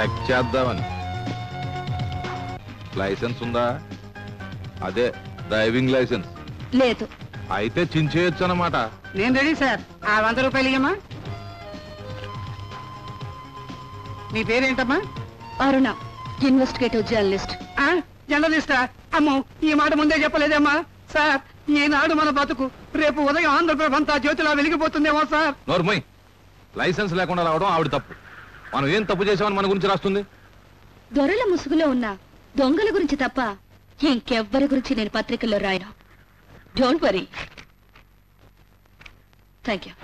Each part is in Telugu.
యాక్ట్ చేద్దామని లైసెన్స్ ఉందా అదే డ్రైవింగ్ లైసెన్స్ లేదు అయితే చించేయచ్చు అన్నమాట నేను రెడీ సార్ ఆ వంద రూపాయలు ఇయ్యమ్మా నీ పేరేంటమ్మా అరుణ ఇన్వెస్టిగేటివ్ జర్నలిస్ట్ ఆ జర్నలిస్టా అమ్మో ఈ మాట ముందే చెప్పలేదమ్మా సార్ ఈనాడు మన బతుకు రేపు ఉదయం ఆంధ్రప్రభ అంతా జ్యోతిలా వెలిగిపోతుందేమో సార్ నోర్మయ్ లైసెన్స్ లేకుండా రావడం ఆవిడ తప్పు మనం ఏం తప్పు చేసామని మన గురించి రాస్తుంది దొరల ముసుగులో ఉన్న దొంగల గురించి తప్ప ఇంకెవ్వరి గురించి నేను పత్రికల్లో రాయను don't worry thank you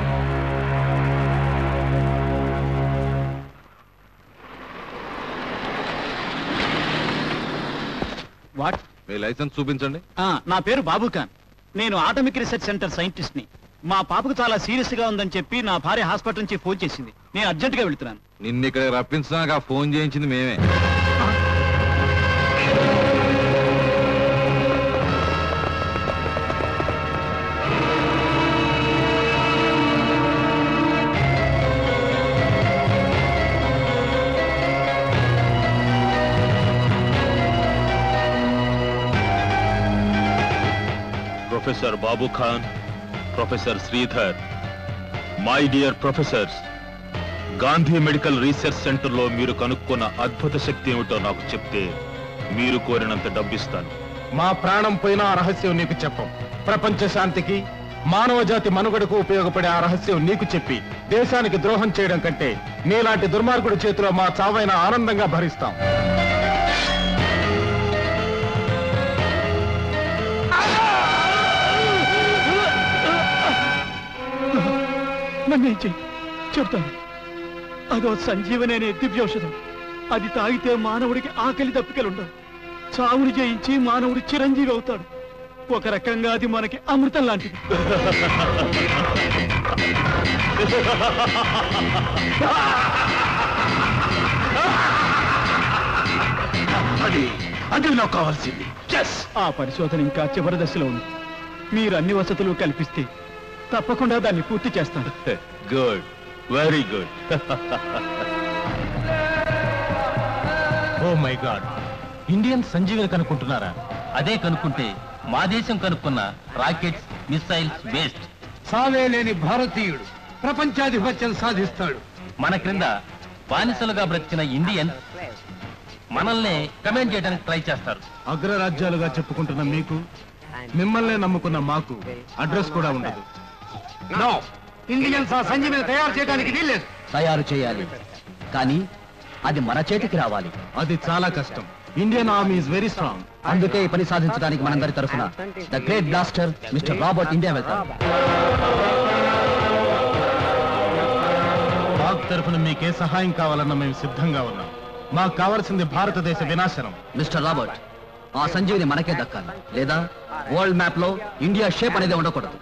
what మీ లైసెన్స్ చూపించండి నా పేరు బాబు ఖాన్ నేను ఆటమిక్ రీసెర్చ్ సెంటర్ సైంటిస్ట్ ని మా పాపకు చాలా సీరియస్ గా ఉందని చెప్పి నా భార్య హాస్పిటల్ నుంచి ఫోన్ చేసింది నేను అర్జెంట్ గా వెళ్తున్నాను నిన్ను ఇక్కడ రప్పించడానికి ఆ ఫోన్ చేయించింది మేమే professor Babu Khan professor Sridhar my dear professors Gandhi medical research సెంటర్లో మీరు కనుక్కున్న అద్భుత శక్తి ఏమిటో నాకు చెప్తే మీరు కోరినంత డబ్బిస్తాను మా ప్రాణం పోయిన ఆ రహస్యం నీకు చెప్పం ప్రపంచ శాంతికి మానవ జాతి మనుగడకు ఉపయోగపడే ఆ రహస్యం నీకు చెప్పి దేశానికి ద్రోహం చేయడం కంటే నీలాంటి దుర్మార్గుడి చేతిలో మా చావైన ఆనందంగా భరిస్తాం నన్ను చెయ్యి చెప్తాను అదో సంజీవని అనే దివ్యౌషధం అది తాగితే మానవుడికి ఆకలి దప్పికలుండవు చావుని జయించి మానవుడు చిరంజీవి అవుతాడు ఒక రకంగా అది మనకి అమృతం లాంటిది అది అది నాకు కావాల్సింది ఆ పరిశోధన ఇంకా చివరి దశలో ఉంది మీరు అన్ని వసతులు కల్పిస్తే తప్పకుండా దాన్ని పూర్తి చేస్తాను good very good oh my God Indian Sanjeevani కనుక్కుంటున్నారా అదే కనుక్కుంటే మా దేశం కనుక్కున్న రాకెట్స్ మిసైల్స్ వేస్ట్ సావే లేని భారతీయుడు ప్రపంచాధిపత్యం సాధిస్తాడు మన క్రింద బానిసలుగా బ్రతికిన ఇండియన్ మనల్ని కమెంట్ చేయడానికి ట్రై చేస్తారు అగ్రరాజ్యాలుగా చెప్పుకుంటున్న మీకు మిమ్మల్నే నమ్ముకున్న మాకు అడ్రస్ కూడా ఉండదు ఇండియన్స్ ఆ సంజీవిని తయారు చేయడానికి వీల్లేదు తయారు చేయాలి కానీ అది మన చేతికి రావాలి అది చాలా కష్టం Indian army is very strong అందుకే ఈ పని సాధించడానికి మనందరి తరఫున the great blaster mister Robert India వెళ్తారు పాక్ తరఫున మీకే సహాయం కావాలన్నా మేము సిద్ధంగా ఉన్నాం మాకు కావాల్సింది భారతదేశ వినాశనం మిస్టర్ రాబర్ట్ ఆ సంజీవిని మనకే దక్కాలి లేదా వరల్డ్ మ్యాప్ లో ఇండియా షేప్ అనేది ఉండకూడదు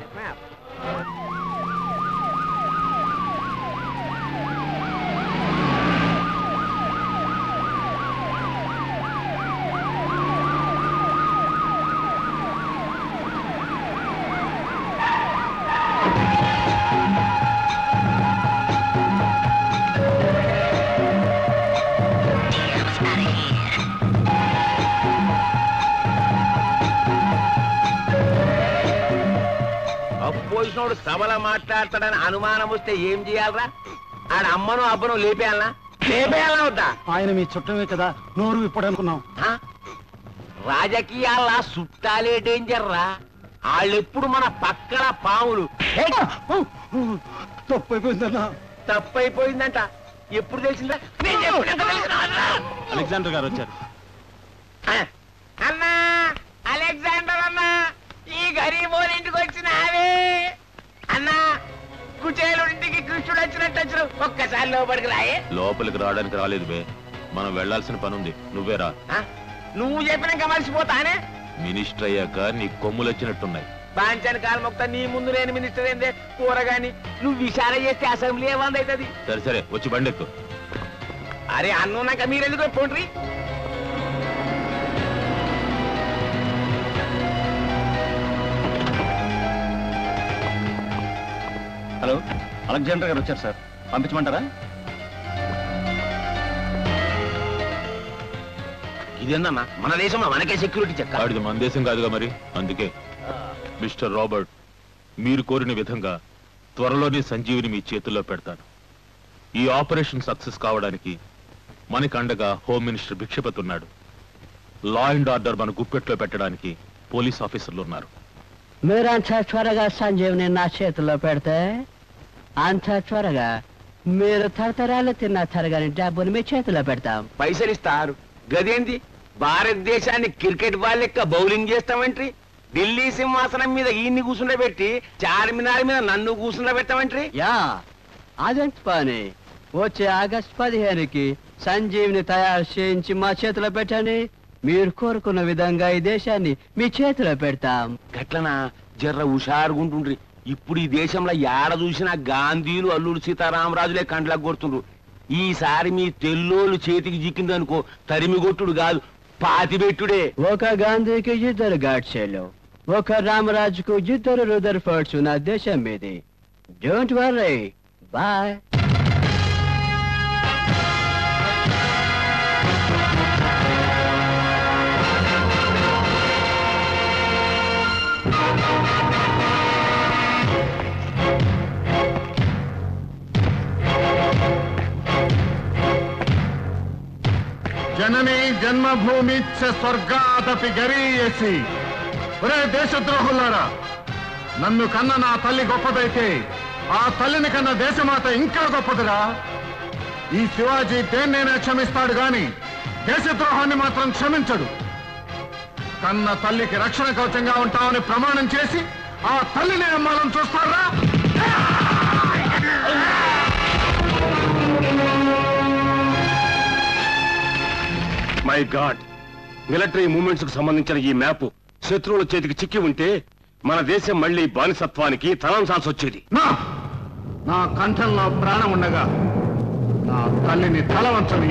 అపోజినోడు సభలో మాట్లాడతాడని అనుమానం వస్తే ఏం చేయాలరా ఆడ అమ్మను అబ్బను లేపేయాలనా లేపేయాలనా వద్దా ఆయన మీ చుట్టమే కదా నోరు ఇప్పుడనుకున్నాం ఆ? రాజకీయాల సుట్టాలే డేంజర్ రా వాళ్ళెప్పుడు మన పక్కన పాములు ఏయ్! తప్పైపోయిందన్నా తప్పైపోయిందంట ఎప్పుడు తెలిసిందా నేను చెప్పినాక తెలిసినాదా? అలెగ్జాండర్ గారు వచ్చారు ఆ, అన్నా అలెగ్జాండర్ అన్నా ఈ గరీబోని ఇంటికి వచ్చినావే అన్నా కుచేలుడింటికి కృష్ణుడు వచ్చినట్టు వచ్చిన ఒక్కసారి లోపలికి రాయే లోపలికి రావడానికి రాలేదు బే మనం వెళ్ళాల్సిన పని ఉంది నువ్వే రా ఆ? నువ్వు చెప్పినాక మర్చిపోతానే మినిస్టర్ అయ్యాక నీ కొమ్ములు వచ్చినట్టున్నాయి బాంచాని కాలు మొక్త నీ ముందు నేను మినిస్టర్ ఏందే కూరగాని నువ్వు విచారణ చేస్తే అసెంబ్లీ ఏమంది అవుతుంది సరే సరే వచ్చి బండెక్కు అరే అన్నున్నాక మీరెందుకు పోండ్రి హలో అలెగ్జాండర్ గారు వచ్చారు సార్ పంపించమంటారా ఇదేందన్నా మన దేశంలో మనకే సెక్యూరిటీ చెక్క వాడిది మన దేశం కాదుగా మరి అందుకే మిస్టర్ రాబర్ట్ మీరు కోరిన విధంగా త్వరలోనే సంజీవిని మీ చేతుల్లో పెడతాను ఈ ఆపరేషన్ సక్సెస్ కావడానికి మనకి అండగా హోమ్ మినిస్టర్ భిక్షపతి ఉన్నాడు లా అండ్ ఆర్డర్ మన గుప్పెట్లో పెట్టడానికి పోలీస్ ఆఫీసర్లు ఉన్నారు మీరంత త్వరగా సంజీవ్ని నా చేతిలో పెడితే అంత త్వరగా మీరు తరతరాలు తిన్న తరగని డబ్బుని మీ చేతిలో పెడతాం పైసలు ఇస్తారు గదేంది భారతదేశాన్ని క్రికెట్ బాల్ లెక్క బౌలింగ్ చేస్తామంట్రి ఢిల్లీ సింహాసనం మీద ఈయన్ని కూర్చుండబెట్టి చార్మినార్ మీద నన్ను కూర్చుండబెట్టామంట్రి యా అదెంత పని వచ్చే ఆగస్ట్ పదిహేనుకి సంజీవ్ని తయారు చేయించి మా చేతిలో పెట్టండి మీరు కోరుకున్న విధంగా ఈ దేశాన్ని మీ చేతిలో పెడతాం గట్లనా జర్ర హుషారుగుంటుండ్రి ఇప్పుడు ఈ దేశంలో ఏడ చూసినా గాంధీలు అల్లుడు సీతారామరాజులే కండ్లకు కొడుతుండ్రు ఈసారి మీ తెల్లోళ్ళు చేతికి చిక్కిందనుకో తరిమి కొట్టుడు కాదు పాతిబెట్టుడే ఒక గాంధీకి ఇద్దరు గాడ్సేలు ఒక రామరాజుకు ఇద్దరు రుదర్ ఫోర్ట్స్ నా దేశం మీది డోంట్ వర్రీ బాయ్ జనని జన్మభూమి చ స్వర్గాదపి గరీయసి ఒరే దేశద్రోహులారా నన్ను కన్న నా తల్లి గొప్పదైతే ఆ తల్లిని కన్న దేశమాత ఇంకా గొప్పదిరా ఈ శివాజీ దేన్నైనా క్షమిస్తాడు గాని దేశద్రోహాన్ని మాత్రం క్షమించడు కన్న తల్లికి రక్షణ కవచంగా ఉంటామని ప్రమాణం చేసి ఆ తల్లిని అమ్మాలని చూస్తారా మై గాడ్ మిలిటరీ మూవ్మెంట్స్ కు సంబంధించిన ఈ మ్యాప్ శత్రువుల చేతికి చిక్కి ఉంటే మన దేశం మళ్ళీ బానిసత్వానికి తలంచాల్సి వచ్చేది నా నా కంఠంలో ప్రాణం ఉండగా నా తల్లిని తల వంచని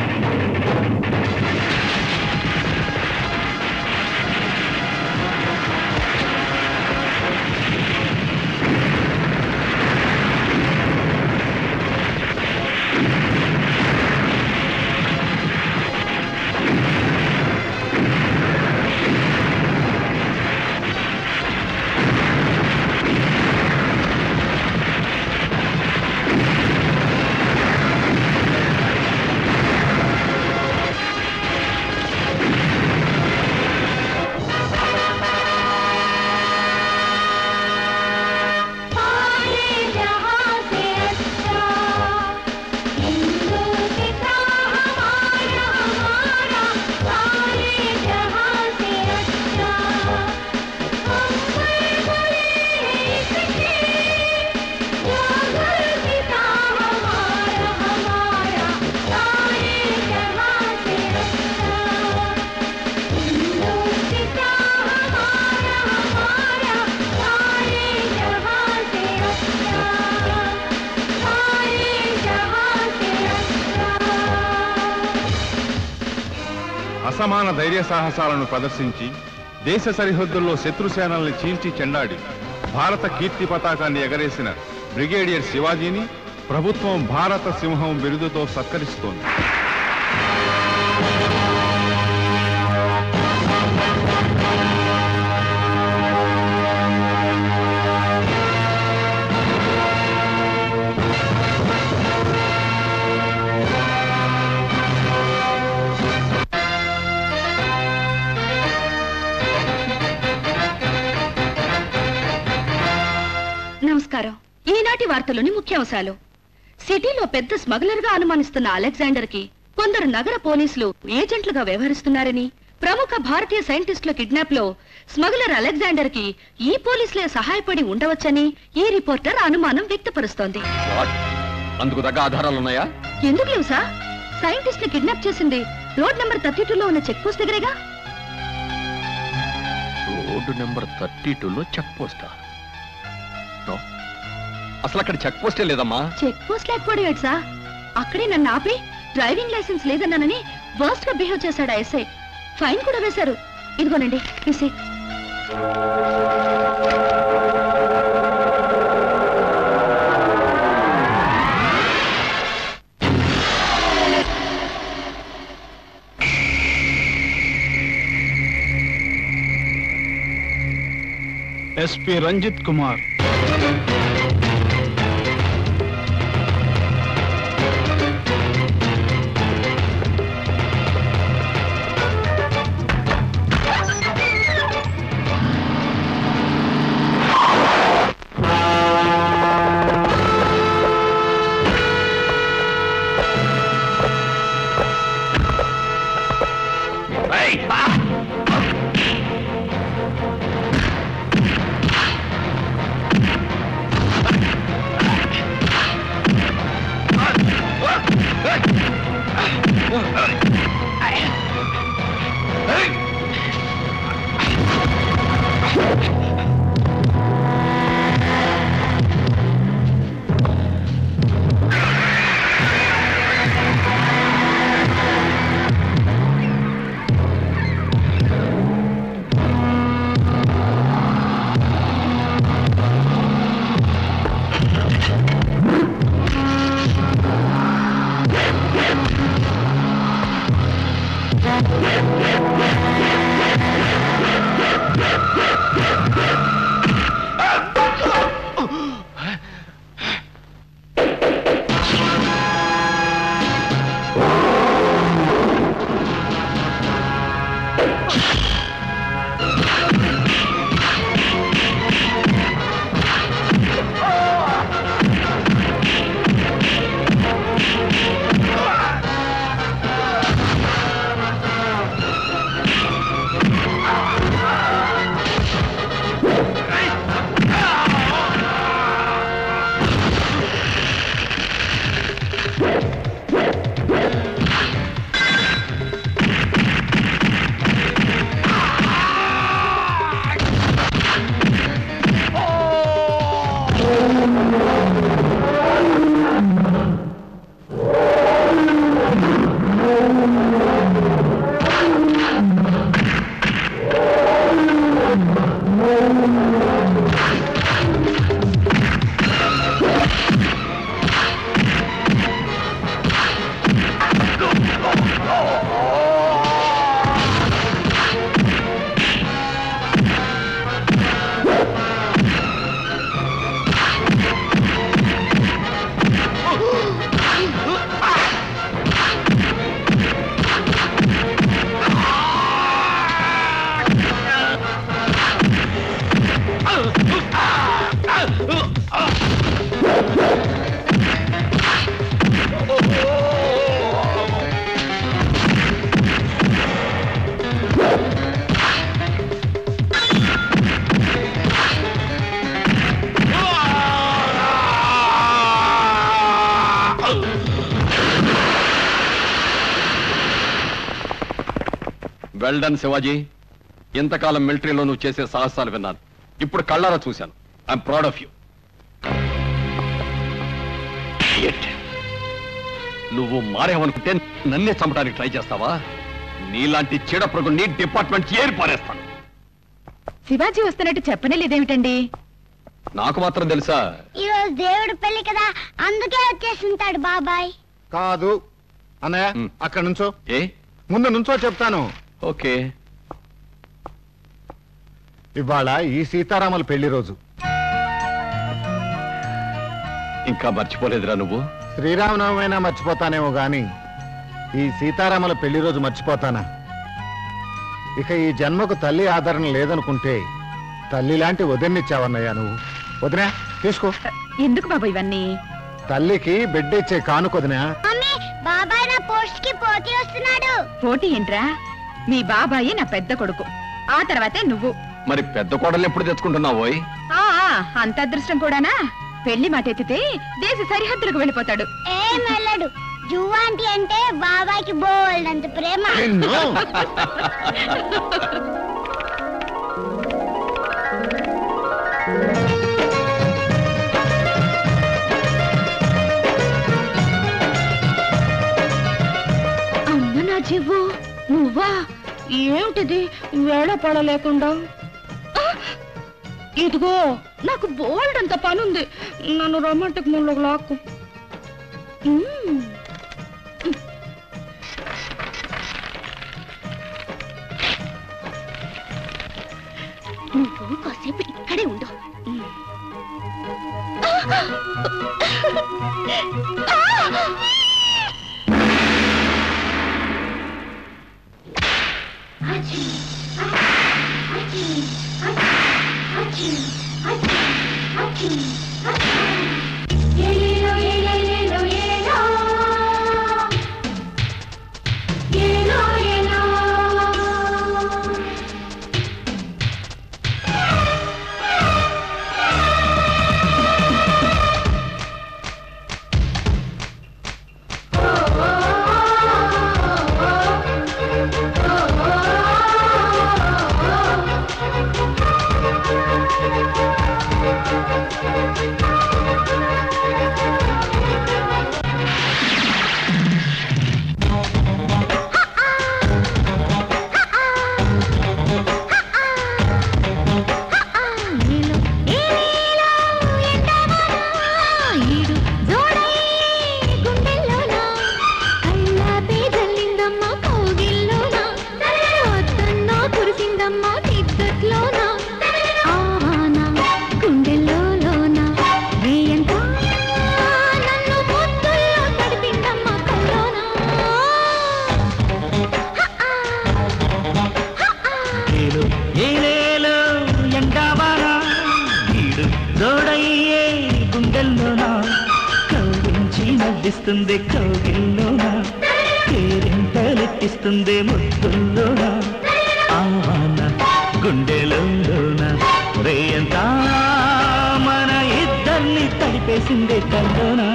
सारे जहां से अच्छा हिंदू कितना हमारा हमारा सारे जहां से अच्छा हम पर बड़े इसके जागर पिता हमारा हमारा सारे जहां से अच्छा हिंदू पिता हमारा हमारा सारे जहां से अच्छा सारे जहां से अच्छा అసమాన ధైర్య సాహసాలను ప్రదర్శించి దేశ సరిహద్దుల్లో శత్రుసేనల్ని చీల్చి చెండాడి భారత కీర్తి పతాకాన్ని ఎగరేసిన బ్రిగేడియర్ శివాజీని ప్రభుత్వం భారత సింహం బిరుదుతో సత్కరిస్తోంది నమస్కారం ఈనాటి వార్తలోని ముఖ్యాంశాలు సిటీలో పెద్ద స్మగ్లర్ గా అనుమానిస్తున్న అలెగ్జాండర్ కి కొందరు నగర పోలీసులు ఏజెంట్లుగా వ్యవహరిస్తున్నారని ప్రముఖ భారతీయ సైంటిస్టుల కిడ్నాప్ లో స్మగ్లర్ అలెగ్జాండర్ కి ఈ పోలీసులే సహాయపడి ఉండవచ్చని ఈ రిపోర్టర్ అనుమానం వ్యక్తపరుస్తోంది అందుకు తగ్గ ఆధారాలున్నాయా ఎందుకు లేవు సార్ సైంటిస్ట్ ని కిడ్నాప్ చేసింది రోడ్ నెంబర్ థర్టీ టూ లో ఉన్న చెక్ పోస్ట్ దగ్గరేగా రోడ్డు నెంబర్ థర్టీ టూలో చెక్ పోస్టా నో. అసలు అక్కడ చెక్ పోస్టే లేదమ్మా చెక్ పోస్ట్ లేకపోవడం ఏంటి సార్ అక్కడే నన్ను ఆపి డ్రైవింగ్ లైసెన్స్ లేదన్నానని వర్స్ట్ గా బిహేవ్ చేశాడు ఆ ఎస్ఐ ఫైన్ కూడా వేశారు ఇదిగోనండి తీసి ఎస్పి రంజిత్ కుమార్ వెల్డన్ శివాజీ ఇంతకాలం మిలిటరీలో నువ్వు చేసే సాహసాలు విన్నాను ఇప్పుడు కళ్ళారా చూశాను ఐఎమ్ ప్రౌడ్ ఆఫ్ యూ నువ్వు మారేవనుకుంటే నన్నే చంపడానికి ట్రై చేస్తావా నీలాంటి చీడ పురుగు నీ డిపార్ట్మెంట్ ఏరి పారేస్తాను శివాజీ వస్తున్నట్టు చెప్పనే లేదేమిటండి నాకు మాత్రం తెలుసా ఈ రోజు దేవుడు పెళ్లి కదా అందుకే వచ్చేసింటాడు బాబాయ్ కాదు అన్నయ్య అక్కడ నుంచో ఏ ముందు నుంచో చెప్తాను ఓకే ఇవాళ ఈ సీతారాముల పెళ్లి రోజు ఇంకా మర్చిపోలేదురా నువ్వు శ్రీరామనవమైనా మర్చిపోతానేమో గాని ఈ సీతారాముల పెళ్లి రోజు మర్చిపోతానా ఇక ఈ జన్మకు తల్లి ఆదరణ లేదనుకుంటే తల్లి లాంటి వదినిచ్చావన్నయ్యా నువ్వు వదినా తీసుకో ఎందుకు బాబు ఇవన్నీ తల్లికి బిడ్డ ఇచ్చే కానుకొదినా మమ్మీ బాబాయ్ నా పోస్ట్ కి పోటీ వస్తున్నాడు పోటీ ఏంట్రా మీ బాబాయి నా పెద్ద కొడుకు ఆ తర్వాతే నువ్వు మరి పెద్ద కోడలు ఎప్పుడు తెచ్చుకుంటున్నావోయ్ ఆ ఆ, అంత అదృష్టం కూడానా పెళ్లి మాట ఎత్తితే దేశ సరిహద్దులకు వెళ్ళిపోతాడు ఏం వెళ్ళడు జువ్వాంటి అంటే బాబాయ్కి బోల్డంత ప్రేమ అమ్మ నా జీవు నువ్వా ఏమిటిది వేళ పడలేకుండా ఆ! ఇదిగో నాకు బోల్డ్ అంత పనుంది నన్ను రొమాంటిక్ మూడ్లోకి లాక్కు మ్మ్. నువ్వు కాసేపు కాసేపు ఇక్కడే ఉండు ఈడు జోడై గుండెల్లోన కళ్ళాపే జల్లిందమ్మ కౌగిల్లోన వద్దన్నో కురిసిందమ్మ నిద్దట్లోన ఆవాన గుండెల్లోన రేయంతా నన్ను ముద్దుల్లో తడిపిందమ్మ కల్లోన ఏలో ఏలేలో ఎండావాన ఈడు జోడయ్యే గుండెల్లోనా కౌరించి నవ్విస్తుంది కౌగిల్లోనా కేరింతలెట్టిస్తుంది ముద్దుల్లోనా ఆవాన గుండెలోన రేయంతా మన ఇద్దరిని తడిపేసింది కల్లోనా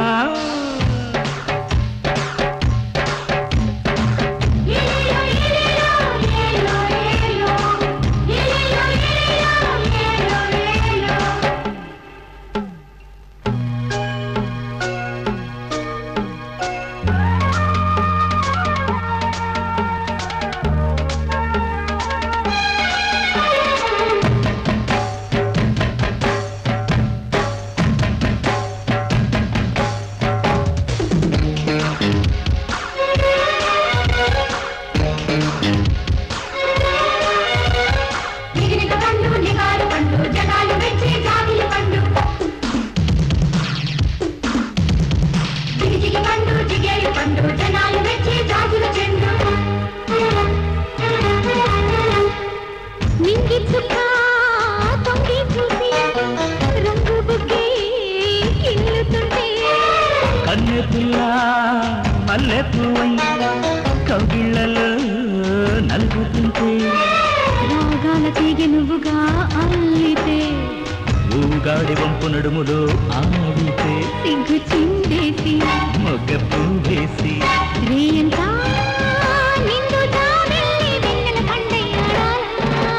నిగినిగ పండు నిగారు పండు జగాలు మెచ్చి జాగిలి పండు జిగి జిగి పండు జిగేలు పండు జనాలు మెచ్చి జాజుల చెండు నింగి చుక్క తొంగి చూసి రంగు బుగ్గి కిల్లుతుంటే కన్నె పిల్ల మల్లె పువ్వై కౌగిళ్ళలో నలుగుతుంటే రాగాల తీగి నువ్వుగా అల్లితే ఊగాడి వంపు నడుములో ఆడితే సిగ్గు చిందేసి మొగ్గ పువ్వేసి రేయంతా నిండు జాబిల్లి వెన్నెల పండయ్యాడాలా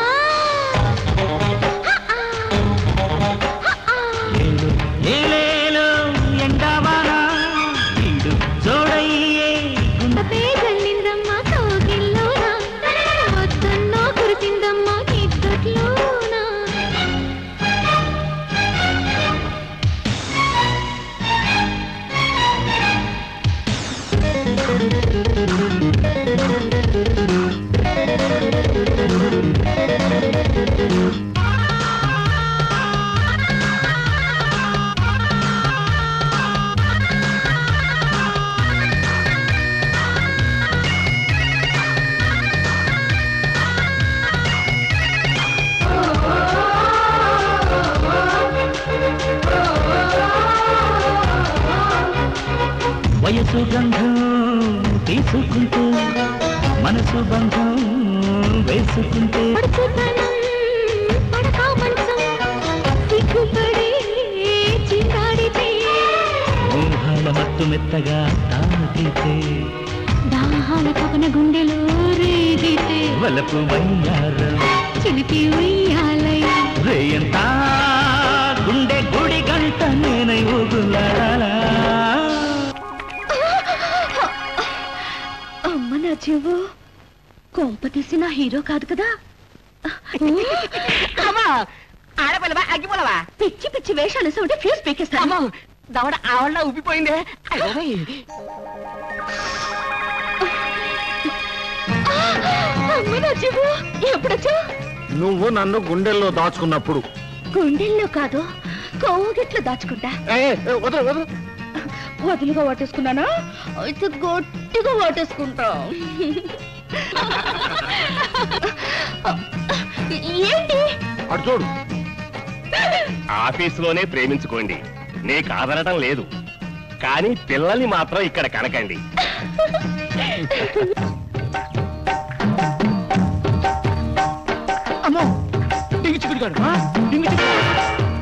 ఏలు ఏలేలో ఎండావానా ఈడు జోడయ్యే గుండెపై జల్లిందమ్మ కౌగిల్లోన వద్దన్నో కురిసిందమ్మ నిద్దట్లోన వయసు గంధం తీసుకుంటూ మనసు బంధం వేసుకుంటే పడుచుతనం పడకా మంచం సిగ్గుపడే చిందాడితే మోహాల మత్తు మెత్తగా తాకితే దాహాల పవన గుండెలో రేగితే వలపు వయ్యారం చిలిపి ఉయ్యాలై రేయంతా గుండె గుడి గంట నేనై ఊగులాడాలా అమ్మ నా చెవు కొంప తీసి నా హీరో కాదు కదా అమ్మా ఆడపిల్లవా అగ్గిపోలవా పిచ్చి పిచ్చి వేషాలు ఉంటే ఫ్యూజ్ పీకేస్తాను దవడ ఆవళ్ళ ఉబ్బిపోయిందే అయ్యోయ్. అమ్మ నా చెవు ఎప్పుడొచ్చా నువ్వు నన్ను గుండెల్లో దాచుకున్నప్పుడు గుండెల్లో కాదు కౌగిట్లో దాచుకుంటా వదలు వదలు వదులుగా వాటేసుకున్నానా అయితే గట్టిగా వాటేసుకుంటా ఏంటి అటు చూడు ఆఫీసులోనే ప్రేమించుకోండి నే కాదనటం లేదు కానీ పిల్లల్ని మాత్రం ఇక్కడ కనకండి అమ్మో డింగి చిక్కుడుగాడు ఆ? డింగి చిక్కుడు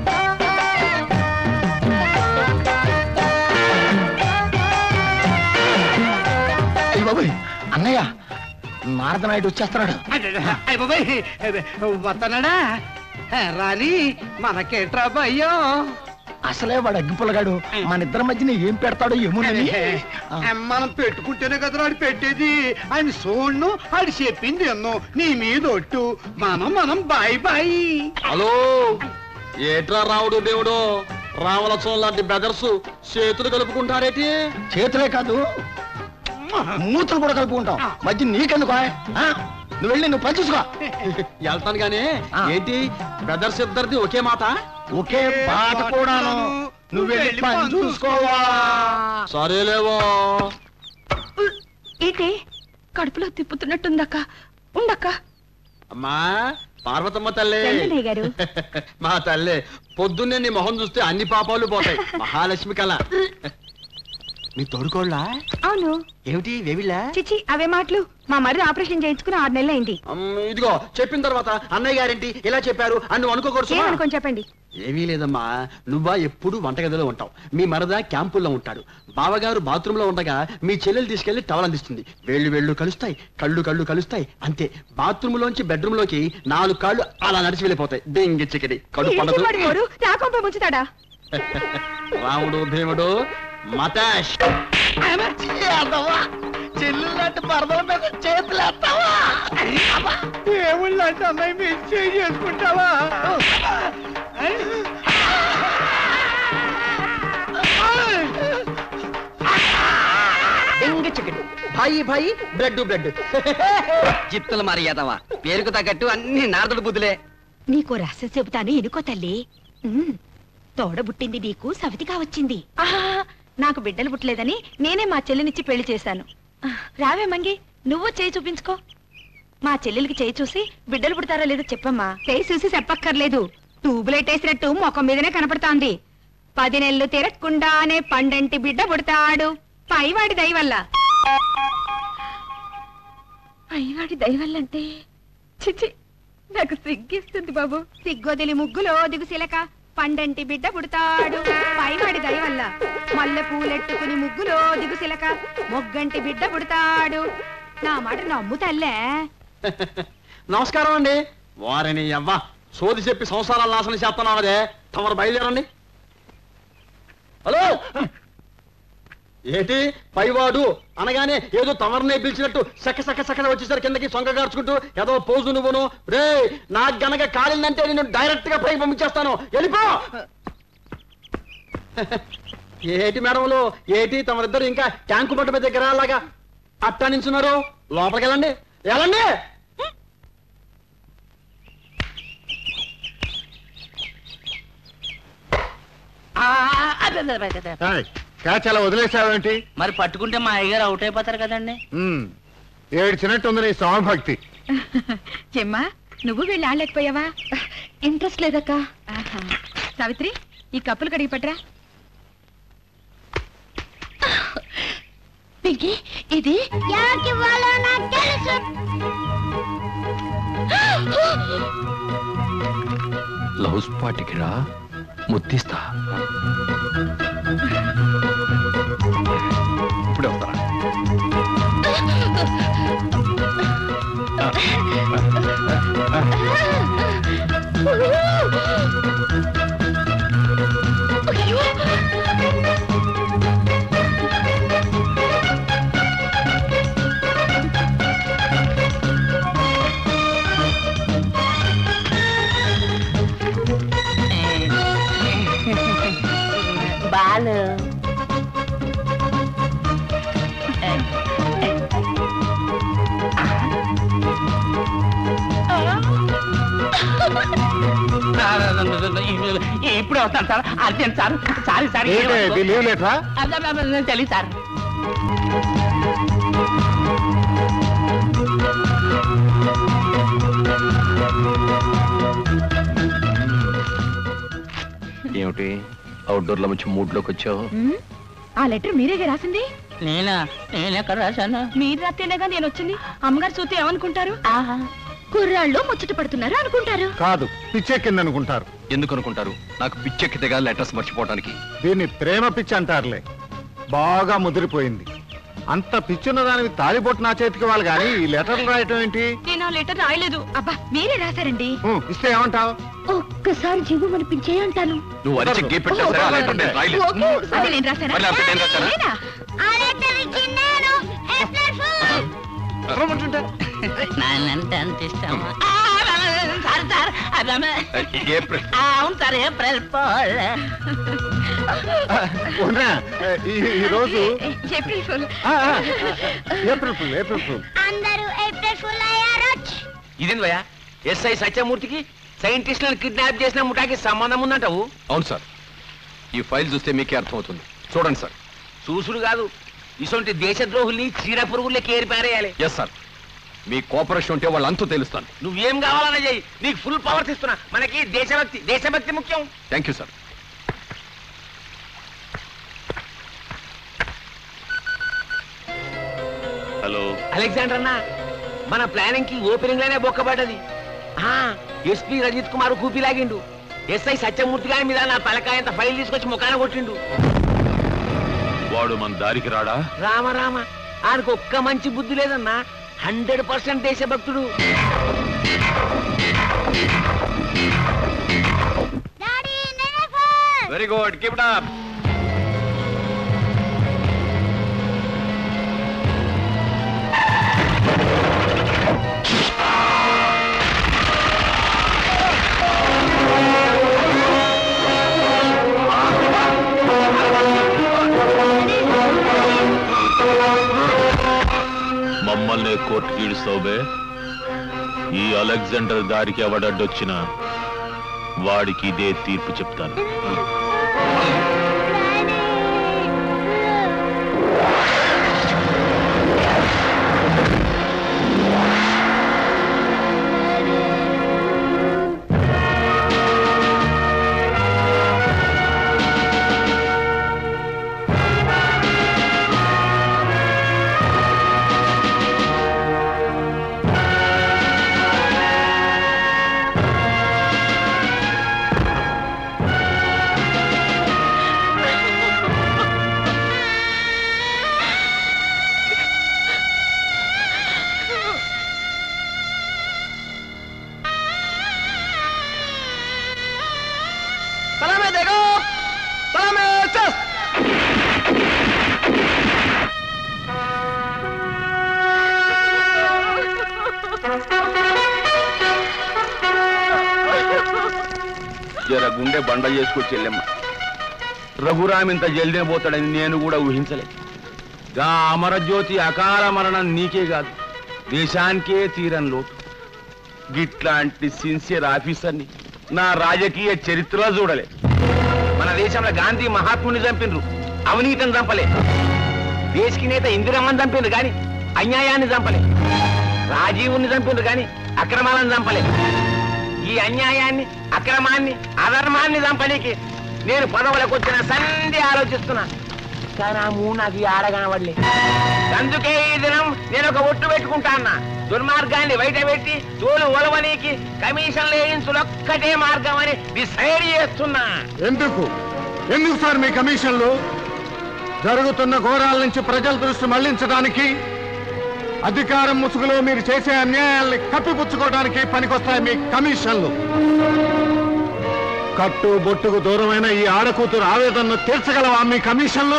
అయ్య బాబాయ్ అన్నయ్య నారద నాయుడు వచ్చేస్తున్నాడు అయ్య బాబాయ్ వస్తున్నాడా రాని మనకేట్రా భయ్యో అసలే వాడు అగ్గిపుల్లగాడు మన ఇద్దరి మధ్యన ఏం పెడతాడో ఏమోనని మనం పెట్టుకుంటేనే కదా ఆడు పెట్టేది ఆయన సోడ్ను ఆడు చెప్పింది ఎన్నో నీ మీద ఒట్టు మనం మనం బాయ్ బాయ్ హలో ఏట్రా రావుడు దేవుడు రామలక్ష్మణ్ లాంటి బెదర్స్ చేతులు కలుపుకుంటారేటి చేతులే కాదు మూతులు కూడా కలుపుకుంటాం మధ్య నీకెందుకు ఆయ్? ఆ? నువ్వు వెళ్ళి నువ్వు పని చూసుకో వెళ్తాను గానీ ఏంటి బ్రదర్స్ ఇద్దరిది ఒకే మాట ఒకే పాట కూడాను నువ్వు వెళ్ళి పని చూసుకోవా సరేలేవో ఏంటి కడుపులో తిప్పుతున్నట్టుందక్క ఉండక్క అమ్మా పార్వతమ్మ తల్లి రండి గారు. మా తల్లి పొద్దున్నే నీ మొహం చూస్తే అన్ని పాపాలు పోతాయి మహాలక్ష్మి కళ నీ తోడుకోళ్ళ అవును ఏమిటి వేవిలా చిచి అవే మాటలు మా మరిది ఆపరేషన్ చేయించుకుని ఆరు నెలలు అయింది అమ్, ఇదిగో చెప్పిన తర్వాత అన్నయ్య గారేంటి ఇలా చెప్పారు అని నువ్వు అనుకోకూడదు సుమా. ఏమనుకొని చెప్పండి ఏమీ లేదమ్మా నువ్వా ఎప్పుడు వంటగదిలో ఉంటావు మీ మరద క్యాంపుల్లో ఉంటాడు బావగారు బాత్రూంలో ఉండగా మీ చెల్లెలు తీసుకెళ్లి టవల్ అందిస్తుంది వేళ్ళు వేళ్ళు కలుస్తాయి కళ్ళు కళ్ళు కలుస్తాయి అంతే బాత్రూంలోంచి బెడ్రూమ్ లోకి నాలుగు కాళ్ళు అలా నడిచి వెళ్ళిపోతాయి డెంగి చికిడి కడు పండదు వాడి మోరు రాకొంప ముంచుతాడా రాముడు భీముడు మతాష్ చెల్లులాంటి పరదల మీద చేతులు ఎత్తావా దేవుళ్ళంటే అమ్మాయి మీరు చేయి చేసుకుంటావా డింగ్ చికెన్ భాయి భాయి బ్రెడ్ బ్రెడ్ చిత్తులు మరి ఎదవా పేరుకు తగ్గట్టు అన్ని నారదుడు బుద్ధులే నీకు రహస్యం చెబుతాను ఎనుకో తల్లి ఉమ్, తోడబుట్టింది నీకు సవితిగా వచ్చింది ఆహా, నాకు బిడ్డలు పుట్టలేదని నేనే మా చెల్లినిచ్చి పెళ్లి చేశాను ఆ, రావే మంగి నువ్వు చేయి చూపించుకో మా చెల్లెలికి చేయి చూసి బిడ్డలు పుడతారో లేదో చెప్పమ్మా చేయి చూసి చెప్పక్కర్లేదు ట్యూబులైట్ వేసినట్టు ముఖం మీదనే కనపడుతోంది పది నెలలు తిరగకుండానే పండంటి బిడ్డ పుడతాడు పైవాడి దయవల్ల పైవాడి దయవల్లంటే చిచి నాకు సిగ్గిస్తుంది బాబు సిగ్గొదిలి ముగ్గులో దిగు సిలక పండంటి బిడ్డ పుడతాడు పైవాడి దయ వల్ల మల్లె పూలెట్టుకుని ముగ్గులో దిగు సిలక మొగ్గంటి బిడ్డ పుడతాడు నా మాట నమ్ము తల్లే నమస్కారం అండి వారిని అవ్వ సోది చెప్పి సంసారాలు నాశనం చేస్తున్నావు అదే తమరు బయలుదేరండి హలో ఏంటి పైవాడు అనగానే ఏదో తమరినే పిలిచినట్టు సక్క సక్క సక్కన వచ్చేసరి కిందకి సొంగ గార్చుకుంటూ ఏదో పోజు నువ్వును రే నాకు గనక కాలిందంటే నేను డైరెక్ట్ గా పైకి పంపించేస్తాను వెళ్ళిపో ఏటి మేడంలు ఏటి తమరిద్దరు ఇంకా ట్యాంకు బట్ట మీద దగ్గర అలాగా అట్టా నించున్నారు లోపలికి వెళ్ళండి వెళ్ళండి క్యాచ్ అలా వదిలేసావేంటి మరి పట్టుకుంటే మా అయ్యగారు అవుట్ అయిపోతారు కదండి ఉమ్, ఏడ్చినట్టుంది నీ స్వామిభక్తి చెమ్మా నువ్వు వెళ్ళి ఆడలేకపోయావా ఇంట్రెస్ట్ లేదక్క సావిత్రి ఈ కప్పులు కడిగి పట్రా పింకీ ఇది ఎవరికి ఇవ్వాలో నాకు తెలుసు లవ్ స్పాట్కి రా ముద్దిస్తా ఇప్పుడే వస్తారా బాలు ఇప్పుడే వస్తాను sir urgent sir sorry sir ఏంటి, ఇది లీవ్ లెటరా? తెలియదు సార్ ఏమిటి అవుట్డోర్ లో మంచి మూడ్ లోకి వచ్చావు ఆ లెటర్ మీరేగా రాసింది నేనా నేనెక్కడ రాశాను మీరు రాస్తేనేగా నేను వచ్చింది అమ్మగారు చూస్తే ఏమనుకుంటారు కుర్రాళ్ళు ముచ్చట పడుతున్నారు అనుకుంటారు కాదు పిచ్చెక్కింది అనుకుంటారు ఎందుకు అనుకుంటారు నాకు పిచ్చెక్కితేగా లెటర్స్ మర్చిపోవడానికి దీన్ని ప్రేమ పిచ్చి అంటారులే బాగా ముదిరిపోయింది అంత పిచ్చున్న దానికి తాలిబొట్టు నా చేతికి వాళ్ళు కానీ ఈ లెటర్లు రాయటం ఏంటి నేను ఆ లెటర్ రాయలేదు అబ్బా మీరే రాశారండి ఊ, ఇస్తే ఏమంటావు ఒక్కసారి జీవం అనిపించే అంటాను నువ్వు అరిచి గీ పెట్టా సరే ఆ లెటర్ నేను రాయలేదు ఓకే, అది నేను రాశానా? మరి లేకపోతే నేను రాశానా? నేనా? ఆ లెటర్ ఇచ్చింది నేను ఏప్రిల్ ఫూల్ నానంటే అంత ఇష్టమా సార్ సార్ అదమ్మ ఏప్రిల్ అవును సార్ ఏప్రిల్ పోల్ ఉన్నా, ఈ ఈ రోజు ఏప్రిల్ ఫుల్ ఆ, ఆ, ఏప్రిల్ ఫుల్ ఏప్రిల్ ఫుల్ అందరూ ఏప్రిల్ ఫుల్ అయ్యారు ఇదేంది భయ ఎస్ఐ సత్యమూర్తికి సైంటిస్టులను కిడ్నాప్ చేసిన ముఠాకి సంబంధం ఉందంటావు అవును సార్ ఈ ఫైల్ చూస్తే మీకే అర్థమవుతుంది చూడండి సార్ చూసుడు కాదు ఇటువంటి దేశద్రోహుల్ని చీర పురుగులకి ఏరి పారేయాలి ఎస్ సార్ మీ కోఆపరేషన్ ఉంటే వాళ్ళు అంతు తెలుస్తాను నువ్వేం కావాలన్నా చెయ్యి నీకు ఫుల్ పవర్స్ ఇస్తున్నా మనకి దేశభక్తి దేశభక్తి ముఖ్యం thank you sir hello Alexander అన్న మన ప్లానింగ్ కి ఓపెనింగ్ లోనే బొక్కబడ్డది ఆ, ఎస్పీ రజిత్ కుమార్ కూపి లాగిండు ఎస్ఐ సత్యమూర్తి గారి మీద నా తలకాయంత ఫైల్ తీసుకొచ్చి ముఖాన కొట్టిండు వాడు మన దారికి రాడా రామ రామ ఆయనకు ఒక్క మంచి బుద్ధి లేదన్నా హండ్రెడ్ పర్సెంట్ దేశభక్తుడు very good keep it up మమ్మల్ని కోర్టుకి ఈడుస్తావుబే ఈ అలెగ్జాండర్ దారికి ఎవడడ్డొచ్చినా వాడికి ఇదే తీర్పు చెప్తాను सलामे देखो सलामे चस జర గుండె బండ చేసుకొచ్చి వెళ్ళమ్మ రఘురామ్ ఇంత జల్దే పోతాడని నేను కూడా ఊహించలే గా అమరజ్యోతి అకాల మరణం నీకే కాదు దేశానికే తీరని లోటు గిట్లాంటి సిన్సియర్ ఆఫీసర్ని నా రాజకీయ చరిత్రలో చూడలే మన దేశంలో గాంధీ మహాత్ముని చంపిండ్రు అవినీతిని చంపలే దేశకి నేత ఇందిరమ్మని చంపిండ్రు కానీ అన్యాయాన్ని చంపలే రాజీవుని చంపిండ్రు కానీ అక్రమాలను చంపలే ఈ అన్యాయాన్ని అక్రమాన్ని అధర్మాన్ని చంపనీకి నేను పదవులకు వచ్చిన సంధి ఆలోచిస్తున్నా కానీ ఆ మూడు నాకు ఈ ఆడ కనబడలే అందుకే ఈ దినం నేను ఒక ఒట్టు పెట్టుకుంటా అన్న దుర్మార్గాన్ని బయట పెట్టి తోలు ఒలవనీకి కమిషన్లు వేయించులొక్కటే మార్గం అని డిసైడ్ చేస్తున్నా ఎందుకు ఎందుకు సార్ మీ కమిషన్లు జరుగుతున్న ఘోరాల నుంచి ప్రజల దృష్టి మళ్లించడానికి అధికారం ముసుగులో మీరు చేసే అన్యాయాల్ని కప్పిపుచ్చుకోవడానికి పనికొస్తాయి మీ కమిషన్లు కట్టు బొట్టుకు దూరమైన ఈ ఆడకూతురు ఆవేదనను తీర్చగలవా మీ కమిషన్లు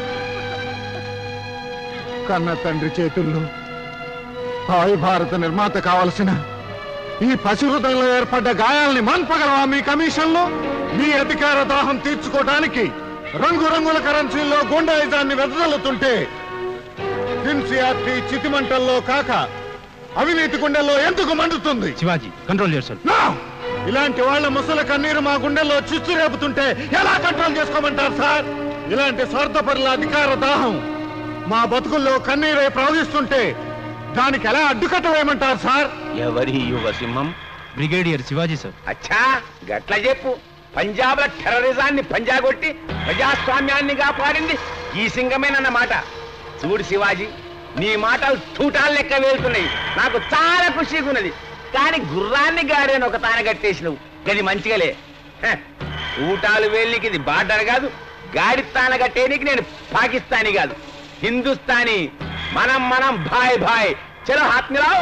కన్న తండ్రి చేతుల్లో హాయ్ భారత నిర్మాత కావలసిన ఈ పశుహృదంలో ఏర్పడ్డ గాయాల్ని మాన్పగలవా మీ కమిషన్లు మీ అధికార దాహం తీర్చుకోవడానికి రంగురంగుల కరెన్సీల్లో గుండాయిజాన్ని వెదజల్లుతుంటే సిన్సియారిటీ చితిమంటల్లో కాక అవినీతి గుండెల్లో ఎందుకు మండుతుంది శివాజీ కంట్రోల్ చేస్తాడు No! ఇలాంటి వాళ్ళ ముసల కన్నీరు మా గుండెల్లో చిచ్చు రేపుతుంటే ఎలా కంట్రోల్ చేసుకోమంటారు సార్ ఇలాంటి స్వార్థపరుల అధికార దాహం మా బతుకుల్లో కన్నీరై ప్రవహిస్తుంటే దానికి ఎలా అడ్డుకట్ట వేయమంటారు సార్ ఎవరి యువ సింహం బ్రిగేడియర్ శివాజీ సార్ అచ్చా గట్ల చెప్పు పంజాబ్ లో టెర్రరిజాన్ని పంజాగొట్టి ప్రజాస్వామ్యాన్ని కాపాడింది ఈ సింగమేనన్నమాట చూడు శివాజీ నీ మాటలు తూటాలు లెక్క వేలుతున్నాయి నాకు చాలా ఖుషిగా ఉన్నది కానీ గుర్రాన్ని గారేని ఒక తాన కట్టేసినవు గది మంచిగాలే హ, తూటాలు వేలికి ఇది బార్డర్ కాదు గాడి తాన కట్టేనికి నేను పాకిస్తానీ కాదు హిందుస్థానీ మనం మనం భాయ్ భాయ్ చలో హాత్ మిలాओ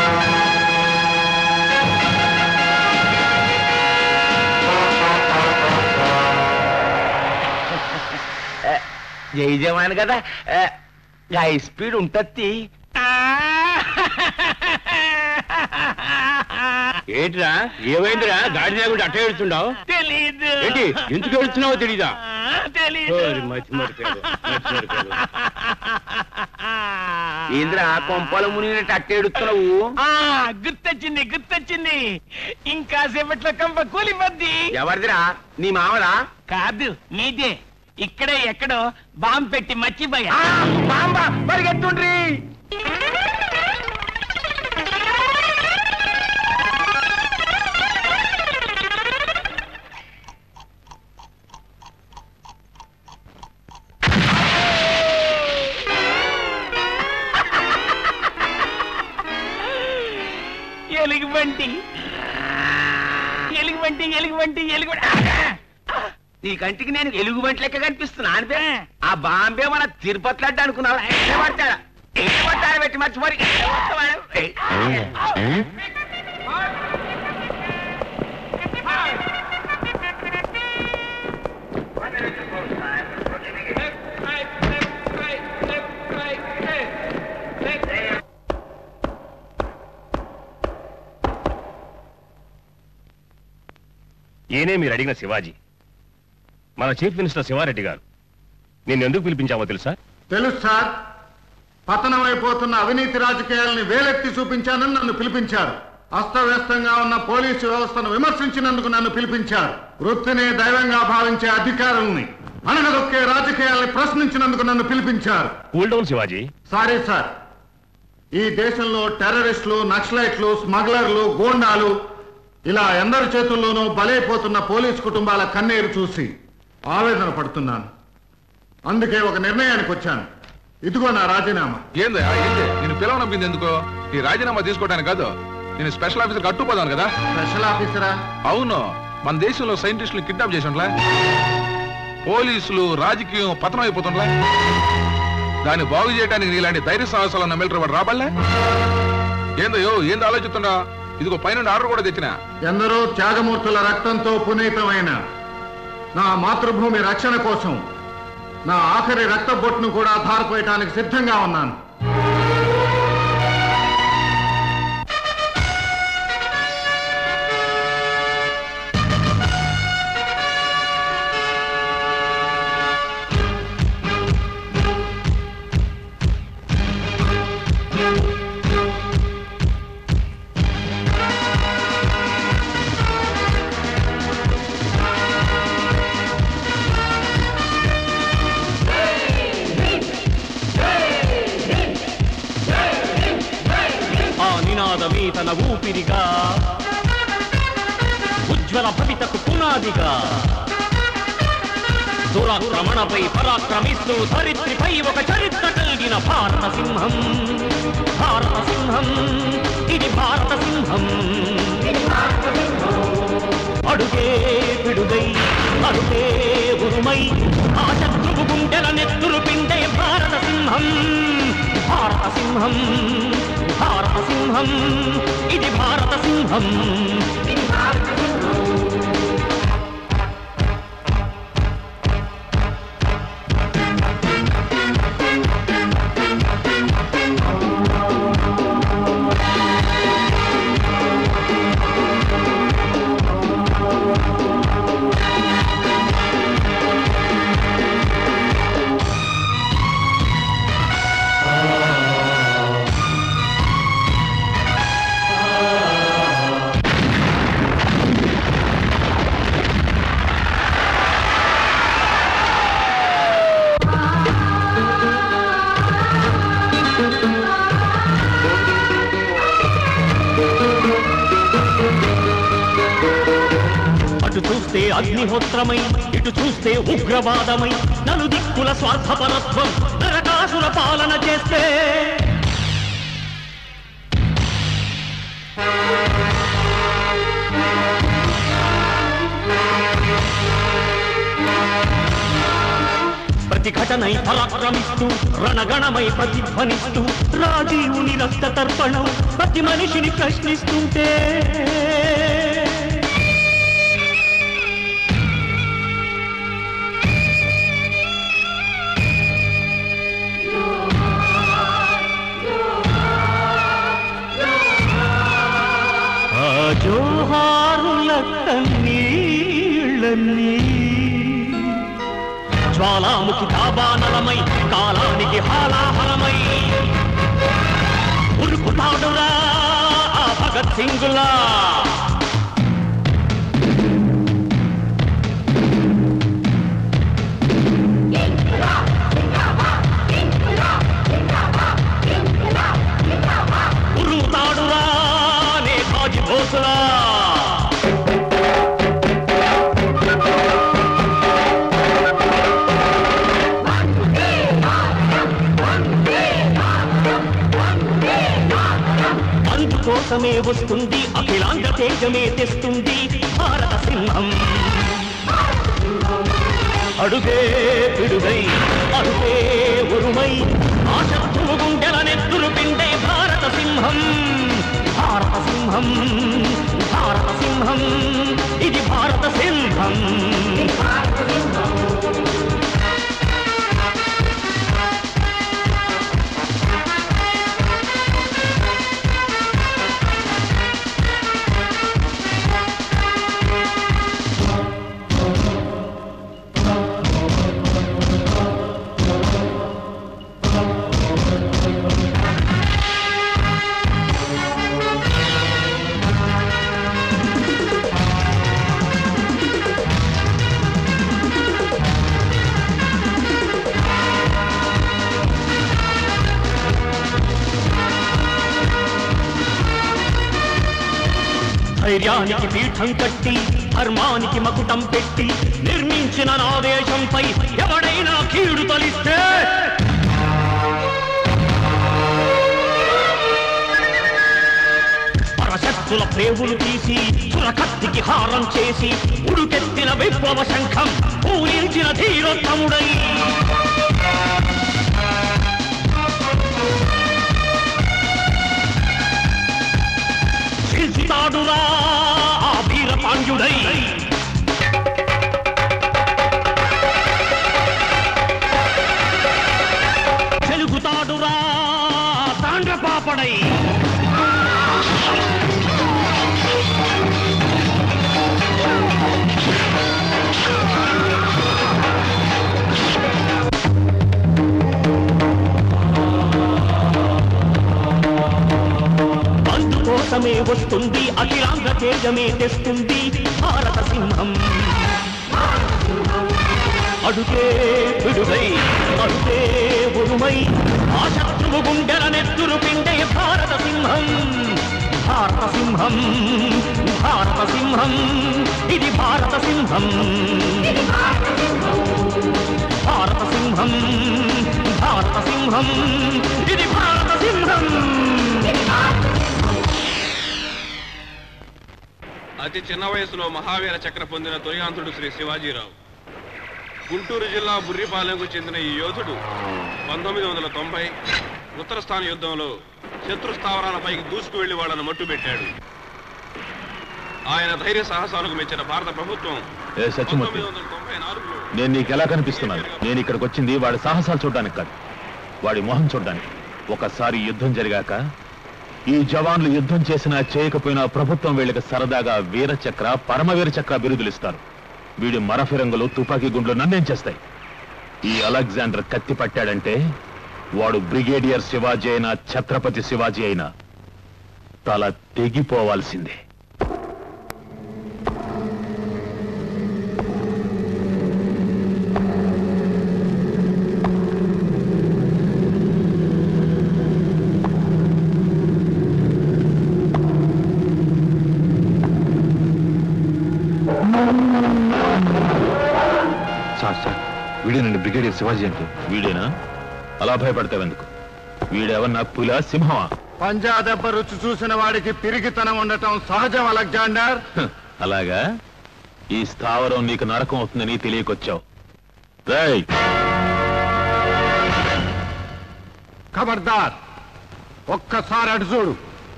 జై జవాన్ కదా ఆ, గా స్పీడ్ ఉంటది ఏంటిరా ఏమైందిరా గాడి లేకుండా అట్ట ఏడుచుండవు తెలీదు ఏంటి ఎందుకు ఏడుస్తున్నావో తెలీదా తెలీదు ఓరి మతి మరిపోయాడు, మతి మరిపోయాడు. ఏందిరా కొంపల మునిగినట్టు అట్ట ఏడుస్తున్నావు ఆ గుర్తొచ్చింది గుర్తొచ్చింది ఇంకా సేపట్లో కంప కూలిపోద్ది ఎవరిదిరా నీ మామరా కాదు నీదే ఇక్కడే ఎక్కడో బాంబు పెట్టి మర్చిపోయా బాంబా పరిగెత్తుండ్రి ఎలుగుబంటి ఎలుగుబంటి ఎలుగుబంటి ఎలుగుబంటి నీ కంటికి నేను ఎలుగుబంటి లెక్క కనిపిస్తున్నా అనిపే ఆ బాంబే మన తిరుపతి లడ్డు అనుకున్నావు ఎక్కడ పడతాడా ఎక్కడ పడతాడా పెట్టి మర్చిపోయి ఎక్కడ పడతావాడు? ఏయ్. ఈయనే మీరు అడిగిన శివాజీ మన చీఫ్ మినిస్టర్ శివారెడ్డి గారు నిన్ను ఎందుకు పిలిపించామో తెలుసా తెలుసు సార్ పతనమైపోతున్న అవినీతి రాజకీయాలని వేలెత్తి చూపించానని నన్ను పిలిపించారు అస్తవ్యస్తంగా ఉన్న పోలీసు వ్యవస్థను విమర్శించినందుకు నన్ను పిలిపించారు వృత్తిని దైవంగా భావించే అధికారుల్ని అనగదొక్కే రాజకీయాల్ని ప్రశ్నించినందుకు నన్ను పిలిపించారు cool down Shivaji sorry sir ఈ దేశంలో టెర్రరిస్టులు నక్సలైట్లు స్మగ్లర్లు గోండాలు ఇలా ఎందరి చేతుల్లోనూ బలైపోతున్న పోలీసు కుటుంబాల కన్నీరు చూసి ఆవేదన పడుతున్నాను అందుకే ఒక నిర్ణయానికి వచ్చాను ఇదిగో నా రాజీనామా ఏంది ఏంది నేను పిలవనంపింది ఎందుకో ఈ రాజీనామా తీసుకోవడానికి కాదు నేను స్పెషల్ ఆఫీసర్ కట్టుపోదాను కదా స్పెషల్ ఆఫీసరా అవును మన దేశంలో సైంటిస్టులు కిడ్నాప్ చేసినట్లే పోలీసులు రాజకీయం పతనం అయిపోతుండ్లే దాన్ని బాగు చేయడానికి నీలాంటి ధైర్య సాహసాలు ఉన్న మిలిటరీ వాడు రాబడలే ఏందో యో ఏందో ఆలోచిస్తుండా ఇదిగో పైన ఆర్డర్ కూడా తెచ్చినా ఎందరో త్యాగమూర్తుల రక్తంతో పునీతమైన నా మాతృభూమి రక్షణ కోసం నా ఆఖరి రక్త బొట్టును కూడా ధారపోయటానికి సిద్ధంగా ఉన్నాను ఆ నినాదమే తన ఊపిరిగా ఉజ్వల భవితకు పునాదిగా దురాక్రమణపై పరాక్రమిస్తూ ధరిత్రిపై ఒక చరిత్ర కలిగిన భారత సింహం భారత సింహం ఇది భారత సింహం అడుగే పిడుగై అడుగే ఉరుమై ఆ శత్రువు గుండెల నెత్తురు పిండే భారత సింహం భారత సింహం భారత సింహం ఇది భారత సింహం చూస్తే అగ్నిహోత్రమై ఇటు చూస్తే ఉగ్రవాదమై నలు దిక్కుల స్వార్థపరత్వం నరకాసుర పాలన చేస్తే ప్రతిఘటనై పరాక్రమిస్తూ రణగణమై ప్రతిధ్వనిస్తూ రాజీవుని రక్త తర్పణం ప్రతి మనిషిని ప్రశ్నిస్తుంటే ఆ జోహారుల కన్నీళ్ళన్నీ జ్వాలాముఖి దాబానలమై కాలానికి హాలాహలమై ఉరుకుతాడురా ఆ భగత్ సింగులా ఉరుముతాడురా నేతాజీ భోసులా అందుకోసమే వస్తుంది అఖిలాంగ తేజమే తెస్తుంది భారత సింహం అడుగే పిడుగై అడుగే ఉరుమై ఆ శత్రువు గుండెల నెత్తురు పిండే భారత సింహం భారత సింహం భారత సింహం ఇది భారత సింహం ధైర్యానికి పీఠం కట్టి ధర్మానికి మకుటం పెట్టి నిర్మించిన నా దేశంపై ఎవడైనా కీడు తలిస్తే పరశక్తుల ప్రేవులు తీసి చురకత్తికి హారం చేసి ఉడుకెత్తిన విప్లవ శంఖం పూరించిన ధీరోత్తముడై శిల్చుతాడురా ఆ వీర పాండ్యుడై తెలుగుతాడురా తాండ్ర పాపడై అందుకోసమే వస్తుంది అఖిలాంగ తేజమే తెస్తుంది భారత సింహం అడుగే విడుదై అడుగే ఉరుమై ఆ శత్రువు గుండెల నెత్తురు పిండే భారత సింహం భారత సింహం భారత సింహం ఇది భారత సింహం భారత సింహం భారత సింహం ఇది భారత సింహం అతి చిన్న వయసులో మహావీర చక్ర పొందిన తొలియాంతుడు శ్రీ శివాజీరావు గుంటూరు జిల్లా బుర్రిపాలెంకు చెందిన ఈ యోధుడు పంతొమ్మిది వందల తొంభై ఉత్తరస్థాన యుద్ధంలో శత్రు స్థావరాలపైకి దూసుకు వెళ్లి వాళ్ళను మట్టుబెట్టాడు ఆయన ధైర్య సాహసాలకు మెచ్చిన భారత ప్రభుత్వం ఏ సత్యమూర్తి నేను నీకు ఎలా కనిపిస్తున్నాను నేను ఇక్కడికి వచ్చింది వాడి సాహసాలు చూడడానికి కాదు వాడి మొహం చూడడానికి ఒకసారి యుద్ధం జరిగాక ఈ జవాన్లు యుద్ధం చేసినా చేయకపోయినా ప్రభుత్వం వీళ్ళకి సరదాగా వీరచక్ర పరమవీర చక్ర బిరుదులు ఇస్తారు వీడి మరఫిరంగులు తుపాకీ గుండ్లు నన్నేం చేస్తాయి ఈ అలెగ్జాండర్ కత్తి పట్టాడంటే వాడు బ్రిగేడియర్ శివాజీ అయినా ఛత్రపతి శివాజీ అయినా తల తెగిపోవాల్సిందే Thank you. సార్ సార్ వీడేనండి బ్రిగేడియర్ శివాజీ అంటే వీడేనా అలా భయపడతావెందుకు వీడేమన్నా పులా సింహమా పంజా దెబ్బ రుచి చూసిన వాడికి పిరిగితనం ఉండటం సహజం అలెగ్జాండర్ హ, అలాగా ఈ స్థావరం నీకు నరకం అవుతుందని తెలియకొచ్చావు రేయ్ ఖబర్దార్ ఒక్కసారి అటు చూడు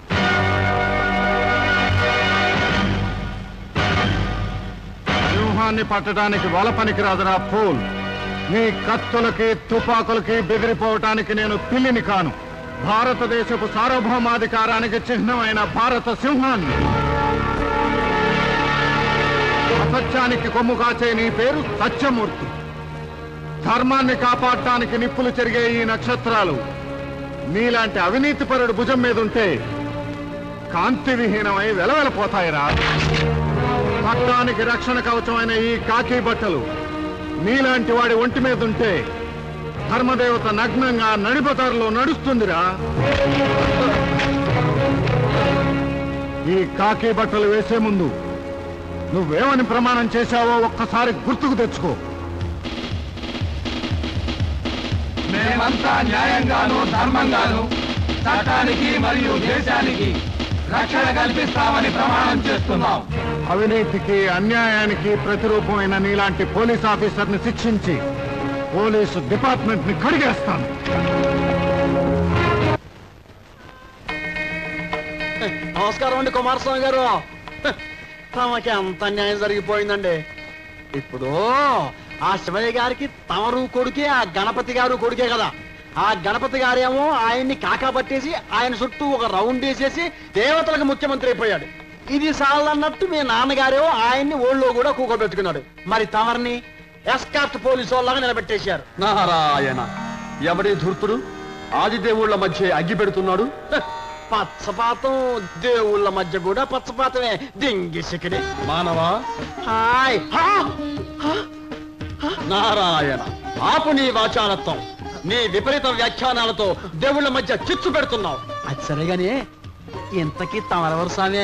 సింహాన్ని పట్టడానికి వల పనికిరాదురా ఫూల్ నీ కత్తులకి తుపాకులకి బెదిరిపోవటానికి నేను పిల్లిని కాను భారతదేశపు సార్వభౌమాధికారానికి చిహ్నమైన భారత సింహాన్ని అసత్యానికి కొమ్ము కాచే నీ పేరు సత్యమూర్తి ధర్మాన్ని కాపాడటానికి నిప్పులు చెరిగే ఈ నక్షత్రాలు నీలాంటి అవినీతిపరుడు భుజం మీద ఉంటే కాంతి విహీనమై వెలవెలపోతాయిరా పట్టానికి రక్షణ కవచమైన ఈ కాకి బట్టలు నీలాంటి వాడి ఒంటి మీద ఉంటే ధర్మదేవత నగ్నంగా నడిపదారులో నడుస్తుందిరా ఈ కాకి బట్టలు వేసే ముందు నువ్వేమని ప్రమాణం చేశావో ఒక్కసారి గుర్తుకు తెచ్చుకో మేమంతా న్యాయంగాను ధర్మంగాను చట్టానికి మరియు దేశానికి రక్షణ కల్పిస్తామని ప్రమాణం చేస్తున్నాం అవినీతికి అన్యాయానికి ప్రతిరూపమైన నీలాంటి పోలీస్ ఆఫీసర్ని శిక్షించి పోలీసు డిపార్ట్మెంట్ ని కడిగేస్తాను నమస్కారం అండి కుమారస్వామి గారు తమకి అంత అన్యాయం జరిగిపోయిందండి ఇప్పుడు ఆ శివయ్య గారికి తమరు కొడుకే ఆ గణపతి గారు కొడుకే కదా ఆ గణపతి గారేమో ఆయన్ని కాకా పట్టేసి ఆయన చుట్టూ ఒక రౌండ్ వేసేసి దేవతలకు ముఖ్యమంత్రి అయిపోయాడు ఇది సాలన్నట్టు మీ నాన్నగారేమో ఆయన్ని ఓళ్ళో కూడా కూకోబెట్టుకున్నాడు మరి తమరిని ఎస్కార్ట్ పోలీసు వాళ్ళగా నిలబెట్టేశారు నారాయణ ఎవడి ధూర్తుడు ఆదిదేవుళ్ళ మధ్య అగ్గి పెడుతున్నాడు హ, పచ్చపాతం దేవుళ్ళ మధ్య కూడా పచ్చపాతమే దింగి సికిడి మానవా హాయ్ హా! నారాయణ ఆపు నీ వాచాలత్వం నీ విపరీత వ్యాఖ్యానాలతో దేవుళ్ళ మధ్య చిచ్చు పెడుతున్నావు అది సరేగానే ఇంతకీ తమరెవరు సామే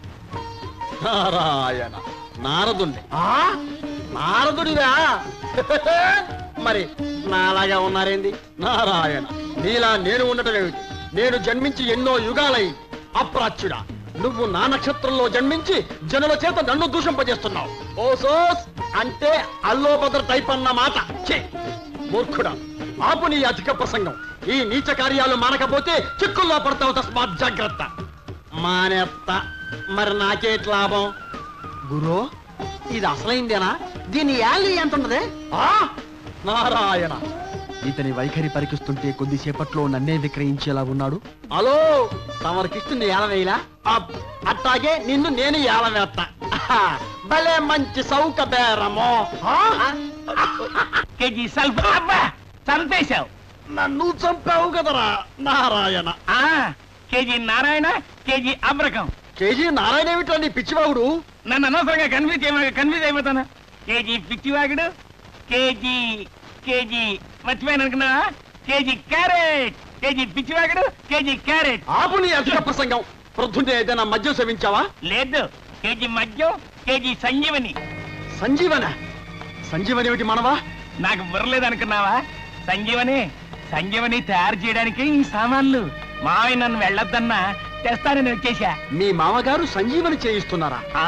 నారాయణ నారదుండి ఆ నారదుడిరా మరి నాలాగా ఉన్నారేంది నారాయణ నీలా నేను ఉండటం ఏమిటి నేను జన్మించి ఎన్నో యుగాలైంది అప్రాచ్యుడా నువ్వు నా నక్షత్రంలో జన్మించి జనుల చేత నన్ను దూషింపజేస్తున్నావు ఓసోస్ అంటే అల్లోభద్ర టైప్ అన్న మాట ఛీ! మూర్ఖుడా ఆపు నీ అధిక ప్రసంగం ఈ నీచ కార్యాలు మానకపోతే చిక్కుల్లో పడతావు తస్మాత్ జాగ్రత్త మానేత్త మరి నాకేట్ లాభం గురు ఇది అసలైందేనా దీని యాలి ఎంత ఉన్నదే ఆ నారాయణ ఇతని వైఖరి పరికిస్తుంటే కొద్దిసేపట్లో నన్నే విక్రయించేలా ఉన్నాడు హలో తమరికిస్తుంది ఏలవేలా అట్టాగే నిన్ను నేను ఏలవేత్త భలే మంచి సౌక బేరమో కేజీ సల్ఫ్ అబ్బా చంపేశావు నన్ను చంపావు కదరా నారాయణ ఆ కేజీ నారాయణ కేజీ అబ్రకం కేజీ నారాయణ ఏమిట్రా నీ పిచ్చివాగుడు నన్ను అనవసరంగా కన్ఫ్యూజ్ చేయమని కన్ఫ్యూజ్ అయిపోతాను కేజీ పిచ్చివాగుడు కేజీ కేజీ మర్చిపోయాను అనుకున్నా కేజీ క్యారెట్ కేజీ పిచ్చివాగుడు కేజీ క్యారెట్ ఆపు నీ అధిక ప్రసంగం ప్రొద్దునే ఏదైనా మద్యం సేవించావా లేదు కేజీ మద్యం కేజీ సంజీవని సంజీవన సంజీవని ఏమిటి మనవా నాకు బుర్రలేదు అనుకున్నావా సంజీవని సంజీవని తయారు చేయడానికి ఈ సామాన్లు మావయ్య నన్ను వెళ్ళొద్దన్నా తెస్తానని వచ్చేసా మీ మామగారు సంజీవని చేయిస్తున్నారా ఆ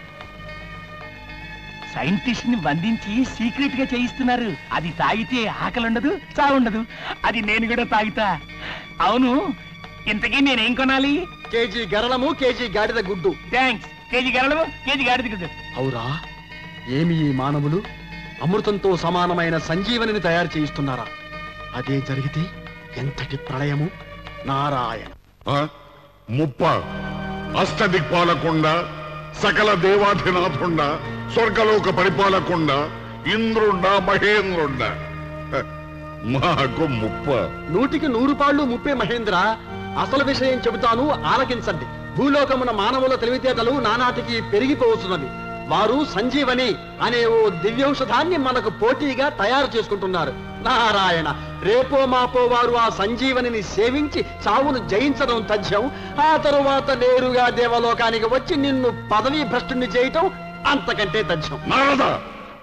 సైంటిస్ట్ ని బంధించి సీక్రెట్ గా చేయిస్తున్నారు అది తాగితే ఆకలి ఉండదు చావుండదు అది నేను కూడా తాగుతా అవును ఇంతకీ నేనేం కొనాలి కేజీ గరళము కేజీ గాడిద గుడ్డు థ్యాంక్స్ కేజీ గరళము కేజీ గాడిద గుడ్డు అవురా ఏమి ఈ మానవులు అమృతంతో సమానమైన సంజీవనిని తయారు చేయిస్తున్నారా అదే జరిగితే ఎంతటి ప్రళయము నారాయణ ముప్ప అష్టదిక్పాలకుండ సకల దేవాధినాథుండ స్వర్గలోక పరిపాలకుండ ఇంద్రుండ మహేంద్రుండ హ, మాకు ముప్ప నూటికి నూరు పాళ్ళు ముప్పే మహేంద్ర అసలు విషయం చెబుతాను ఆలకించండి భూలోకమున మానవుల తెలివితేటలు నానాటికి పెరిగిపోతున్నది వారు సంజీవని అనే ఓ దివ్యౌషధాన్ని మనకు పోటీగా తయారు చేసుకుంటున్నారు నారాయణ రేపో మాపో వారు ఆ సంజీవనిని సేవించి చావును జయించడం తథ్యం ఆ తరువాత నేరుగా దేవలోకానికి వచ్చి నిన్ను పదవీ భ్రష్టుని చేయటం అంతకంటే తథ్యం నారద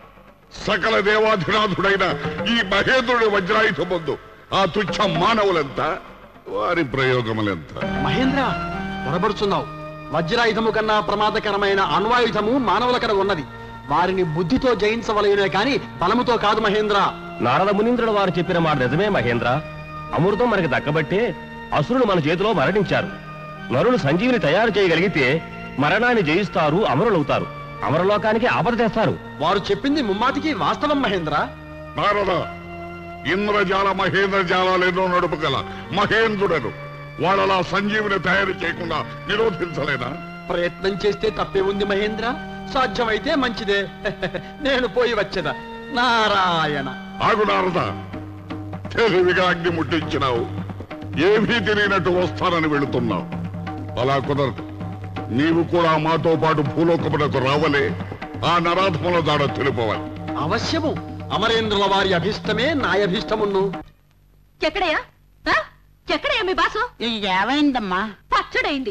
సకల దేవాధినాథుడైన ఈ మహేంద్రుడి వజ్రాయుధ ముందు ఆ తుచ్చ మానవులెంత వారి ప్రయోగములెంత మహేంద్ర పొరబడుచున్నావు వజ్రాయుధము కన్నా ప్రమాదకరమైన అణ్వాయుధము మానవుల కడ ఉన్నది వారిని బుద్ధితో జయించవలయునే కాని బలముతో కాదు మహేంద్ర నారద మునీంద్రుడు వారు చెప్పిన మాట నిజమే మహేంద్ర అమృతం మనకి దక్కబట్టే అసురులు మన చేతిలో మరణించారు నరులు సంజీవిని తయారు చేయగలిగితే మరణాన్ని జయిస్తారు అమరులవుతారు అమరలోకానికి ఆపద తెస్తారు వారు చెప్పింది ముమ్మాటికి వాస్తవం మహేంద్ర నారద ఇంద్రజాల మహేంద్ర జాలాలేదో నడుపుగల మహేంద్రుడను వాళ్ళలా సంజీవిని తయారు చేయకుండా నిరోధించలేనా ప్రయత్నం చేస్తే తప్పే ఉంది మహేంద్ర సాధ్యమైతే మంచిదే నేను పోయి వచ్చేదా నారాయణ ఆగు నారద తెలివిగా అగ్ని ముట్టించినావు ఏమీ తెలియనట్టు వస్తానని వెళుతున్నావు అలా కుదరదు నీవు కూడా మాతో పాటు భూలోకమునకు రావలే ఆ నరాధముల దాడ తెలుపవాలి అవశ్యము అమరేంద్రుల వారి అభిష్టమే నా అభిష్టమును ఎక్కడయ్యా ఆ? ఎక్కడయ్యా మీ బాసు ఏమైందమ్మా పచ్చడైంది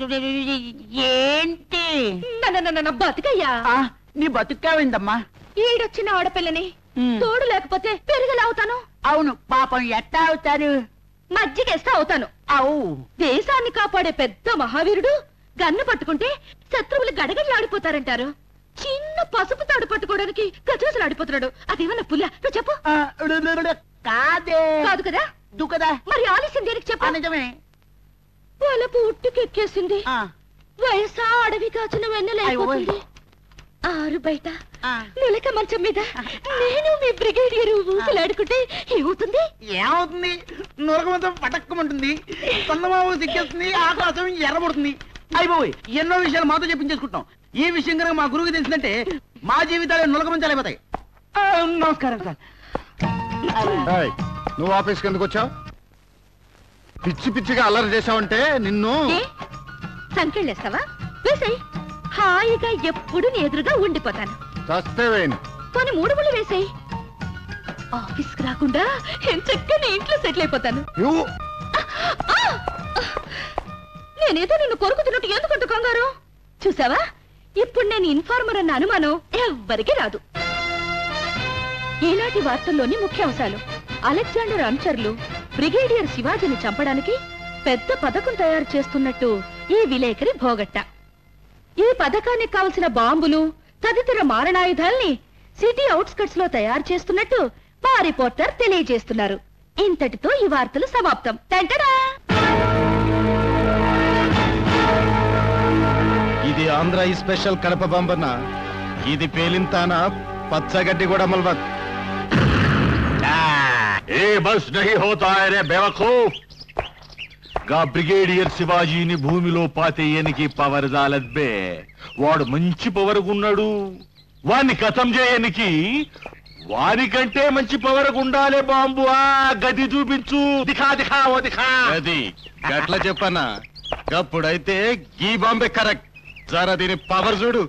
ఏంటి నన్ను బతికయ్యా నీ బతుకావిందమ్మా ఈడొచ్చిన ఆడపిల్లని తోడు లేకపోతే పెరిగెలా అవును పాపం ఎట్టా అవుతారు మజ్జిగేస్తా అవుతాను అవు దేశాన్ని కాపాడే పెద్ద మహావీరుడు గన్ను పట్టుకుంటే శత్రువులు గడగడలాడిపోతారంటారు చిన్న పసుపు తాడు పట్టుకోవడానికి గజగజలు ఆడిపోతున్నాడు అదేమన్నా పుల్ల నువ్వు చెప్పు కాదే కాదు కదా దుకదా మరి ఆలస్యం దేనికి చెప్పు నిజమే వలపు ఉట్టుకెక్కేసింది వయసా అడవి కాచిన వెన్నెలైపోతుంది ఆరు బయట నిలక మంచం మీద నేను మీ బ్రిగేడియర్ ఊసలాడుకుంటే ఏమవుతుంది ఏమవుతుంది నురగమంతం పటక్కమంటుంది చందమామ దిగ్గేస్తుంది ఆకాశం ఎర్రబడుతుంది అయిపోయి ఎన్నో విషయాలు మాతో చెప్పించేసుకుంటాం ఈ విషయం కనుక మా గురువుకి తెలిసిందంటే మా జీవితాలు నులకమంచాలు అయిపోతాయి ఆ, నమస్కారం సార్ ఏయ్, నువ్వు ఆఫీస్కి ఎందుకు వచ్చావు పిచ్చి పిచ్చిగా అల్లరి చేశావంటే నిన్ను సంకెళ్ళేస్తావా వేసాయి హాయిగా ఎప్పుడు నీ ఎదురుగా ఉండిపోతాను చస్తేవేని కొన్ని మూడు ముళ్ళు వేసాయి ఆఫీస్ కి రాకుండా ఎంచక్క నీ ఇంట్లో సెటిల్ అయిపోతాను నువ్వు నేనేదో నిన్ను కొరుకుతున్నట్టు ఎందుకంత కంగారు చూసావా ఇప్పుడు నేను ఇన్ఫార్మర్ అన్న అనుమానం ఎవ్వరికీ రాదు ఈనాటి వార్తల్లోని ముఖ్యాంశాలు అలెగ్జాండర్ అనుచరులు బ్రిగేడియర్ శివాజీని చంపడానికి పెద్ద పథకం తయారు చేస్తున్నట్టు ఈ విలేకరి భోగట్ట ఈ పథకానికి కావలసిన బాంబులు తదితర మారణాయుధాల్ని సిటీ అవుట్స్కట్స్ లో తయారు చేస్తున్నట్టు మా రిపోర్టర్ తెలియజేస్తున్నారు ఇంతటితో ఈ వార్తలు సమాప్తం టంటడా ఇది ఆంధ్ర ఈ స్పెషల్ కడప బంబన్న ఇది పేలింతాన పచ్చగడ్డి కూడా మల్వత్ ఏ బస్ నహి హోతా హై రే బేవకూఫ్ గా బ్రిగేడియర్ శివాజీని భూమిలో పాతేయనికి పవర్ జాలద్ బే వాడు మంచి పవర్ ఉన్నాడు వాణ్ణి కథం చేయనికి వానికంటే మంచి పవర్ ఉండాలే బాంబు ఆ గది చూపించు దిఖా దిఖా ఓ దిఖా అది గట్ల చెప్పన్నా అప్పుడైతే ఈ బాంబే కరెక్ట్ జరా దీని పవర్ చూడు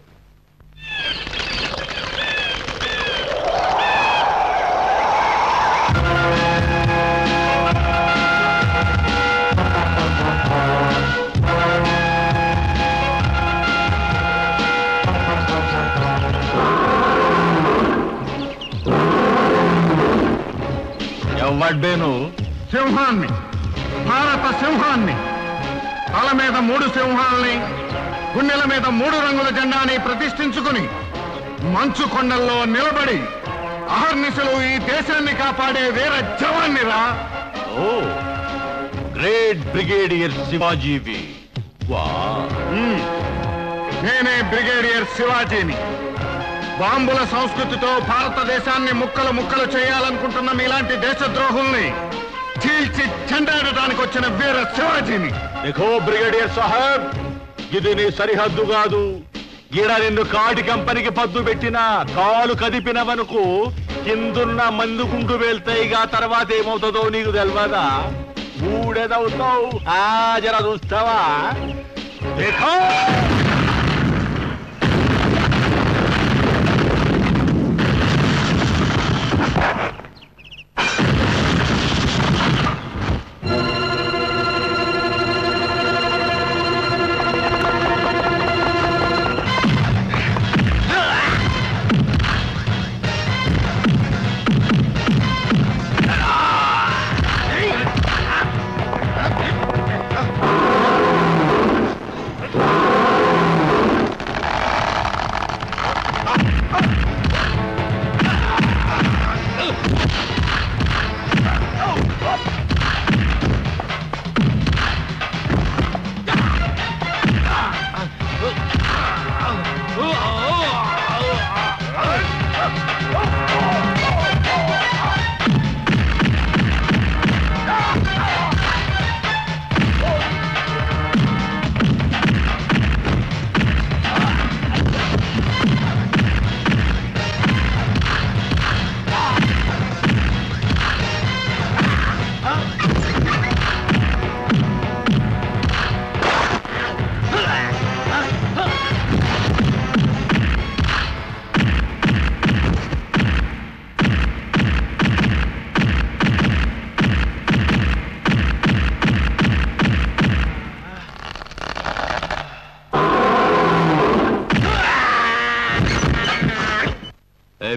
ఎవడ్డేను సింహాన్ని భారత సింహాన్ని తల మీద మూడు సింహాల్ని గుండెల మీద మూడు రంగుల జెండాని ప్రతిష్ఠించుకుని మంచు కొండల్లో నిలబడి అహర్నిశలు ఈ దేశాన్ని కాపాడే వీర జవాన్నిరా ఓ గ్రేట్ బ్రిగేడియర్ శివాజీవి వా మ్మ్. నేనే బ్రిగేడియర్ శివాజీని బాంబుల సంస్కృతితో భారతదేశాన్ని ముక్కలు ముక్కలు చేయాలనుకుంటున్న మీలాంటి దేశద్రోహుల్ని చీల్చి చెండాడటానికి వచ్చిన వీర శివాజీని देखो బ్రిగేడియర్ సాహెబ్ ఇది నీ సరిహద్దు కాదు ఈడ నిన్ను కాటి కంపెనీకి పద్దు పెట్టినా కాలు కదిపినవనుకు కిందున్న మందు గుండు వెళ్తాయిగా తర్వాత ఏమవుతుందో నీకు తెలియదా ఊడేదవుతావు ఆ జర చూస్తావా దేఖో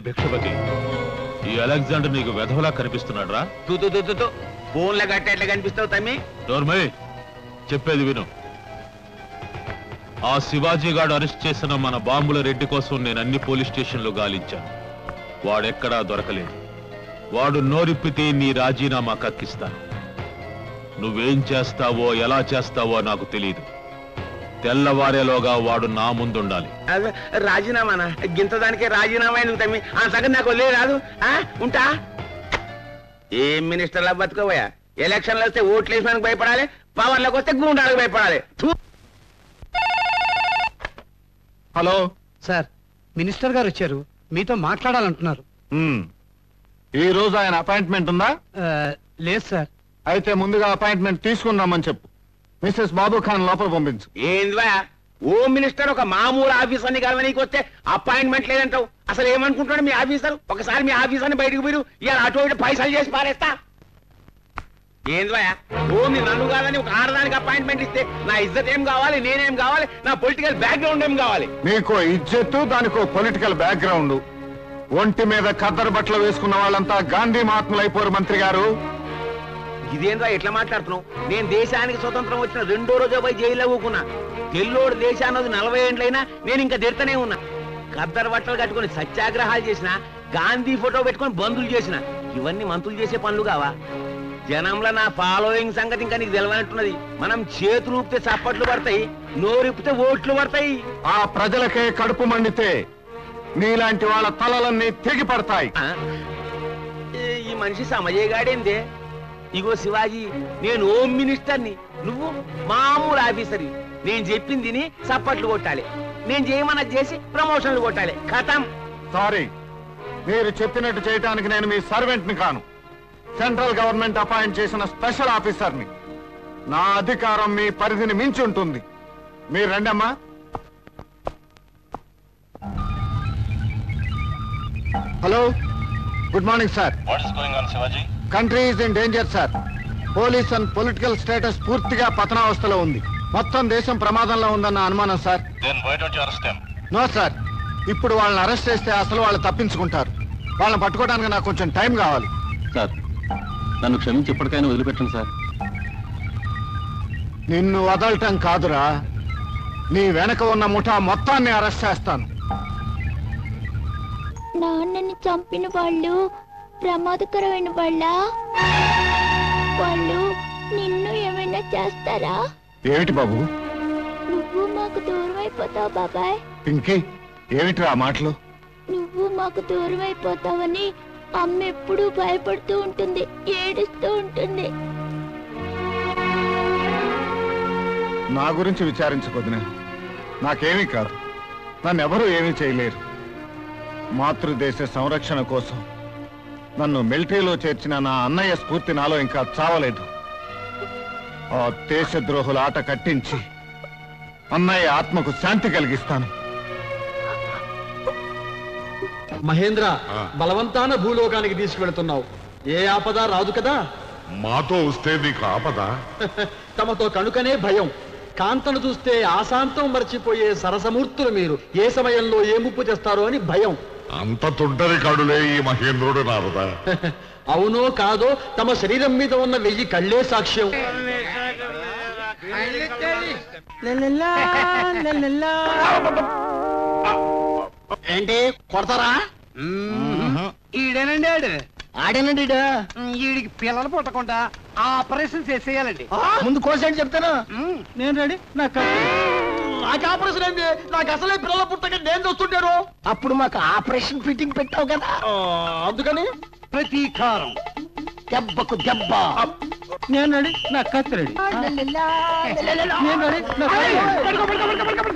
భిక్షపతి ఈ అలెగ్జాండర్ నీకు వెధవలా కనిపిస్తున్నాడు రా తూ తూ తూ తూ తూ. ఫోన్లో గట్ట ఎట్లా కనిపిస్తావు తమ్మి డోర్మై చెప్పేది విను ఆ శివాజీ గాడు అరెస్ట్ చేసిన మన బాంబుల రెడ్డి కోసం నేను అన్ని పోలీస్ స్టేషన్లు గాలించాను వాడెక్కడా దొరకలేదు వాడు నోరిప్పితే నీ రాజీనామా కక్కిస్తాను నువ్వేం చేస్తావో ఎలా చేస్తావో నాకు తెలియదు తెల్లవారేలోగా వాడు నా ముందుండాలి అదే, రాజీనామానా గింత దానికే రాజీనామా ఎందుకు తమ్మి ఆ సగం నాకు వదిలే రాదు ఆ? ఉంటా ఏం మినిస్టర్లా బతుకోబోయా ఎలక్షన్లు వస్తే ఓట్లు వేసినందుకు భయపడాలి పవర్లకు వస్తే గూండాలకు భయపడాలి థూ. హలో సార్ మినిస్టర్ గారు వచ్చారు మీతో మాట్లాడాలంటున్నారు ఈ రోజు ఆయన అపాయింట్మెంట్ ఉందా లేదు సార్ అయితే ముందుగా అపాయింట్మెంట్ తీసుకుని రమ్మని చెప్పు మిస్సెస్ బాబు ఖాన్ లోపల పంపించు ఏందివా హోమ్ మినిస్టర్ ఒక మామూలు ఆఫీసర్ని కలవనీకి వస్తే అపాయింట్మెంట్ లేదంటావు అసలు ఏమనుకుంటున్నాడు మీ ఆఫీసర్ ఒకసారి మీ ఆఫీసర్ని బయటకు పోయి ఇలా అటు ఇటు పైసలు చేసి పారేస్తా ఏందివా హోమ్ నన్ను కాదని ఒక ఆడదానికి అపాయింట్మెంట్ ఇస్తే నా ఇజ్జత్ ఏం కావాలి నేనేం కావాలి నా పొలిటికల్ బ్యాక్గ్రౌండ్ ఏం కావాలి నీకో ఇజ్జత్తు దానికో పొలిటికల్ బ్యాక్గ్రౌండ్ ఒంటి మీద ఖద్దరు బట్టలు వేసుకున్న వాళ్ళంతా గాంధీ మహాత్ములు అయిపోరు మంత్రి గారు ఇదేంద్రా ఎట్లా మాట్లాడుతున్నావు నేను దేశానికి స్వతంత్రం వచ్చిన రెండో రోజు పోయి జైల్లో ఊకున్నా తెల్లోడు దేశాన్నది నలభై ఏండ్లైనా నేను ఇంకా తిడతనే ఉన్నా ఖద్దరు బట్టలు కట్టుకొని సత్యాగ్రహాలు చేసిన గాంధీ ఫోటో పెట్టుకొని బంధులు చేసిన ఇవన్నీ మంత్రులు చేసే పనులు కావా జనంలో నా ఫాలోయింగ్ సంగతి ఇంకా నీకు తెలవనట్టున్నది మనం చేతులు ఊపితే చప్పట్లు పడతాయి నోరిపితే ఓట్లు పడతాయి ఆ ప్రజలకే కడుపు మండితే నీలాంటి వాళ్ళ తలలన్నీ తెగి పడతాయి ఏ, ఈ మనిషి సమజేగాడేందే ఇగో శివాజీ నేను హోమ్ మినిస్టర్ని నువ్వు మామూలు ఆఫీసర్వి నేను చెప్పింది విని చప్పట్లు కొట్టాలి నేను చేయమన్నది చేసి ప్రమోషన్లు కొట్టాలి కథం సారీ మీరు చెప్పినట్టు చేయటానికి నేను మీ సర్వెంట్ ని కాను సెంట్రల్ గవర్నమెంట్ అపాయింట్ చేసిన స్పెషల్ ఆఫీసర్ని నా అధికారం మీ పరిధిని మించి ఉంటుంది మీరు రండమ్మా hello good morning sir What is going on, Shivaji? Country is in danger sir police and political status పూర్తిగా పతనావస్థలో ఉంది మొత్తం దేశం ప్రమాదంలో ఉందన్న అనుమానం sir Then why don't you arrest them? No sir ఇప్పుడు వాళ్ళని అరెస్ట్ చేస్తే అసలు వాళ్ళు తప్పించుకుంటారు వాళ్ళని పట్టుకోవడానికి నాకు కొంచెం టైం కావాలి సార్ నన్ను క్షమించి ఇప్పటికైనా వదిలిపెట్టండి సార్ నిన్ను వదలటం కాదురా నీ వెనక ఉన్న ముఠా మొత్తాన్ని అరెస్ట్ చేస్తాను నాన్నని చంపిన వాళ్ళు ప్రమాదకరమైన వాళ్ళ వాళ్ళు నిన్ను ఏమైనా చేస్తారా ఏమిటి బాబు నువ్వు మాకు దూరం అయిపోతావు బాబాయ్ పింకీ ఏమిటి ఆ మాటలు నువ్వు మాకు దూరం అయిపోతావని అమ్మ ఎప్పుడూ భయపడుతూ ఉంటుంది ఏడుస్తూ ఉంటుంది నా గురించి విచారించుకొదిన నాకేమీ కాదు నన్నెవరూ ఏమీ చేయలేరు మాతృదేశ సంరక్షణ కోసం నన్ను మిలిటరీలో చేర్చిన నా అన్నయ్య స్ఫూర్తి నాలో ఇంకా చావలేదు ఆ దేశద్రోహుల ఆట కట్టించి అన్నయ్య ఆత్మకు శాంతి కలిగిస్తాను మహేంద్ర బలవంతాన భూలోకానికి తీసుకువెళుతున్నావు ఏ ఆపద రాదు కదా మాతో వస్తే నీకు ఆపద తమతో కనుకనే భయం కాంతను చూస్తే ఆశాంతం మర్చిపోయే సరసమూర్తులు మీరు ఏ సమయంలో ఏ ముప్పు చేస్తారో అని భయం అంత తుంటరి కాడులే ఈ మహేంద్రుడు నారదా అవునో కాదో తమ శరీరం మీద ఉన్న వెయ్యి కళ్ళే సాక్ష్యం ఏంటి కొడతారా ఈడేనండి ఆడు ఆడేనండి ఈడు. ఈడికి పిల్లలు పుట్టకుండా ఆపరేషన్ చేసేయాలండి ముందు కోసేయండి చెప్తాను నేను రెడీ నాకు నాకు ఆపరేషన్ అయింది నాకు అసలే పిల్లల పుట్టక నేను చూస్తుంటారు అప్పుడు మాకు ఆపరేషన్ ఫిట్టింగ్ పెట్టావు కదా అందుకని ప్రతీకారం దెబ్బకు దెబ్బ నేను రెడీ నా కత్తి రెడీ నేను రెడీ నా కత్తి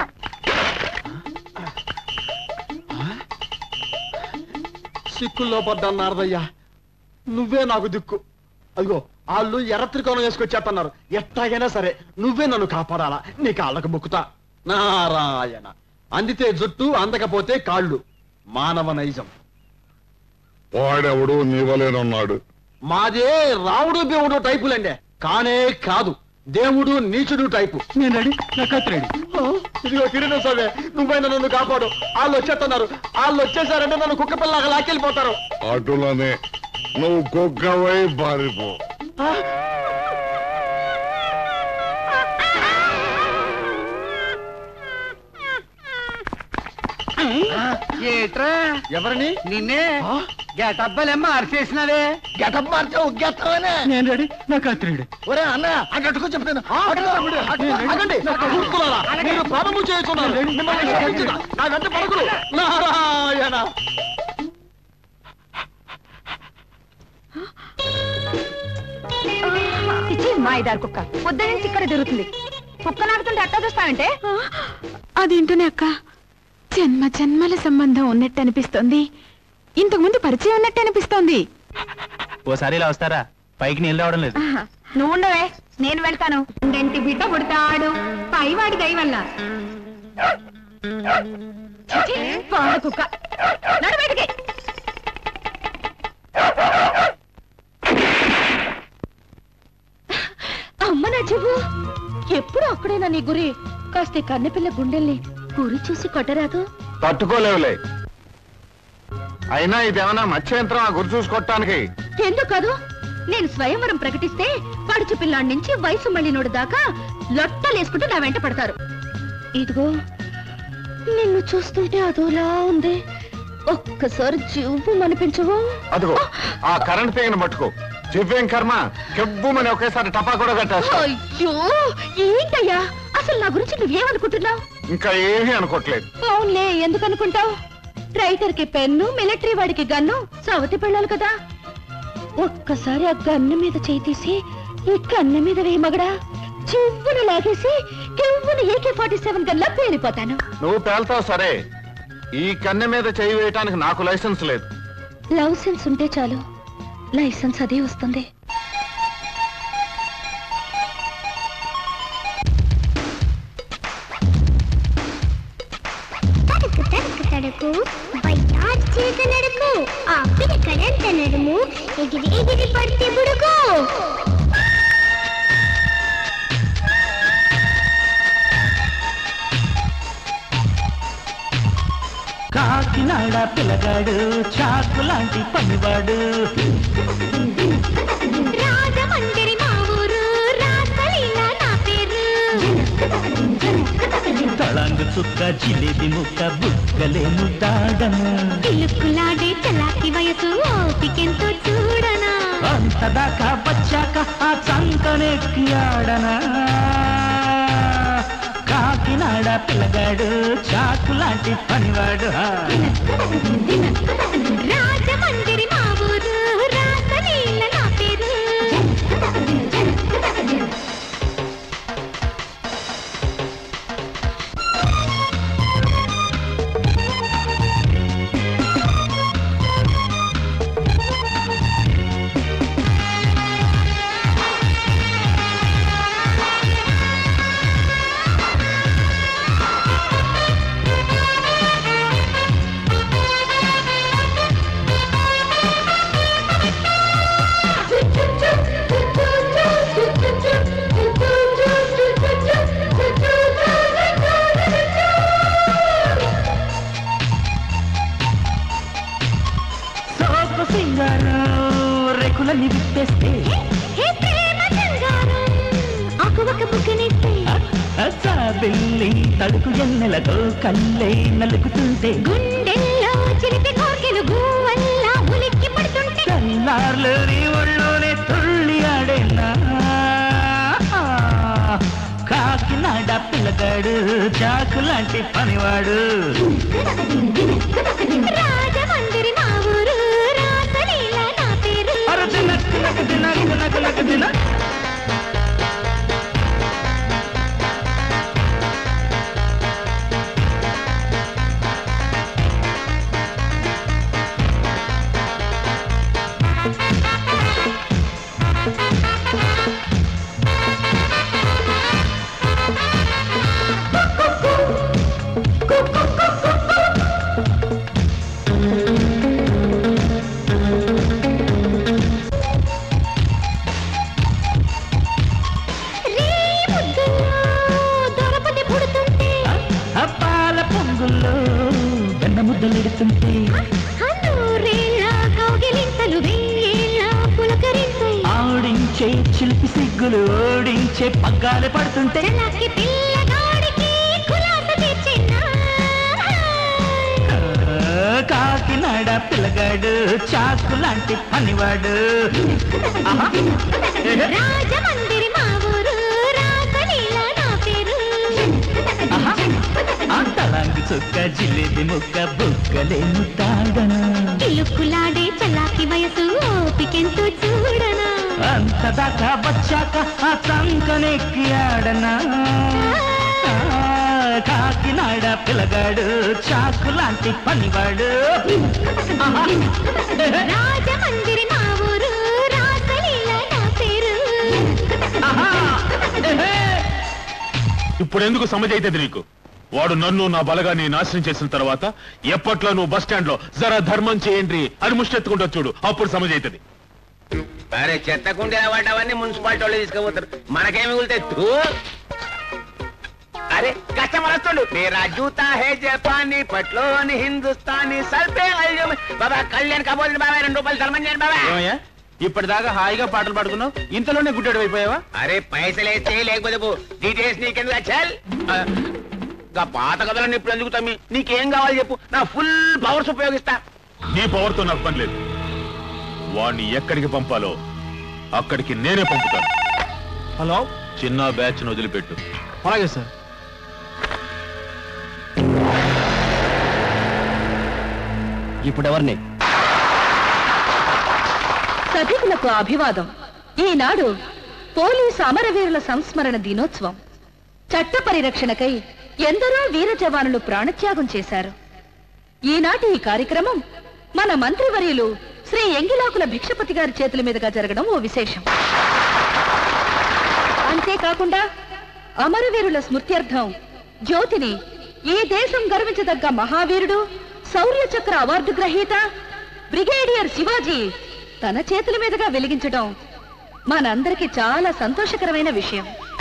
సిక్కుల్లో పడ్డా నారదయ్యా నువ్వే నాకు దిక్కు అదిగో వాళ్ళు ఎర్ర త్రికోణం వేసుకొచ్చేస్తున్నారు ఎట్టాగైనా సరే నువ్వే నన్ను కాపాడాలా నీ కాళ్ళకు మొక్కుతా నారాయణ అందితే జుట్టు అందకపోతే కాళ్ళు మానవ నైజం వాడెవడు నీవలేనున్నాడు మాదే రావుడు దేవుడు టైపులండి కానే కాదు దేవుడు నీచుడు టైపు నేను రెడీ నా కత్తి రెడీ ఇదిగో కిరీటం స్వామి నువ్వైనా నన్ను కాపాడు వాళ్ళు వచ్చేస్తున్నారు వాళ్ళు వచ్చేసారంటే నన్ను కుక్క పిల్లగా లాకెళ్ళిపోతారు అటులనే నువ్వు కుక్కవై పారిపో ఏట్రా ఎవరిని నిన్నే గెటబ్బలేమ్మా అరిచేసినవే గెటప్ మార్చావు గెత్తవనే నేను రెడీ నా కత్తి రెడీ ఒరే అన్న అటు చెప్తాను అగండి కూర్చున్నారా మీరు పాపము చేస్తున్నారు మిమ్మల్ని క్షమించిన నా వెంట పడకులు నారాయణ ఇచ్చి మా ఇదారు కుక్క పొద్దు నుంచి ఇక్కడ తిరుగుతుంది కుక్క నాకుతుంటే అట్టా చూస్తావంటే అదేంటోనే అక్క జన్మ జన్మల సంబంధం ఉన్నట్టు అనిపిస్తోంది ఇంతకు ముందు పరిచయం ఉన్నట్టు అనిపిస్తోంది ఓసారి ఇలా వస్తారా పైకి నీళ్ళు రావడం లేదు నువ్వు ఉండవే నేను వెళ్తాను ఇంటి బిడ్డ పుడతాడు పైవాడి దయ వల్ల ఛీ, పాడు కుక్క నడు బయటికి అమ్మ నా చెవు ఎప్పుడు అక్కడేనా నీ గురి కాస్త కన్నెపిల్ల గుండెల్ని గురి చూసి కొట్టరాదు తట్టుకోలేవులే అయినా ఇదేమన్నా మత్స్యంత్రం ఆ గురి చూసి కొట్టడానికి ఎందుకు కాదు నేను స్వయంవరం ప్రకటిస్తే పడుచు పిల్లాడి నుంచి వయసు మళ్ళినోడు దాకా లొట్టలేసుకుంటూ నా వెంట పడతారు ఇదిగో నిన్ను చూస్తుంటే అదోలా ఉంది ఒక్కసారి జీవు అనిపించవు అదిగో ఆ కరెంట్ తీగను పట్టుకో జివ్వేం కర్మ కెవ్వుమని ఒకేసారి టపా కూడా కట్టేస్తా అయ్యో ఏంటయ్యా అసలు నా గురించి నువ్వేమనుకుంటున్నావు ఇంకా ఏమీ అనుకోవట్లేదు అవునులే ఎందుకు అనుకుంటావు రైటర్ కి పెన్ను మిలిటరీ వాడికి గన్ను సవతి పెళ్ళాలి కదా ఒక్కసారి ఆ గన్ను మీద చేయి తీసి ఈ కన్ను మీద వేయి మగడా చివ్వును లాగేసి కెవ్వును ఏకే ఫార్టీ సెవెన్ గల్లా పేరిపోతాను నువ్వు పేల్తావు సరే ఈ కన్నె మీద చేయి వేయటానికి నాకు లైసెన్స్ లేదు లవ్ సెన్స్ ఉంటే చాలు లైసెన్స్ అదే వస్తుంది తడుకు తడుకు తడుకు బయట చేత నడుకు ఆ పిలకడంత నడుము ఎగిరి ఎగిరి పడితే బుడుకు కాకినాడ పిల్లగాడు చాకు లాంటి పనివాడు రాజమండ్రి మా ఊరు రాసలీలా నా పేరు తళంగు చుక్క జిలేబి ముక్క బుగ్గలేము దాడము పిలుక్కులాడే చలాకి వయసు ఓపికెంతో చూడనా అంతదాకా వచ్చాక ఆ చంకనెక్కి ఆడనా కాకినాడ పిల్లగాడు చాకు లాంటి పనివాడు రాజమండ్రి మా ఊరు రాసలీలా నా పేరు సోకు సింగారం రేకులని విప్పేస్తే హే ప్రేమ బంగారం ఆకువక బుగ్గనిస్తే బిల్లి తడుకు ఎన్నెలతో కళ్ళే నలుగుతుంటే గుండెల్లో చిలిపి కోర్కెలు గువ్వల్లా ఉలిక్కి పడుతుంటే తెల్లార్లు నీ ఒళ్ళోనే తుళ్ళి ఆడేనా కాకినాడ పిల్లగాడు చాకు లాంటి పనివాడు రాజమండ్రి మా ఊరు రాసలీలా నా పేరు అరే తినక్ తినక్ తినక్ తినక్ తినక్ తినక్ Cuckoo! పూరించే చిలిపి సిగ్గులు ఓడించే పగ్గాలు పడుతుంటే చలాకి పిల్లగాడికి కులాస తీర్చినా ఆ, కాకినాడ పిల్లగాడు చాకు లాంటి పనివాడు ఆహా. రాజమందిరి మా ఊరు రాసలీల నా పేరు అంతలాంటి చుక్క జిలేబి ముక్క బుగ్గలేను తాగనా కిలుక్కులాడే చలాకి వయసు ఓపికెంతో చూడనా అంత దాకా వచ్చాక ఆ తంకనెక్కి ఆడనా ఆ, కాకినాడ పిల్లగాడు చాకు లాంటి పనివాడు ఆహా. రాజమందిరి మా ఊరు రాసలీల నా పేరు ఇప్పుడు ఎందుకు సమజ్ అవుతుంది నీకు వాడు నన్ను నా బలగాన్ని నాశనం చేసిన తర్వాత ఎప్పట్లో నువ్వు బస్ స్టాండ్ లో జరా ధర్మం చేయండి అని ముష్టెత్తుకుంటూ చూడు అప్పుడు సమజ్ అవుతుంది అరే చెత్త కుండీల పడ్డవన్నీ మున్సిపాలిటీ వాళ్ళు తీసుకుపోతారు మనకేమి మిగులుతాయి తూ అరే కస్టమర్ వస్తుండు మేరా జూతా హే జపానీ పట్లోని హిందుస్థానీ సల్పే అల్యూమి బాబా కళ్యాణ్ కబోల్ బాబా రెండు రూపాయలు ధర్మం చేయండి బాబా ఏమయ్యా ఇప్పటిదాకా హాయిగా పాటలు పాడుకున్నావు ఇంతలోనే గుడ్డెడు అయిపోయావా అరే పైసలు వేస్తే లేకపోతే పో డీటెయిల్స్ నీకెందుకు వచ్చాల్ గా పాత కథలను ఇప్పుడు ఎందుకు తమ్మి నీకేం కావాలి చెప్పు నా ఫుల్ పవర్స్ ఉపయోగిస్తా నీ పవర్తో నాకు పని లేదు వాణ్ణి ఎక్కడికి పంపాలో అక్కడికి నేనే పంపుతాను హలో చిన్న బ్యాచ్ వదిలిపెట్టు అలాగే సార్ ఇప్పుడు ఎవరిని సభికులకు అభివాదం ఈనాడు పోలీసు అమరవీరుల సంస్మరణ దినోత్సవం చట్ట పరిరక్షణకై ఎందరో వీర జవానులు ప్రాణత్యాగం చేశారు ఈనాటి ఈ కార్యక్రమం మన మంత్రివర్యులు శ్రీ ఎంగిలాకుల భిక్షపతి గారి చేతుల మీదుగా జరగడం ఓ విశేషం అంతేకాకుండా అమరవీరుల స్మృత్యర్థం జ్యోతిని ఈ దేశం గర్వించదగ్గ మహావీరుడు శౌర్య చక్ర అవార్డు గ్రహీత బ్రిగేడియర్ శివాజీ తన చేతుల మీదుగా వెలిగించడం మనందరికీ చాలా సంతోషకరమైన విషయం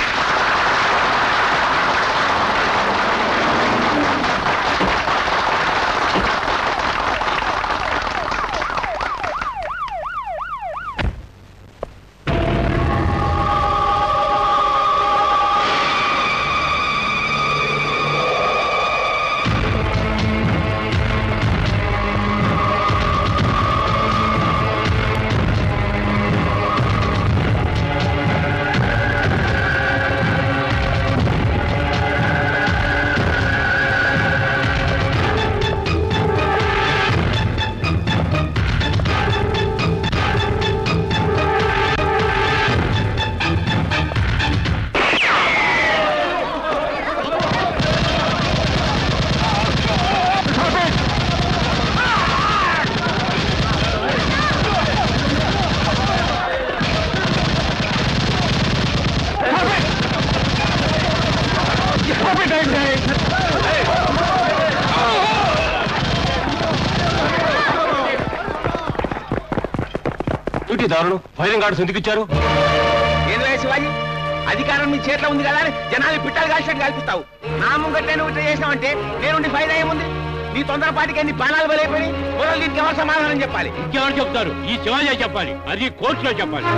డ్యూటీ దారులు ఫైరింగ్ కార్డ్స్ ఎందుకు ఇచ్చారు ఏంద్రా శివాజీ అధికారం మీ చేతిలో ఉంది కదా అని జనాలు పిట్టాలు కాల్చినట్టు కల్పిస్తావు నా ముంగట్లే నువ్వు ఇట్లా చేసినావంటే నేనుండి ఫైల్ అయ్యేముంది నీ తొందరపాటికి నీ బాణాలు బలైపోయి మొదలు దీనికి ఎవరు సమాధానం చెప్పాలి ఇంకెవరు చెప్తారు ఈ శివాజీ చెప్పాలి అది కోర్టులో చెప్పాలి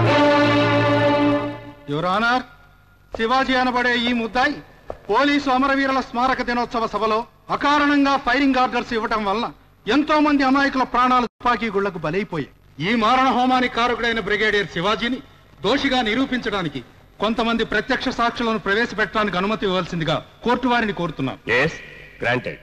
యువర్ ఆనర్ శివాజీ అనబడే ఈ ముద్దాయి పోలీసు అమరవీరుల స్మారక దినోత్సవ సభలో అకారణంగా ఫైరింగ్ ఆర్డర్స్ ఇవ్వటం వల్ల ఎంతో మంది అమాయకుల ప్రాణాలు తుపాకీ గుళ్లకు బలైపోయాయి ఈ మారణ హోమానికి కారకుడైన బ్రిగేడియర్ శివాజీని దోషిగా నిరూపించడానికి కొంతమంది ప్రత్యక్ష సాక్షులను ప్రవేశపెట్టడానికి అనుమతి ఇవ్వాల్సిందిగా కోర్టు వారిని కోరుతున్నాను గ్రాంటెడ్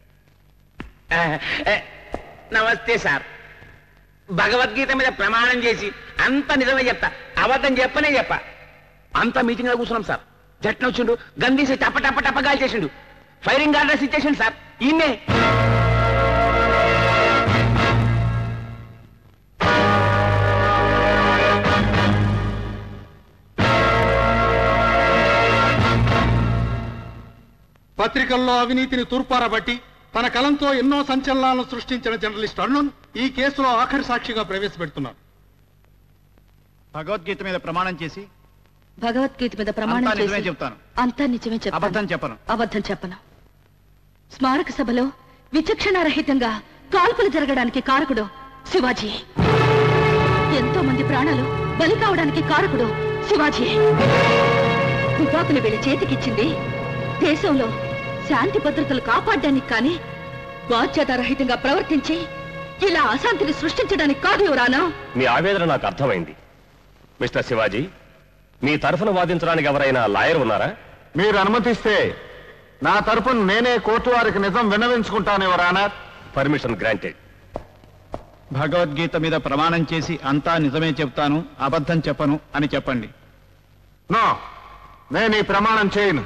నమస్తే సార్ భగవద్గీత మీద ప్రమాణం చేసి అంత నిజమే చెప్తా అబద్ధం చెప్పనే చెప్ప అంత మీటింగ్ లో కూర్చున్నాం సార్ జట్న వచ్చిండు గందీసి టప్ప టప్ప టప్ప గాలి చేసిండు ఫైరింగ్ ఆర్డర్స్ ఇచ్చేసిండు సార్ ఈయనే పత్రికల్లో అవినీతిని తూర్పారబట్టి తన కలంతో ఎన్నో సంచలనాలను సృష్టించిన జర్నలిస్ట్ అరుణ్ ఈ కేసులో ఆఖరి సాక్షిగా ప్రవేశపెడుతున్నారు భగవద్గీత మీద ప్రమాణం చేసి భగవద్గీత మీద ప్రమాణం అంతా నిజమే చేసి చెప్తాను అంతా నిజమే చెప్తాను అబద్ధం చెప్పను అబద్ధం చెప్పను స్మారక సభలో విచక్షణారహితంగా కాల్పులు జరగడానికి కారకుడు శివాజీ ఎంతో మంది ప్రాణాలు బలి కావడానికి కారకుడు శివాజీ తుపాకులు వీళ్ళ చేతికిచ్చింది దేశంలో శాంతి భద్రతలు కాపాడడానికి కానీ బాధ్యతారహితంగా ప్రవర్తించి ఇలా అశాంతిని సృష్టించడానికి కాదు యువరానా మీ ఆవేదన నాకు అర్థమైంది మిస్టర్ శివాజీ మీ తరఫున వాదించడానికి ఎవరైనా లాయర్ ఉన్నారా మీరు అనుమతిస్తే నా తరపున నేనే కోర్టు వారికి నిజం విన్నవించుకుంటాను ఎవరానా పర్మిషన్ గ్రాంటెడ్ భగవద్గీత మీద ప్రమాణం చేసి అంతా నిజమే చెప్తాను అబద్ధం చెప్పను అని చెప్పండి నో నేను ఈ ప్రమాణం చేయను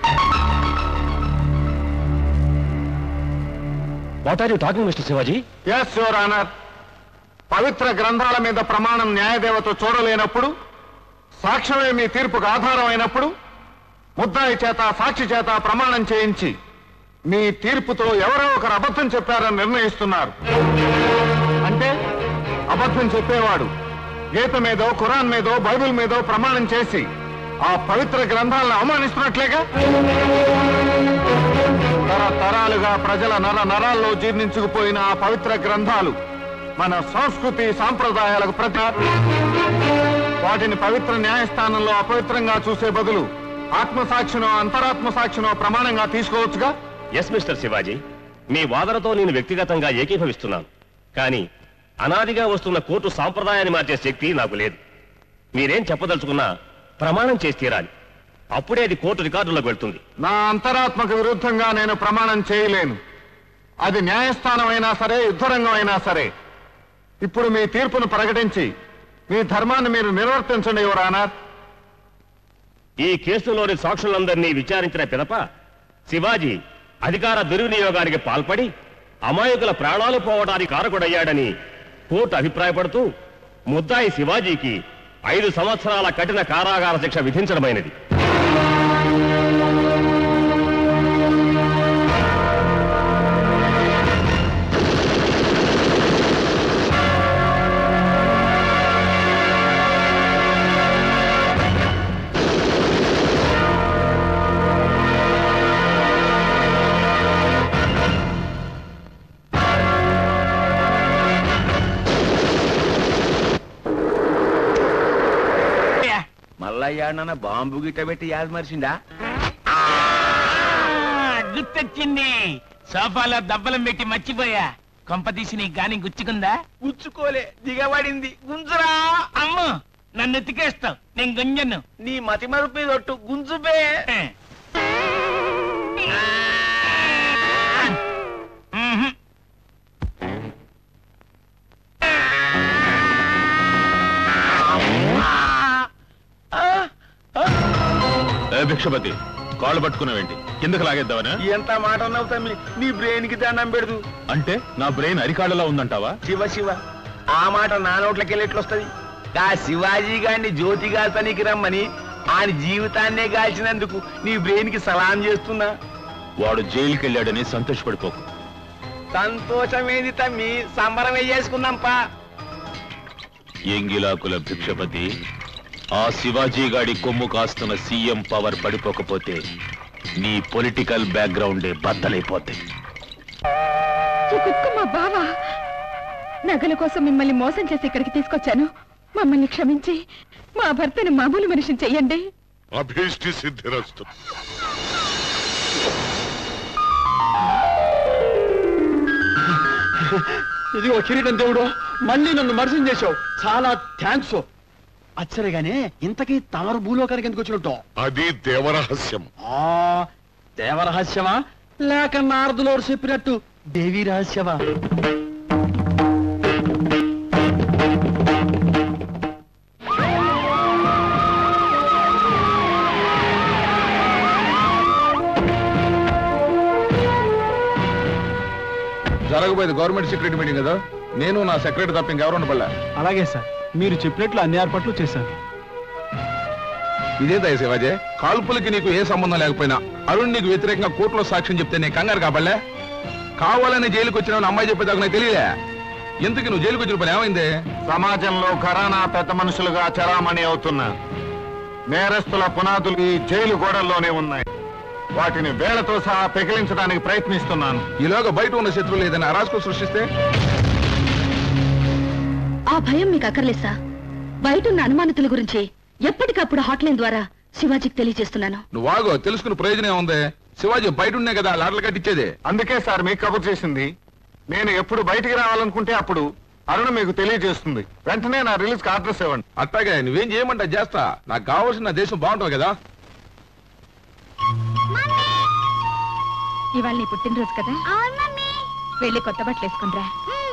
what are you talking mister Shivaji yes your honour పవిత్ర గ్రంథాల మీద ప్రమాణం న్యాయదేవత చూడలేనప్పుడు సాక్ష్యమే మీ తీర్పుకు ఆధారం అయినప్పుడు ముద్దాయి చేత సాక్షి చేత ప్రమాణం చేయించి మీ తీర్పుతో ఎవరో ఒకరు అబద్ధం చెప్పారని నిర్ణయిస్తున్నారు అంటే అబద్ధం చెప్పేవాడు గీత మీదో ఖురాన్ మీదో బైబిల్ మీదో ప్రమాణం చేసి ఆ పవిత్ర గ్రంథాలను అవమానిస్తున్నట్లేగా తరతరాలుగా ప్రజల నర నరాల్లో జీర్ణించుకుపోయిన ఆ పవిత్ర గ్రంథాలు మన సంస్కృతి సాంప్రదాయాలకు ప్రతి వాటిని పవిత్ర న్యాయస్థానంలో అపవిత్రంగా చూసే బదులు ఆత్మసాక్షినో అంతరాత్మ సాక్షినో ప్రమాణంగా తీసుకోవచ్చుగా ఎస్ మిస్టర్ శివాజీ మీ వాదనతో నేను వ్యక్తిగతంగా ఏకీభవిస్తున్నాను కానీ అనాదిగా వస్తున్న కోర్టు సాంప్రదాయాన్ని మార్చే శక్తి నాకు లేదు మీరేం చెప్పదలుచుకున్నా ప్రమాణం చేసి తీరాలి అప్పుడే అది కోర్టు రికార్డులోకి వెళ్తుంది నా అంతరాత్మకు విరుద్ధంగా నేను ప్రమాణం చేయలేను అది న్యాయస్థానం అయినా సరే యుద్ధరంగం అయినా సరే ఇప్పుడు మీ తీర్పును ప్రకటించి మీ ధర్మాన్ని మీరు నిర్వర్తించండి యువరానర్ ఈ కేసులోని సాక్షులందరినీ విచారించిన పిదప శివాజీ అధికార దుర్వినియోగానికి పాల్పడి అమాయకుల ప్రాణాలు పోవడానికి కారకుడయ్యాడని కోర్టు అభిప్రాయపడుతూ ముద్దాయి శివాజీకి ఐదు సంవత్సరాల కఠిన కారాగార శిక్ష విధించడమైనది మళ్ళా ఏడన్న బాంబు గిట్ట పెట్టి యాద మరిచిందా గుర్తొచ్చింది సోఫాలో దబ్బలం పెట్టి మర్చిపోయా కొంపతీసి నీకు గాని గుచ్చుకుందా గుచ్చుకోలే దిగబడింది గుంజురా అమ్మో నన్ను ఎత్తికేస్తావు నేను గుంజను నీ మతి మరుపు మీద ఒట్టు గుంజుపే ఏ భిక్షపతి కాళ్ళు పట్టుకున్నావేంటి కిందకు లాగేద్దామనా ఎంత మాట అన్నావు తమ్మి నీ బ్రెయిన్ కి దండం పెడదు అంటే నా బ్రెయిన్ అరికాళ్ళలో ఉందంటావా శివ శివ ఆ మాట నా నోట్లకి వెళ్ళి ఎట్లొస్తుంది ఆ శివాజీ గారిని జ్యోతి గాల్పనికి రమ్మని ఆయన జీవితాన్నే కాల్చినందుకు నీ బ్రెయిన్ కి సలాం చేస్తున్నా వాడు జైలుకి వెళ్ళాడని సంతోషపడిపోకు సంతోషమేది తమ్మి సంబరం చేసుకుందాంపా ఎంగిలాకుల భిక్షపతి ఆ శివాజీ గాడి కొమ్ము కాస్తున్న సీఎం పవర్ పడిపోకపోతే నీ పొలిటికల్ బ్యాక్గ్రౌండే బద్దలైపోతాయి చిక్కుకు మా బావ నగల కోసం మిమ్మల్ని మోసం చేసి ఇక్కడికి తీసుకొచ్చాను మమ్మల్ని క్షమించి మా భర్తను మామూలు మనిషిని చెయ్యండి అభీష్టి సిద్ధిరస్తు ఇదిగో కిరీటం దేవుడు మళ్ళీ నన్ను మర్సం చేశావు చాలా థ్యాంక్స్ ఆశ్చర్యగానే ఇంతకీ తమరు భూలోకానికి ఎందుకు వచ్చినట్టు అది దేవరహస్యం ఆ దేవరహస్యమా లేక నారదులోరు చెప్పినట్టు దేవి రహస్యమా జరగబోయేది గవర్నమెంట్ సెక్రటరీ మీటింగ్ కదా నేను నా సెక్రటరీ తప్ప ఇంకెవరు ఉండబడలే అలాగే సార్ మీరు చెప్పినట్లు అన్ని ఏర్పాట్లు చేశాను ఇదే దయ శివాజీ కాల్పులకి నీకు ఏ సంబంధం లేకపోయినా అరుణ్ నీకు వ్యతిరేకంగా కోర్టులో సాక్ష్యం చెప్తే నేను కంగారు కాబడలే కావాలని జైలుకి వచ్చిన అమ్మాయి చెప్పేదాకా నాకు తెలియలే ఎందుకు నువ్వు జైలుకి వచ్చిన పని ఏమైంది సమాజంలో ఘరానా పెద్ద మనుషులుగా చలామణి అవుతున్నా నేరస్తుల పునాదులు ఈ జైలు గోడల్లోనే ఉన్నాయి వాటిని వేళతో సహా పెకిలించడానికి ప్రయత్నిస్తున్నాను ఈలోగా బయట ఉన్న శత్రువులు ఏదైనా అరాజకం సృష్టిస్తే ఆ భయం మీకు అక్కర్లేదు సార్ బయట ఉన్న అనుమానితుల గురించి ఎప్పటికప్పుడు హాట్లైన్ ద్వారా శివాజీకి తెలియజేస్తున్నాను నువ్వు ఆగో తెలుసుకున్న ప్రయోజనం ఏముంది శివాజీ బయట ఉన్నాయి కదా లాటలు కట్టించేదే అందుకే సార్ మీకు కబుర్ చేసింది నేను ఎప్పుడు బయటికి రావాలనుకుంటే అప్పుడు అరుణ మీకు తెలియజేస్తుంది వెంటనే నా రిలీజ్ కి అడ్రస్ ఇవ్వండి అట్టాగే నువ్వేం చేయమంటా చేస్తా నాకు కావాల్సిన నా దేశం బాగుంటుంది కదా ఇవాళ నీ పుట్టినరోజు కదా వెళ్ళి కొత్త బట్టలు వేసుకుండ్రా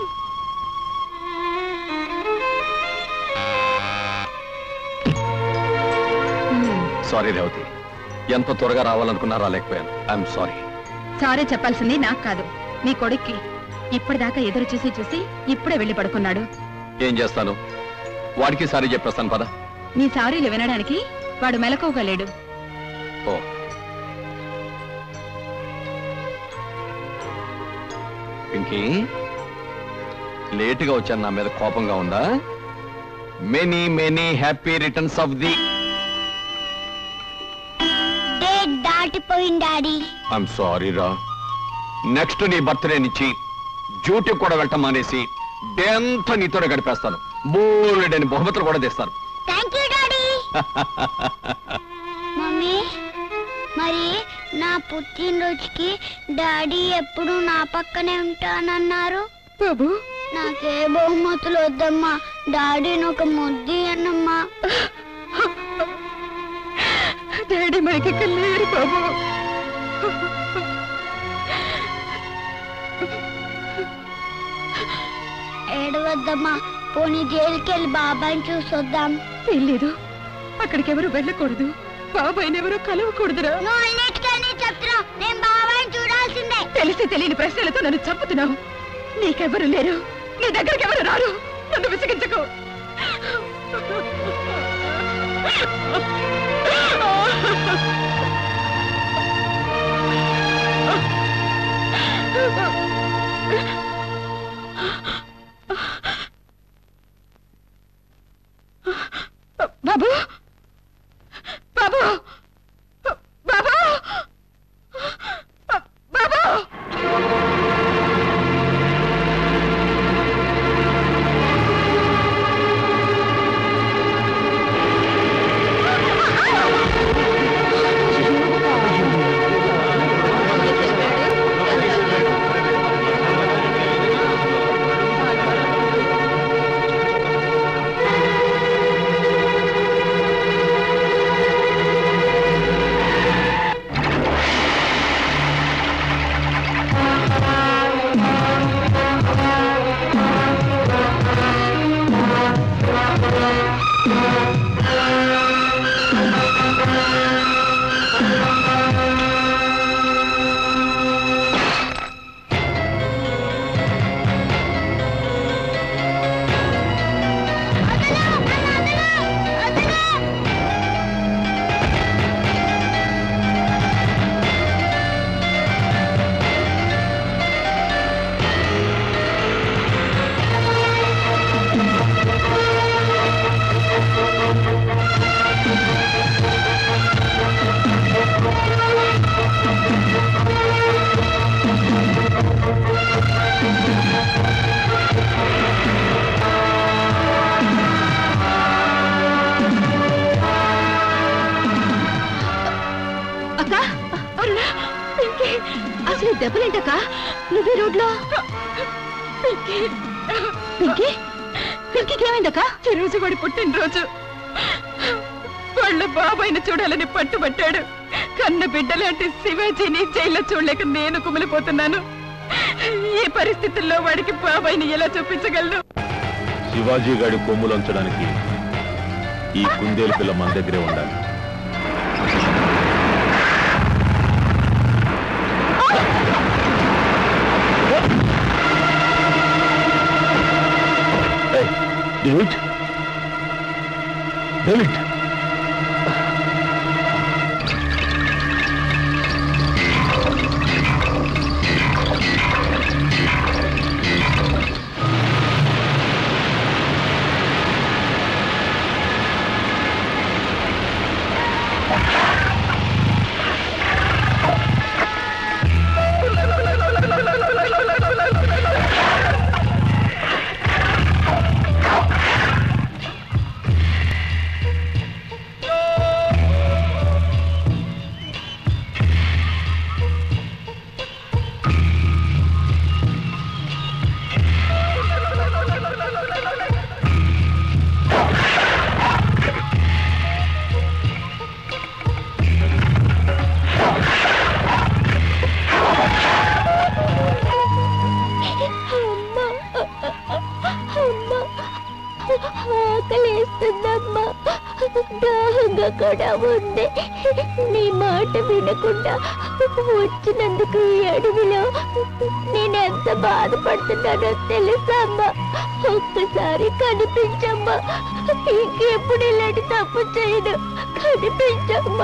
సారీ రేవతి ఎంత త్వరగా రావాలనుకున్నా రాలేకపోయాను ఐఎమ్ సారీ సారీ చెప్పాల్సింది నాకు కాదు నీ కొడుక్కి ఇప్పటిదాకా ఎదురు చూసి చూసి ఇప్పుడే వెళ్ళి పడుకున్నాడు ఏం చేస్తాను వాడికి సారీ చెప్పేస్తాను పద నీ సారీలు వినడానికి వాడు మెలకువగా లేడు ఓ పింకీ లేటుగా వచ్చాను నా మీద కోపంగా ఉందా many many happy returns of the date దాటిపోయింది డాడీ ఐఎమ్ సారీ రా నెక్స్ట్ నీ బర్త్డే నుంచి డ్యూటీ కూడా వెళ్ళటం మానేసి డే అంతా నీతోనే గడిపేస్తాను బోలెడని బహుమతులు కూడా తెస్తాను థ్యాంక్ యూ డాడీ మమ్మీ మరి నా పుట్టినరోజుకి డాడీ ఎప్పుడు నా పక్కనే ఉంటానన్నారు బాబు నాకే బహుమతులు వద్దమ్మా డాడీని ఒక ముద్ది అన్నమ్మా డాడీ మనకి లేరు బాబు ఏడవద్దమ్మా పోనీ జైలుకి వెళ్ళి బాబాయ్ని చూసొద్దాం తెలీదు అక్కడికి ఎవరు వెళ్ళకూడదు బాబాయ్ని ఎవరు కలవకూడదురా నువ్వు అన్నిటికీ చెప్తున్నావు నేను బాబాయ్ని చూడాల్సిందే తెలిసి తెలియని ప్రశ్నలతో నన్ను చంపుతున్నావు నీకెవరు లేరు నీ దగ్గరికి ఎవరు రారు నన్ను విసిగించకు బాబు బాబు బాబు బాబు అక్క అరుణ పింకీ అసలు ఈ దెబ్బలేంటక్క నువ్వే రోడ్లో పింకీ పింకీ పింకీకి ఏమైందక్క ఈ రోజు వాడి పుట్టినరోజు వాళ్ళ బాబాయిని చూడాలని పట్టుబట్టాడు కన్న బిడ్డలాంటి శివాజీని జైల్లో చూడలేక నేను కుమిలిపోతున్నాను ఈ పరిస్థితుల్లో వాడికి బాబాయిని ఎలా చూపించగలను శివాజీ గాడి కొమ్ములంచడానికి ఈ కుందేలు పిల్ల మన దగ్గరే ఉండాలి డేవిడ్ డేవిడ్ ఆకలేస్తుందమ్మా దాహంగా కూడా ఉంది నీ మాట వినకుండా వచ్చినందుకు ఈ అడవిలో నేను ఎంత బాధపడుతున్నానో తెలుసమ్మా ఒక్కసారి కనిపించమ్మా ఇంకెప్పుడు ఇలాంటి తప్పు చేయను కనిపించమ్మా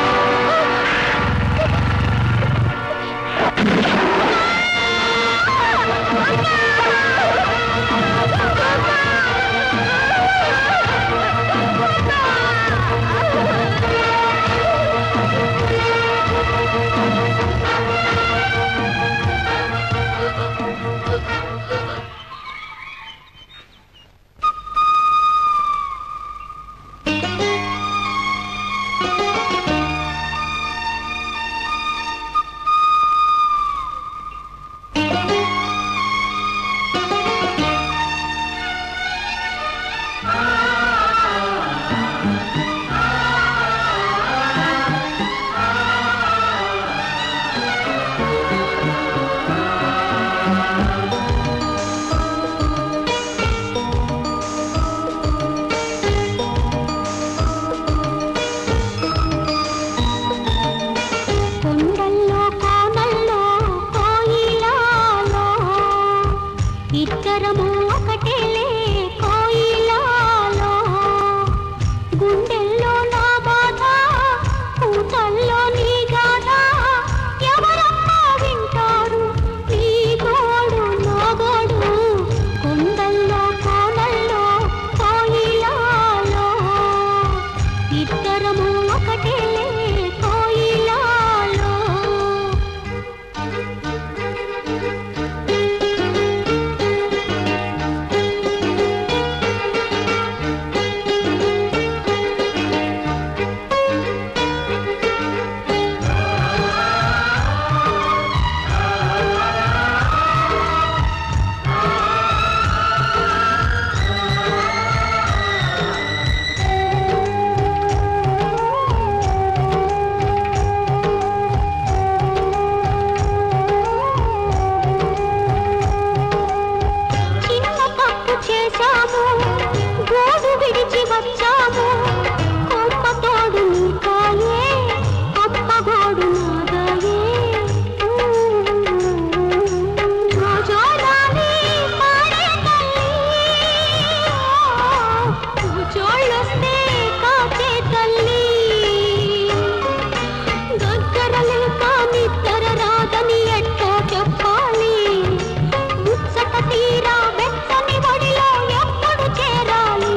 కొండల్లో కోనల్లో కోయిలాలో ఇద్దరము ఒకటేలే కోయిలాలో గుండెల్లో నా బాధ పూతల్లో నీ గాథ ఎవరమ్మా వింటారు నీ గోడు నా గోడు కొండల్లో కోనల్లో కోయిలాలో ఇద్దరము ఒకటేలే కోయిలాలో చిన్న తప్పు చేశాము గోడు విడిచి వచ్చాము కొమ్మ తోడు నీకాయే అమ్మ గోడు నాదాయే నా జోలాలి పాడే తల్లి నా జోళ్ళొస్తే కాచే తల్లి దగ్గర లేక నిద్ర రాదని ఎట్టో చెప్పాలి ముచ్చట తీరా వెచ్చని ఒడిలో ఎప్పుడు చేరాలి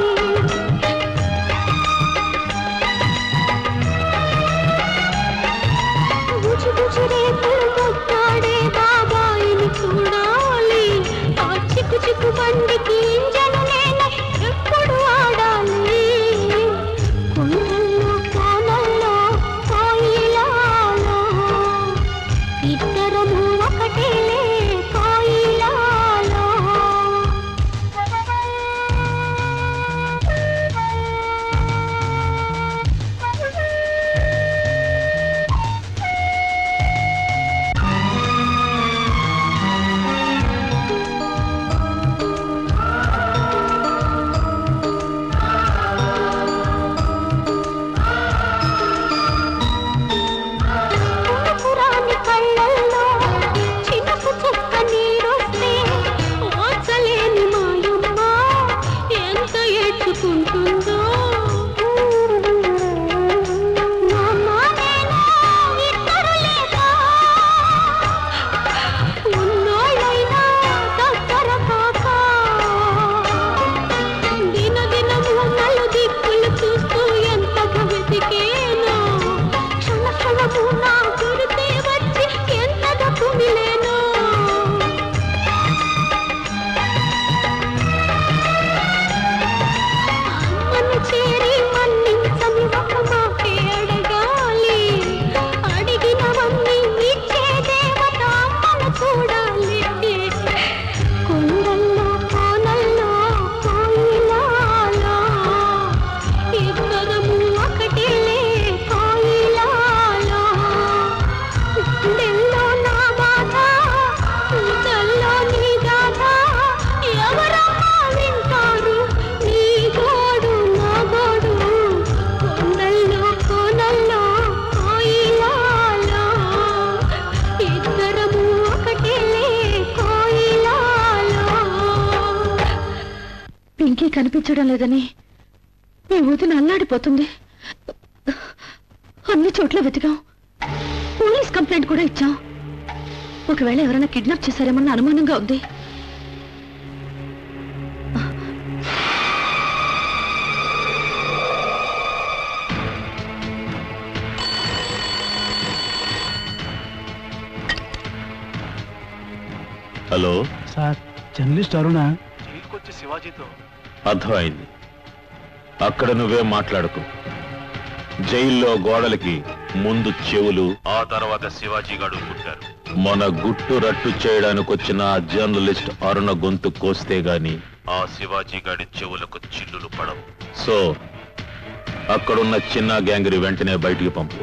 గుజు గుజు రేపులు ముట్టాడే బాబాయిని చూడాలి ఆ చిక్కు చిక్కు బండికి ఇంజను నేను ఎప్పుడు ఆడాలి కొండల్లో కోనల్లో కోయిలాలో ఇద్దరము ఒకటేలే కోయిలాలో పురాని కళ్ళల్లో చినుకు చుక్క నీరొస్తే ఓచలేని మాయమ్మ ఎంత ఏడ్చుకుంటుందో నాన్న నేను ఇద్దరు లేక ఉన్నోళ్ళైనా దగ్గర కాక దిన దినము నలు దిక్కులు చూస్తూ ఎంతగా వెతికేనో క్షణ క్షణము నా గురితే వచ్చి ఎంతగా కుమిలేనో అమ్మను కనిపించడం లేదని మీ వదిన అల్లాడిపోతుంది అన్ని చోట్ల వెతికాం పోలీస్ కంప్లైంట్ కూడా ఇచ్చాం ఒకవేళ ఎవరైనా కిడ్నాప్ చేశారేమన్న అనుమానంగా ఉంది హలో సార్ జర్నలిస్ట్ అరుణ జైలుకొచ్చి శివాజీతో అర్థమైంది అక్కడ నువ్వే మాట్లాడుకో జైల్లో గోడలకి ముందు చెవులు ఆ తర్వాత శివాజీ గారు పుట్టారు మన గుట్టు రట్టు చేయడానికి వచ్చిన ఆ జర్నలిస్ట్ అరుణ గొంతు కోస్తే గాని ఆ శివాజీ గారి చెవులకు చిల్లులు పడవు సో అక్కడున్న చిన్న గ్యాంగిరి వెంటనే బయటికి పంపు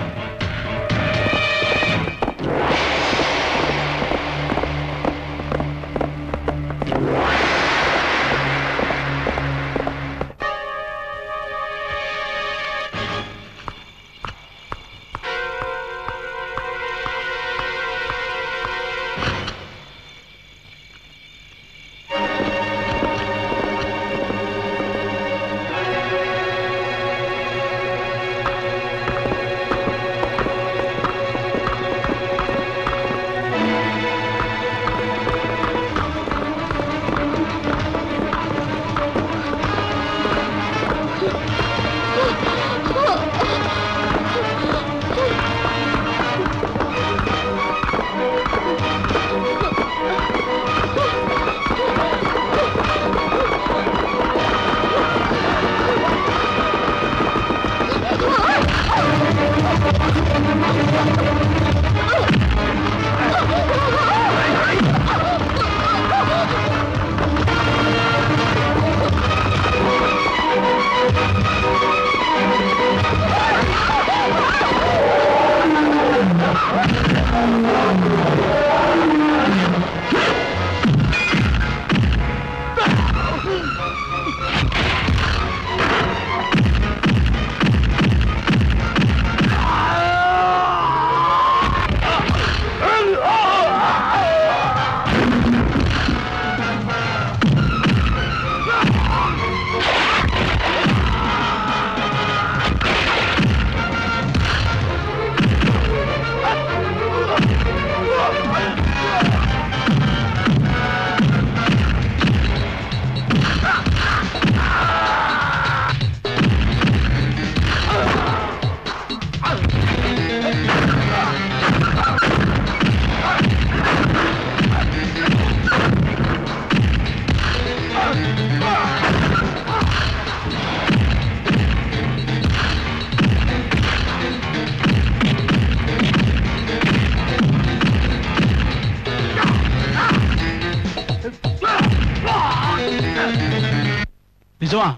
నిజమా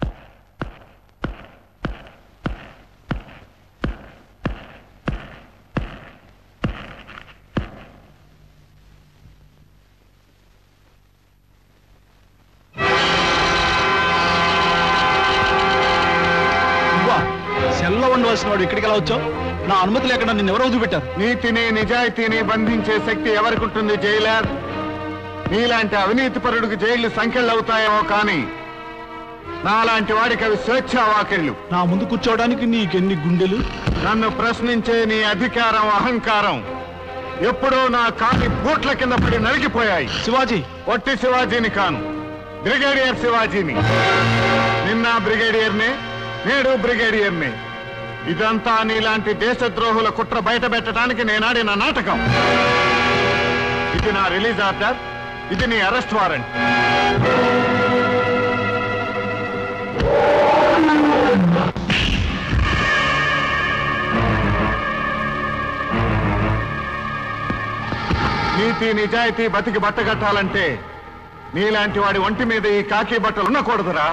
నువ్వా? సెల్లో ఉండవలసిన వాడు ఇక్కడికి ఎలా వచ్చావు నా అనుమతి లేకుండా నిన్ను ఎవరో వదిలిపెట్టారు నీతిని నిజాయితీని బంధించే శక్తి ఎవరికి ఉంటుంది జైలర్ నీలాంటి అవినీతిపరుడికి జైళ్లు సంఖ్యలు అవుతాయేమో కానీ నాలాంటి వాడికి అవి స్వేచ్ఛ వాకిళ్ళు నా ముందు కూర్చోవడానికి నీకెన్ని గుండెలు నన్ను ప్రశ్నించే నీ అధికారం అహంకారం ఎప్పుడో నా కాలి బూట్ల కింద పడి నలిగిపోయాయి శివాజీ ఒట్టి శివాజీని కాను బ్రిగేడియర్ శివాజీని నిన్న బ్రిగేడియర్నే నేడు బ్రిగేడియర్నే ఇదంతా నీలాంటి దేశద్రోహుల కుట్ర బయట పెట్టడానికి నేనాడిన నాటకం ఇది నా రిలీజ్ ఆర్డర్ ఇది నీ అరెస్ట్ వారెంట్ నీతి నిజాయితీ బతికి బట్టగట్టాలంటే నీలాంటి వాడి ఒంటి మీద ఈ కాకి బట్టలు ఉండకూడదురా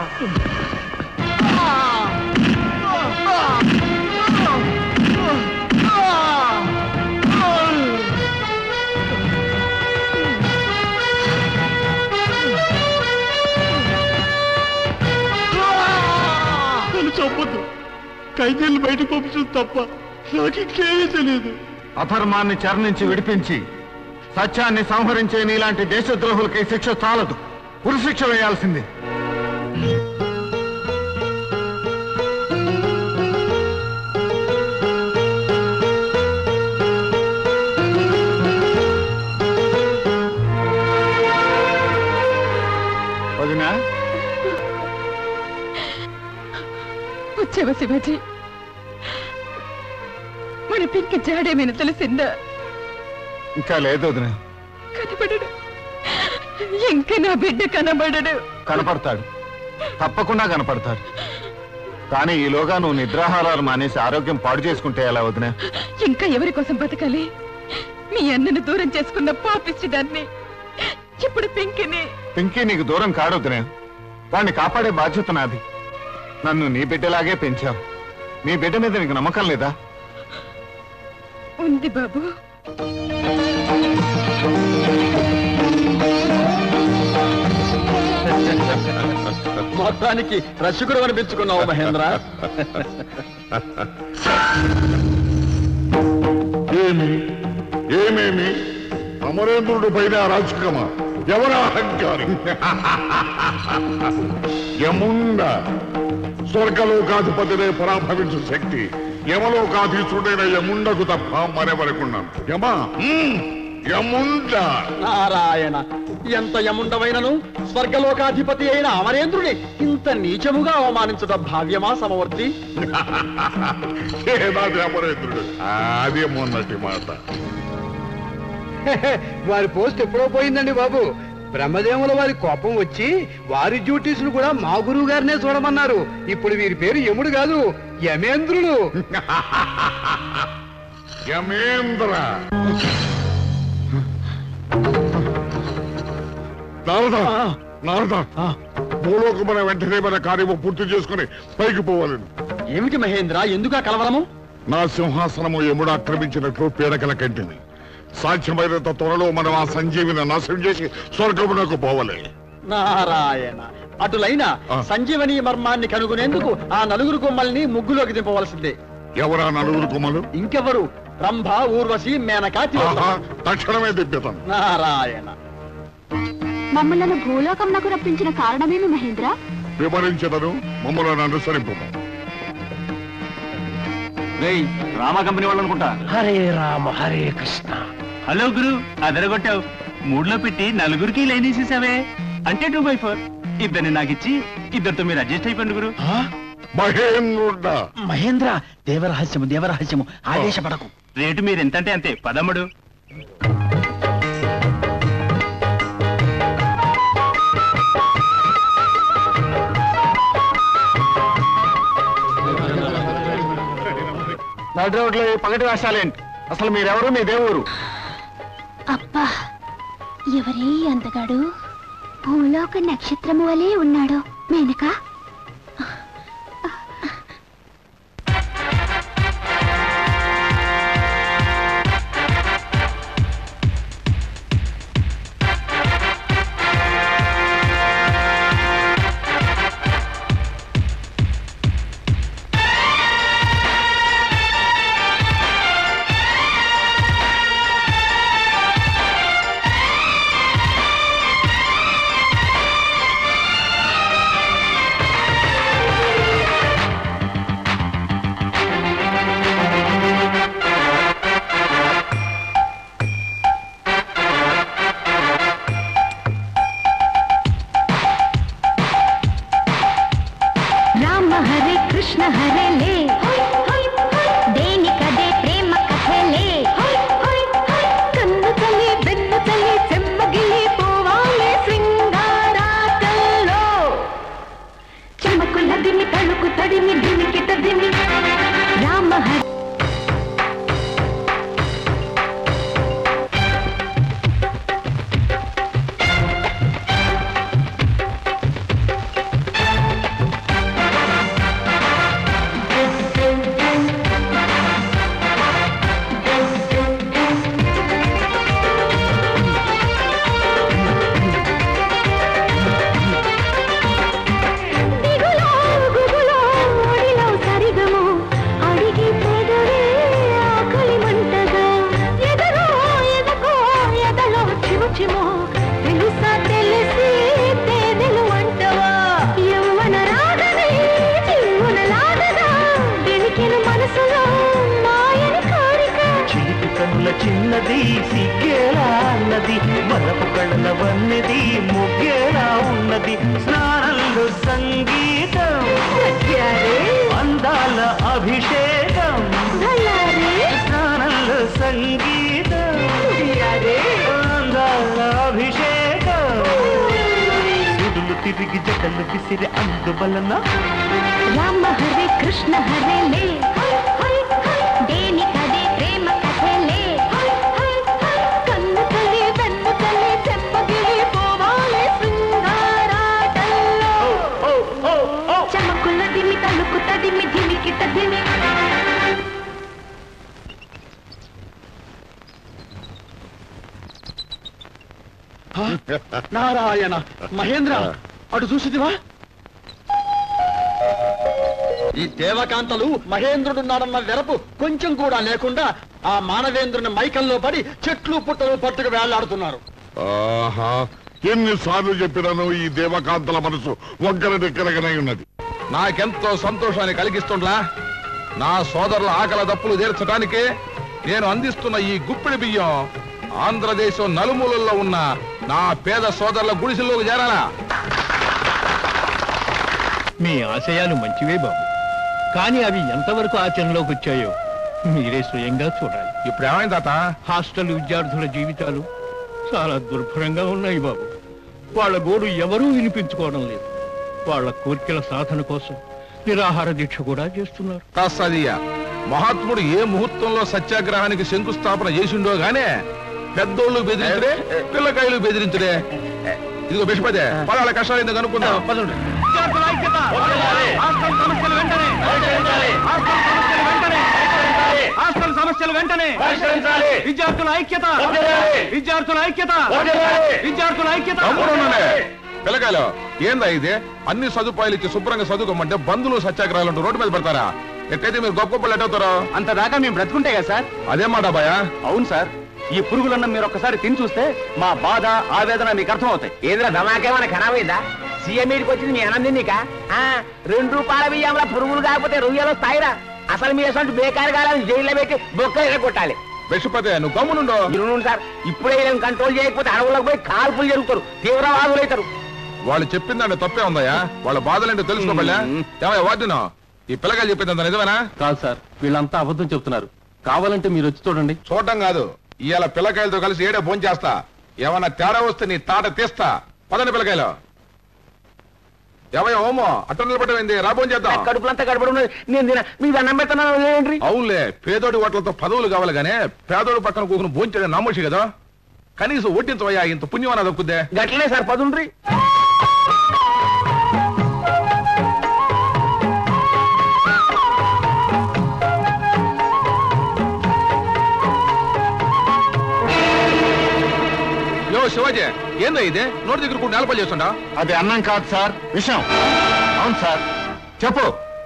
నన్ను చంపొద్దు ఖైదీలు బయట పంపించడం తప్ప నాకు ఇంకేమీ తెలియదు అధర్మాన్ని చరణించి విడిపించి సత్యాన్ని సంహరించే నీలాంటి దేశద్రోహులకి శిక్ష చాలదు ఉరిశిక్ష వేయాల్సింది వదినా వచ్చావా శివాజీ మన పింక్ జాడేమైనా తెలిసిందా ఇంకా లేదు వదినా కనబడడు ఇంకా నా బిడ్డ కనబడడు కనపడతాడు తప్పకుండా కనపడతాడు కానీ ఈలోగా నువ్వు నిద్రాహారాలు మానేసి ఆరోగ్యం పాడు చేసుకుంటే ఎలా వదినా ఇంకా ఎవరి కోసం బతకాలి మీ అన్నను దూరం చేసుకున్న పాపిచ్చి దాన్ని ఇప్పుడు పింకిని పింకీ నీకు దూరం కాడొద్దునే వాడిని కాపాడే బాధ్యత నాది నన్ను నీ బిడ్డలాగే పెంచావు నీ బిడ్డ మీద నీకు నమ్మకం లేదా ఉంది బాబు మొత్తానికి రసికుడు అనిపించుకున్నావు మహేంద్ర ఏమి ఏమేమి అమరేంద్రుడి పైన అరాచకమా ఎవరా అహంకారి యముండ స్వర్గలోకాధిపతినే పరాభవించు శక్తి యమలోకాధీశుడైన యముండకు తప్ప మరెవరకున్నాను యమా హ్మ్, యముండ నారాయణ ఎంత యముండవైనను స్వర్గలోకాధిపతి అయిన అమరేంద్రుని ఇంత నీచముగా అవమానించుట భావ్యమా సమవర్తి ఏనాది అమరేంద్రుడు అదే మొన్నటి మాట వారి పోస్ట్ ఎప్పుడో పోయిందండి బాబు బ్రహ్మదేవుల వారి కోపం వచ్చి వారి డ్యూటీస్ ను కూడా మా గురువు గారినే చూడమన్నారు ఇప్పుడు వీరి పేరు యముడు కాదు యమేంద్రుడు యమేంద్ర నారద నారద భూలోకమున వెంటనే మన కార్యము పూర్తి చేసుకుని పైకి పోవాలని ఏమిటి మహేంద్ర ఎందుకు ఆ కలవరము నా సింహాసనము ఎముడు ఆక్రమించినట్లు పీడకల కంటిని సాధ్యమైనంత త్వరలో మనం ఆ సంజీవిని నాశనం చేసి స్వర్గమునకు పోవలే నారాయణ అటులైన సంజీవని మర్మాన్ని కనుగొనేందుకు ఆ నలుగురు కొమ్మల్ని ముగ్గులోకి దింపవలసిందే ఎవరా నలుగురు కుమ్మలు ఇంకెవరు రంభ ఊర్వశి మేనకా తిలోత్తమ. ఆహా, తక్షణమే దిబ్బతాను నారాయణ మమ్మలను భూలోకంనకు రప్పించిన కారణమేమి మహేంద్ర వివరించదను మమ్మల్ని అనుసరింపు రామ కంపెనీ వాళ్ళు అనుకుంటా హరే రామ హరే కృష్ణ హలో గురు అదరగొట్టావు మూడులో పెట్టి నలుగురికి లైన్ వేసేసావే అంటే టూ బై ఫోర్ ఇద్దరిని నాకు ఇచ్చి ఇద్దరితో మీరు అడ్జస్ట్ అయిపోండి గురు మహేంద్రుడా మహేంద్ర దేవరహస్యము దేవరహస్యము ఆవేశపడకు రేటు మీరు ఎంత అంటే అంతే పదమ్ముడు నడి రోడ్లో ఈ పగటి వేషాలేంటి అసలు మీరెవరు మీ దేవురు అబ్బా ఎవరే ఈ అందగాడు భూలోక నక్షత్రము వలె ఉన్నాడు మేనక రామ హరే కృష్ణ హరే లే దేనికదే ప్రేమ కథలే కన్ను తల్లి బెన్ను తల్లి చెమ్మగిలి పోవాలి శృంగారాటల్లో చెమ్మకుల దిని తణుకు తడిని దినికిట దిని రామ హరే దిగులో గుగులో ఓడి సిగ్గేలా అన్నది మరపు కళ్ళ వన్నది ముగ్గేలా ఉన్నది స్నానంలో సంగీతం అందాల అభిషేకం స్నానంలో సంగీతం అందాల అభిషేకం సుడులు తిరిగి జటలు విసిరి అందువలన రామ హరే కృష్ణ హరే లే దేని కదే ప్రేమ కథలే కన్ను తల్లి వెన్ను తల్లి చెమ్మగిలి పోవాలి శృంగారాటల్లో చమకుల దిమి తలుకు తదిమి ధిమికి తదిమి నారాయణ మహేంద్ర అటు చూసిదివా ఈ దేవకాంతలు మహేంద్రుడున్నాడన్న వెరపు కొంచెం కూడా లేకుండా ఆ మానవేంద్రుని మైకల్లో పడి చెట్లు పుట్టలు పట్టుకు వేళ్లాడుతున్నారు ఆహా ఎన్నిసార్లు చెప్పినాను ఈ దేవకాంతల మనసు వంకర దగ్గరగానే ఉన్నది నాకెంతో సంతోషాన్ని కలిగిస్తుండ్లా నా సోదరుల ఆకల దప్పులు తీర్చడానికి నేను అందిస్తున్న ఈ గుప్పిడి బియ్యం ఆంధ్రదేశం నలుమూలల్లో ఉన్న నా పేద సోదరుల గుడిసెల్లోకి చేరాలా మీ ఆశయాలు మంచివే బాబు కానీ అవి ఎంతవరకు ఆచరణలోకి వచ్చాయో మీరే స్వయంగా చూడాలి ఇప్పుడు ఏమైంది తాత హాస్టల్ విద్యార్థుల జీవితాలు చాలా దుర్భరంగా ఉన్నాయి బాబు వాళ్ళ గోడు ఎవరూ వినిపించుకోవడం లేదు వాళ్ళ కోరికల సాధన కోసం నిరాహార దీక్ష కూడా చేస్తున్నారు కాస్తాదియ్య మహాత్ముడు ఏ ముహూర్తంలో సత్యాగ్రహానికి శంకుస్థాపన చేసిండో గానే పెద్దోళ్ళు బెదిరించడే పిల్లకాయలు బెదిరించడే ఇదిగో బిషపదే పలాల కష్టాలు ఎందుకు అనుకుందాం పదండి విద్యార్థుల ఐక్యత హాస్టల్ సమస్యలు వెంటనే హాస్టల్ సమస్యలు వెంటనే హాస్టల్ సమస్యలు వెంటనే విద్యార్థుల ఐక్యత విద్యార్థుల ఐక్యత విద్యార్థుల ఐక్యత తమ్ముడున్నానే. పిల్లకాయలు ఏందా ఇది అన్ని సదుపాయాలు ఇచ్చి శుభ్రంగా చదువుకోమంటే బంధువులు సత్యాగ్రహాలు అంటూ రోడ్డు మీద పెడతారా ఎట్టయితే మీరు గొప్ప గొప్పలు ఎట్టవుతారో అంత దాకా మేము బ్రతుకుంటే కదా సార్ అదేం మాట బాయా అవును సార్ ఈ పురుగులన్నం మీరు ఒక్కసారి తిని చూస్తే మా బాధ ఆవేదన మీకు అర్థం అవుతాయి ఏదిరా ధమాకేమన్నా ఖరాబ్ అయిందా సీఎం మీదకి వచ్చింది మీ అన్నం తిన్నీక ఆ, రెండు రూపాయల బియ్యంలో పురుగులు కాకపోతే రొయ్యలు వస్తాయిరా అసలు మీ అసలు బేకారు కాలని జైల్లో పెట్టి బొక్కలు కొట్టాలి విషపతే నువ్వు గమ్మునుండో మీరు సార్ ఇప్పుడే వీళ్ళని కంట్రోల్ చేయకపోతే అడవులకు పోయి కాల్పులు జరుగుతారు తీవ్రవాదులు అవుతారు వాళ్ళు చెప్పిందంటే తప్పే ఉందయ్యా వాళ్ళ బాధలేంటో తెలుసుకోబల్లా ఏమయ్య వాటినో ఈ పిల్లకాయలు చెప్పిందంత నిజమేనా కాదు సార్ వీళ్ళంతా అబద్ధం చెప్తున్నారు కావాలంటే మీరు వచ్చి చూడండి చూడటం కాదు ఇవాళ పిల్లకాయలతో కలిసి ఏడే భోంచేస్తా చేస్తా ఏమన్నా తేడా వస్తే నీ తాట తీస్తా పదండి పిల్లకాయలు ఏమయ్య ఓమో అట్ట నిలబడమైంది రా భోజనం చేద్దాం కడుపులంతా గడపడి ఉన్నది నేను తిన మీ దండం పెడుతున్నాను ఏంటి అవునులే పేదోడి ఓట్లతో పదవులు కావాలి గానే పేదోడి పక్కన కూకుని భోంచడం నమ్మోషి కదా కనీసం ఒట్టించవయ్యా ఇంత పుణ్యం అన్నది దక్కుద్దే గట్లనే సార్ పదుండ్రి యో శివాజీ ఏందా ఇది నోటి దగ్గర కూడా నేలపల్లి చేస్తుండా అది అన్నం కాదు సార్ విషయం అవును సార్ చెప్పు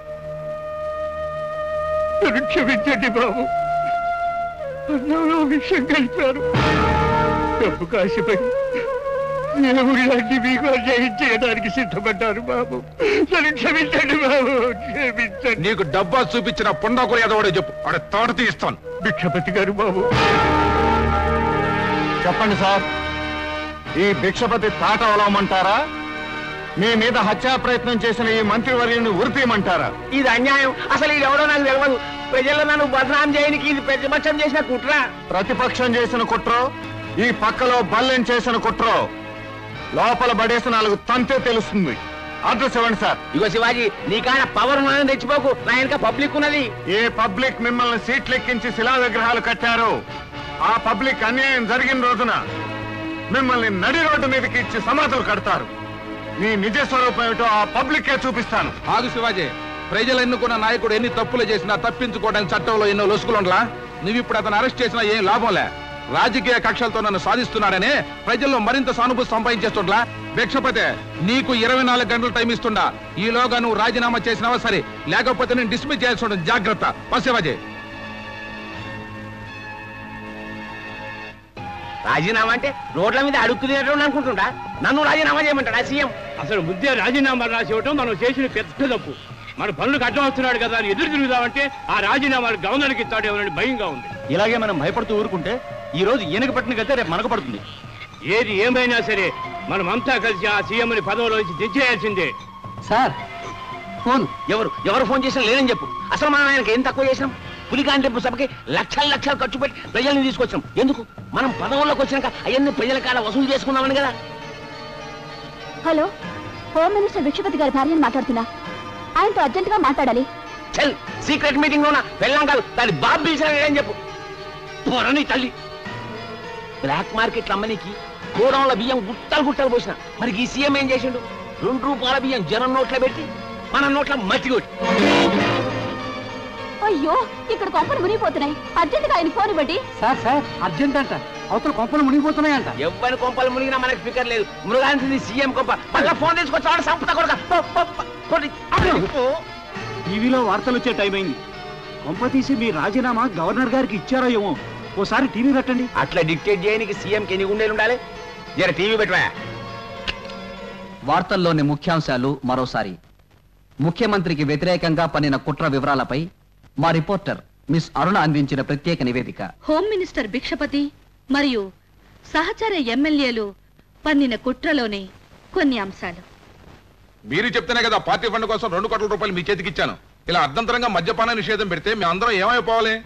నన్ను క్షమించండి బాబు అన్నంలో విషయం కలిపారు డబ్బు కాసిపై దేవుడి లాంటి మీకు అన్యాయం చేయడానికి సిద్ధపడ్డారు బాబు నన్ను క్షమించండి బాబు క్షమించండి నీకు డబ్బా చూపించిన పొండాకులు ఎదవడే చెప్పు ఆడ తాట తీస్తాను భిక్షపతి గారు బాబు చెప్పండి సార్ ఈ భిక్షపతి తాట ఒలవమంటారా మీ మీద హత్యా ప్రయత్నం చేసిన ఈ మంత్రివర్యుని ఉరిపీయమంటారా ఇది అన్యాయం అసలు ఇది ఎవడో నాకు తెలియదు ప్రజల్లో నన్ను బదనాం చేయడానికి ఇది ప్రతిపక్షం చేసిన కుట్ర ప్రతిపక్షం చేసిన కుట్రో ఈ పక్కలో బల్లెం చేసిన కుట్రో లోపల పడేసి నాలుగు తంతే తెలుస్తుంది అడ్రస్ ఇవ్వండి సార్ ఇగో శివాజీ నీకాడ పవర్ ఉన్నదని తెచ్చిపోకు నా వెనక పబ్లిక్ ఉన్నది ఏ పబ్లిక్ మిమ్మల్ని సీట్లెక్కించి శిలా విగ్రహాలు కట్టారో ఆ పబ్లిక్ అన్యాయం జరిగిన రోజున మిమ్మల్ని నడి రోడ్డు మీదకి ఇచ్చి సమాధులు కడతారు మీ నిజ స్వరూపం ఏమిటో ఆ పబ్లిక్కే చూపిస్తాను ఆగు శివాజీ ప్రజలు ఎన్నుకున్న నాయకుడు ఎన్ని తప్పులు చేసినా తప్పించుకోవడానికి చట్టంలో ఎన్నో లొసుకులుండలా నువ్వు ఇప్పుడు అతను అరెస్ట్ చేసినా ఏం లాభంలే రాజకీయ కక్షలతో నన్ను సాధిస్తున్నాడని ప్రజల్లో మరింత సానుభూతి సంపాదించేస్తుండ్లా భిక్షపతే నీకు ఇరవై నాలుగు గంటలు టైం ఇస్తుండా ఈలోగా నువ్వు రాజీనామా చేసినావా సరే లేకపోతే నేను డిస్మిస్ చేయాల్సి ఉంటుంది జాగ్రత్త పసివాజీ రాజీనామా అంటే రోడ్ల మీద అడుక్కు తినేటోడు అనుకుంటుంటా నన్ను రాజీనామా చేయమంటాడా సీఎం అసలు ముద్దే రాజీనామా రాసి ఇవ్వటం మనం చేసిన పెద్ద తప్పు మన పనులకు అడ్డం వస్తున్నాడు కదా అని ఎదురు తిరుగుదామంటే ఆ రాజీనామాలు గవర్నర్కి ఇస్తాడేమోనని భయంగా ఉంది ఇలాగే మనం భయపడుతూ ఊరుకుంటే ఈ రోజు ఈయనకు పట్టిన గతే రేపు మనకు పడుతుంది ఏది ఏమైనా సరే మనమంతా కలిసి ఆ సీఎంని పదవిలో నుంచి దించేయాల్సిందే సార్ ఫోన్ ఎవరు ఎవరు ఫోన్ చేసినా లేదని చెప్పు అసలు మనం ఆయనకి ఏం తక్కువ చేసినాం పులికాంటెంపు సభకి లక్షల లక్షలు ఖర్చు పెట్టి ప్రజల్ని తీసుకొచ్చాం ఎందుకు మనం పదవుల్లోకి వచ్చినాక అవన్నీ ప్రజల కాడ వసూలు చేసుకుందామని కదా హలో హోమ్ మినిస్టర్ విక్షపతి గారి భార్యను మాట్లాడుతున్నా ఆయనతో అర్జెంటుగా మాట్లాడాలి చల్ సీక్రెట్ మీటింగ్ లోన వెళ్ళాం కాదు దాని బాబు పిలిచాను అని చెప్పు పొరని తల్లి బ్లాక్ మార్కెట్ అమ్మనికి గోడౌన్ల బియ్యం గుట్టలు గుట్టలు పోసిన మరి ఈ సీఎం ఏం చేసిండు రెండు రూపాయల బియ్యం జనం నోట్లో పెట్టి మన నోట్ల మట్టి కొట్టి అయ్యో ఇక్కడ కొంపలు మునిగిపోతున్నాయి అర్జెంటుగా ఆయన ఫోన్ ఇవ్వండి సార్ సార్ అర్జెంట్ అంట అవతల కొంపలు మునిగిపోతున్నాయంట ఎవ్వరి కొంపలు మునిగినా మనకి ఫికర్ లేదు మృగానికి సీఎం కొంప మళ్ళా ఫోన్ తీసుకొచ్చాడు సంపద కొడుక పో, పో, పో, కొట్టి. పో. టీవీలో వార్తలు వచ్చే టైం అయింది కొంప తీసి మీ రాజీనామా గవర్నర్ గారికి ఇచ్చారో ఏమో ఓసారి టీవీ పెట్టండి అట్లా డిక్టేట్ చేయడానికి సీఎంకి ఎన్ని గుండెలు ఉండాలి జర టీవీ పెట్టవా వార్తల్లోని ముఖ్యాంశాలు మరోసారి ముఖ్యమంత్రికి వ్యతిరేకంగా పన్నిన కుట్ర వివరాలపై మా రిపోర్టర్ మిస్ అరుణ అందించిన ప్రత్యేక నివేదిక హోమ్ మినిస్టర్ భిక్షపతి మరియు సహచర ఎమ్మెల్యేలు పన్నిన కుట్రలోని కొన్ని అంశాలు మీరు చెప్తేనే కదా పార్టీ ఫండ్ కోసం రెండు కోట్ల రూపాయలు మీ చేతికి ఇచ్చాను ఇలా అర్ధంతరంగా మద్యపాన నిషేధం పెడితే మీ అందరం ఏమైపోవాలి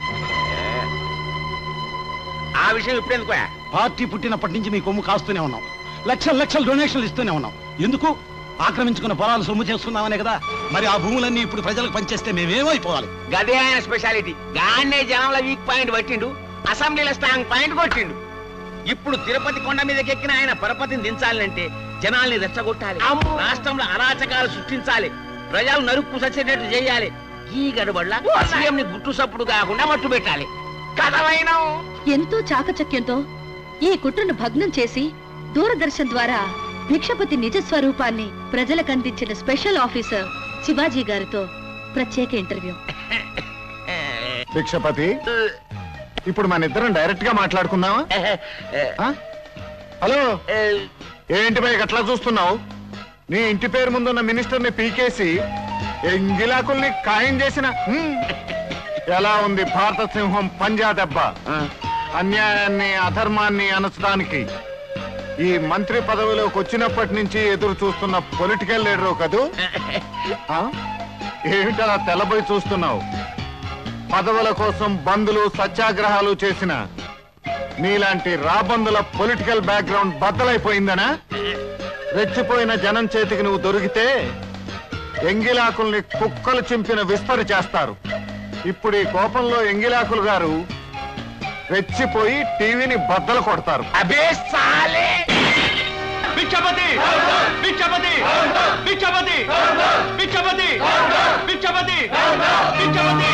ఆ విషయం ఇప్పుడు ఎందుకు పార్టీ పుట్టినప్పటి నుంచి మీ కొమ్ము కాస్తూనే ఉన్నాం లక్షల లక్షల డొనేషన్లు ఇస్తూనే ఉన్నాం ఎందుకు ఆక్రమించుకున్న పొలాలు సొమ్ము చేసుకుందామనే కదా మరి ఆ భూములన్నీ ఇప్పుడు ప్రజలకు పనిచేస్తే మేమేమైపోవాలి గదే ఆయన స్పెషాలిటీ గాన్నే జనంలో వీక్ పాయింట్ పట్టిండు అసెంబ్లీలో స్ట్రాంగ్ పాయింట్ కొట్టిండు ఇప్పుడు తిరుపతి కొండ మీదకి ఎక్కిన ఆయన పరపతిని దించాలంటే జనాల్ని రెచ్చగొట్టాలి రాష్ట్రంలో అరాచకాలు సృష్టించాలి ప్రజలు నరుక్కు సచ్చేటట్టు చేయాలి ఈ గడబడ్ల సీఎం ని గుట్టు సప్పుడు కాకుండా మట్టు పెట్టాలి కథమైన ఎంతో చాకచక్యంతో ఈ కుట్రను భగ్నం చేసి దూరదర్శన్ ద్వారా భిక్షపతి నిజ స్వరూపాన్ని ప్రజలకు అందించిన స్పెషల్ ఆఫీసర్ శివాజీ గారితో ప్రత్యేక ఇంటర్వ్యూ భిక్షపతి ఇప్పుడు మన ఇద్దరం డైరెక్ట్ గా మాట్లాడుకుందామా ఆ? హలో ఏంటి బై అట్లా చూస్తున్నావు నీ ఇంటి పేరు ముందున్న మినిస్టర్ ని పీకేసి ఎంగిలాకుల్ని ఖాయం చేసిన హ్మ్. ఎలా ఉంది భారత సింహం పంజా దెబ్బ అన్యాయాన్ని అధర్మాన్ని అనచడానికి ఈ మంత్రి పదవిలోకి వచ్చినప్పటి నుంచి ఎదురు చూస్తున్న పొలిటికల్ లీడరు కదూ ఆ? ఏమిటలా తెల్లబోయి చూస్తున్నావు పదవుల కోసం బంధులు సత్యాగ్రహాలు చేసిన నీలాంటి రాబందుల పొలిటికల్ బ్యాక్గ్రౌండ్ బద్దలైపోయిందనా రెచ్చిపోయిన జనం చేతికి నువ్వు దొరికితే ఎంగిలాకుల్ని కుక్కలు చింపిన విస్తరి చేస్తారు ఇప్పుడు ఈ కోపంలో ఎంగిలాకులు గారు రెచ్చిపోయి టీవీని బద్దలు కొడతారు అబే సాలే భిక్షపతి భిక్షపతి భిక్షపతి భిక్షపతి భిక్షపతి భిక్షపతి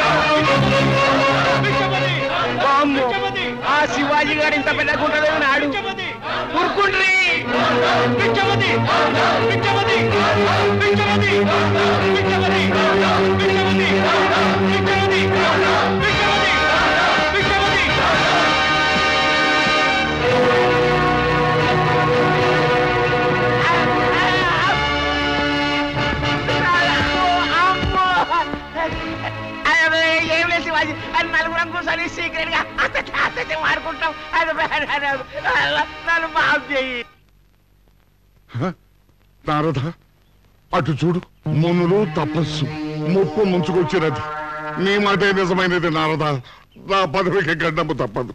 వామ్మో, ఆ శివాజీ గారు ఇంత పెద్ద గుంటలేదు నాడు ఊరుకుండ్రి భిక్షపతి భిక్షపతి భిక్షపతి భిక్షపతి భిక్షపతి భిక్షపతి భిక్షపతి భిక్షపతి అమ్మో! అరే, ఏం లేదు శివాజీ అది నలుగురం కూర్చొని సీక్రెట్ గా అత్త అత్త మాడుకుంటాం అది నన్ను మాఫ్ చేయి నారద అటు చూడు మునులు తపస్సు ముప్పు ముంచుకొచ్చినది నీ మాటే నిజమైనది నారద నా పదవికి గడ్డము తప్పదు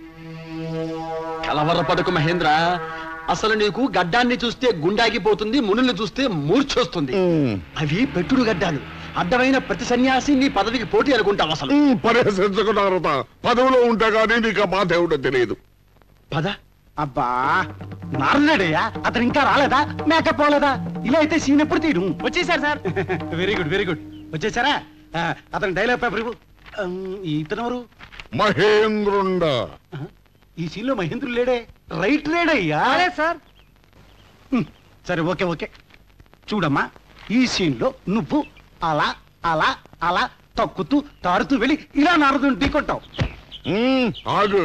కలవరపడకు మహేంద్ర అసలు నీకు గడ్డాన్ని చూస్తే గుండాగిపోతుంది మునుల్ని చూస్తే మూర్ఛొస్తుంది అవి పెట్టుడు గడ్డాలు అడ్డమైన ప్రతి సన్యాసి నీ పదవికి పోటీ అనుకుంటావు అసలు పరిహసించకు నారద పదవిలో ఉంటే గానీ నీకు ఆ బాధ ఏమిటో తెలియదు పద అబ్బా నారదుడయ్యా అతను ఇంకా రాలేదా మేకప్ పోలేదా ఇలా అయితే సీన్ ఎప్పుడు తీయడం వచ్చేసారు sir very good very good వచ్చేసారా ఆ, అతని డైలాగ్ పేపర్ ఇవ్వు ఉమ్, ఇతనెవరు మహేంద్రుండ ఈ సీన్ లో మహేంద్రుడు లేడే రైట్ లేడయ్యా సార్ సరే ఓకే ఓకే చూడమ్మా ఈ సీన్ లో నువ్వు అలా అలా అలా తక్కుతూ తారుతూ వెళ్ళి ఇలా నారదుని ఢీకొట్టావు ఆగు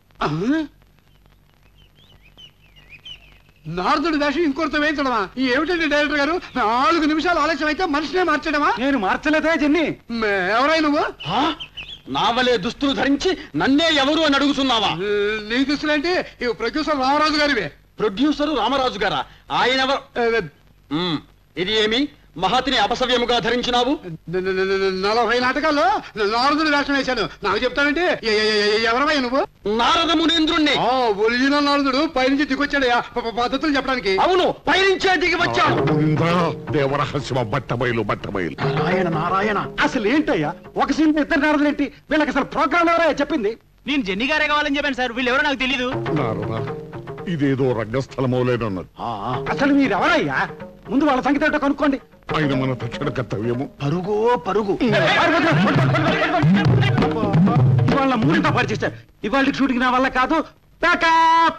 నారదుడి వేషం ఇంకొకరితో వేయించడమా ఈ ఏమిటండి డైరెక్టర్ గారు నాలుగు నిమిషాలు ఆలస్యం అయితే మనిషినే మార్చడమా నేను మార్చలేదా జన్ని ఎవరై నువ్వు నావలే దుస్తులు ధరించి నన్నే ఎవరు అని అడుగుతున్నావా నీ దుస్తులేంటి ఇవి ప్రొడ్యూసర్ రామరాజు గారివే ప్రొడ్యూసరు రామరాజు గారా ఆయన ఎవరు మ్మ్. ఇది ఏమి మహతిని అపసవ్యముగా ధరించినావు నలభై నాటకాల్లో నారదుడు వేషం వేశాను నాకు చెప్తానంటే ఎవరవై నువ్వు నారద మునీంద్రుణ్ణి ఒరిజినల్ నారదుడు పైనుంచి దిగొచ్చాడయ్యా ప- ప- పద్ధతులు చెప్పడానికి అవును పైనుంచే దిగి వచ్చాడు ఇంద్ర దేవరహస్యమ బట్టబయలు బట్టబయలు నారాయణ నారాయణ అసలు ఏంటయ్యా ఒక సీన్ ఇద్దరు నారదులేంటి వీళ్ళకి అసలు ప్రోగ్రామ్ ఎవరయ్యా చెప్పింది నేను జెన్నీ గారే కావాలని చెప్పాను సార్ వీళ్ళు ఎవరో నాకు తెలీదు నారద ఇదేదో రంగస్థలమోలేనన్నది అసలు మీరు ఎవరయ్యా ముందు వాళ్ళ సంగతి ఏంటో కనుక్కోండి ఆయన మన తక్షణ కర్తవ్యము పరుగో పరుగు ఇవాళ మూడింట పరిచేస్తారు ఇవాళ షూటింగ్ నా వల్ల కాదు ప్యాకప్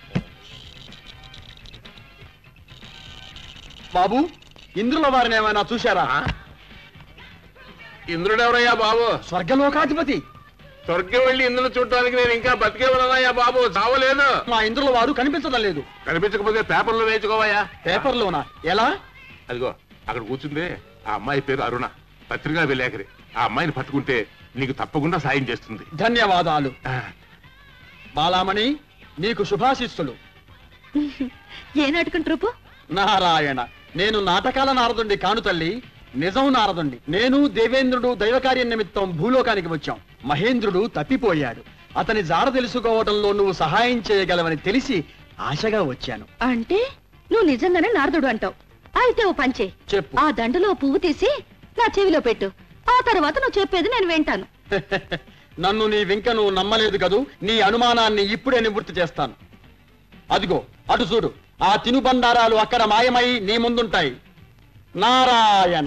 బాబు ఇంద్రుల వారిని ఏమైనా చూశారా ఇంద్రుడెవరయ్యా బాబు స్వర్గలోకాధిపతి స్వర్గం వెళ్ళి ఇంద్రుడు చూడటానికి నేను ఇంకా బతికే ఉన్నానయ్యా బాబు చావలేదు మా ఇంద్రుల వారు కనిపించడం లేదు కనిపించకపోతే పేపర్లో వేయించుకోవయ్యా పేపర్లోనా ఎలా అదిగో అక్కడ కూర్చుంది ఆ అమ్మాయి పేరు అరుణ పత్రికా విలేకరి ఆ అమ్మాయిని పట్టుకుంటే నీకు తప్పకుండా సాయం చేస్తుంది ధన్యవాదాలు బాలామణి నీకు శుభాశిస్సులు ఏ నాటకం ట్రూపు నారాయణ నేను నాటకాల నారదుండి కాను తల్లి నిజం నారదుండి నేను దేవేంద్రుడు దైవకార్య నిమిత్తం భూలోకానికి వచ్చాం మహేంద్రుడు తప్పిపోయాడు అతని జాడ తెలుసుకోవడంలో నువ్వు సహాయం చేయగలవని తెలిసి ఆశగా వచ్చాను అంటే నువ్వు నిజంగానే నారదుడు అంటావు అయితే ఓ పంచే చెప్పు ఆ దండలో పువ్వు తీసి నా చెవిలో పెట్టు ఆ తర్వాత నువ్వు చెప్పేది నేను వింటాను నన్ను నీ వింక నువ్వు నమ్మలేదు కదూ నీ అనుమానాన్ని ఇప్పుడే నివృత్తి చేస్తాను అదిగో అటు చూడు ఆ తినుబండారాలు అక్కడ మాయమై నీ ముందుంటాయి నారాయణ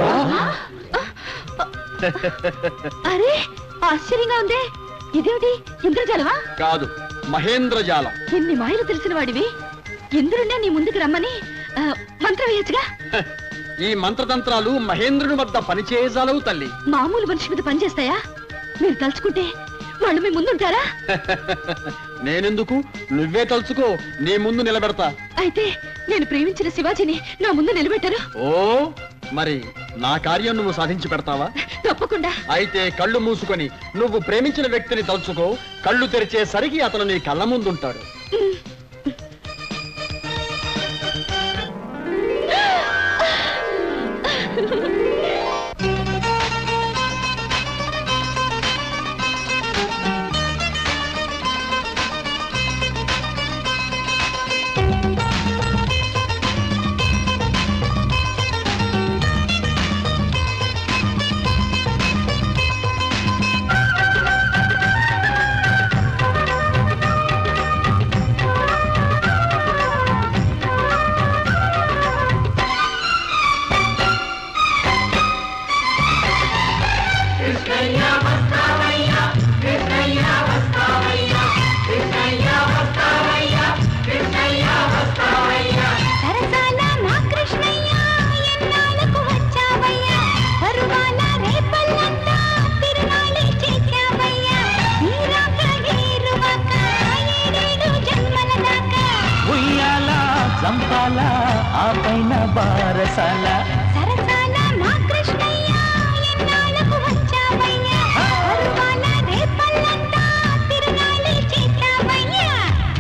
అరే ఆశ్చర్యంగా ఉందే ఇదేమిటి ఇంద్రజాలమా కాదు మహేంద్రజాలం ఎన్ని మాయలు తెలిసిన వాడివి ఇంద్రుణ్ణే నీ ముందుకు రమ్మని ఆ, మంత్రం వేయచ్చుగా ఈ మంత్రతంత్రాలు మహేంద్రుని వద్ద పనిచేయజాలవు తల్లి మామూలు మనిషి మీద పనిచేస్తాయా మీరు తలుచుకుంటే వాళ్ళు మీ ముందుంటారా నేనెందుకు నువ్వే తలుచుకో నీ ముందు నిలబెడతా అయితే నేను ప్రేమించిన శివాజీని నా ముందు నిలబెట్టారు ఓ మరి నా కార్యం నువ్వు సాధించి పెడతావా తప్పకుండా అయితే కళ్ళు మూసుకొని నువ్వు ప్రేమించిన వ్యక్తిని తలుచుకో కళ్ళు తెరిచేసరికి అతను నీ కళ్ళ ముందుంటాడు సరసాల మా కృష్ణయ్య ఎన్నాళ్ళకు వచ్చావయ్యా పరువాల రేపల్లంతా తిరునాళి చేశావయ్యా నీరాక ఏరువాక ఏడేడు జన్మల దాకా ఉయ్యాల చంపాల ఆ పైన బారసాల సరసాల మా కృష్ణయ్య ఎన్నాళ్ళకు వచ్చావయ్యా పరువాల రేపల్లంతా తిరునాళి చేశావయ్యా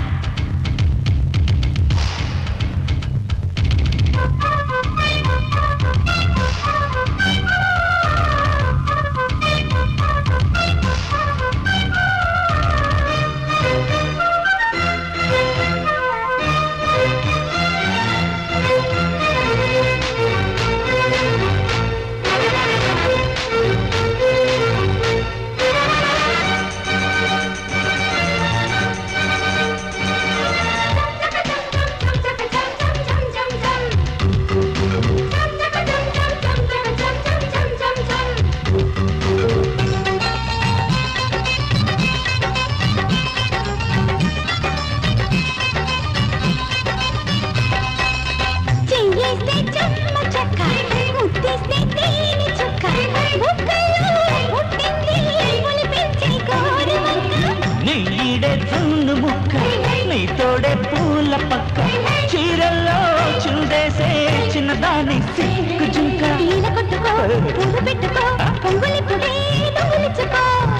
చెయ్యేస్తే చెమ్మ చెక్క ముద్దేస్తే తేనె చుక్క బుక్కలో పుట్టింది ఒలిపించే గోరువంక నీడే జున్ను ముక్క నీ తోడే పూల పక్క చీరల్లో చుందేసే చిన్నదాని సిగ్గు జుంక ఈల కొట్టుకో పువ్వు పెట్టుకో పొంగులిప్పుడే నువ్వులిచ్చుకో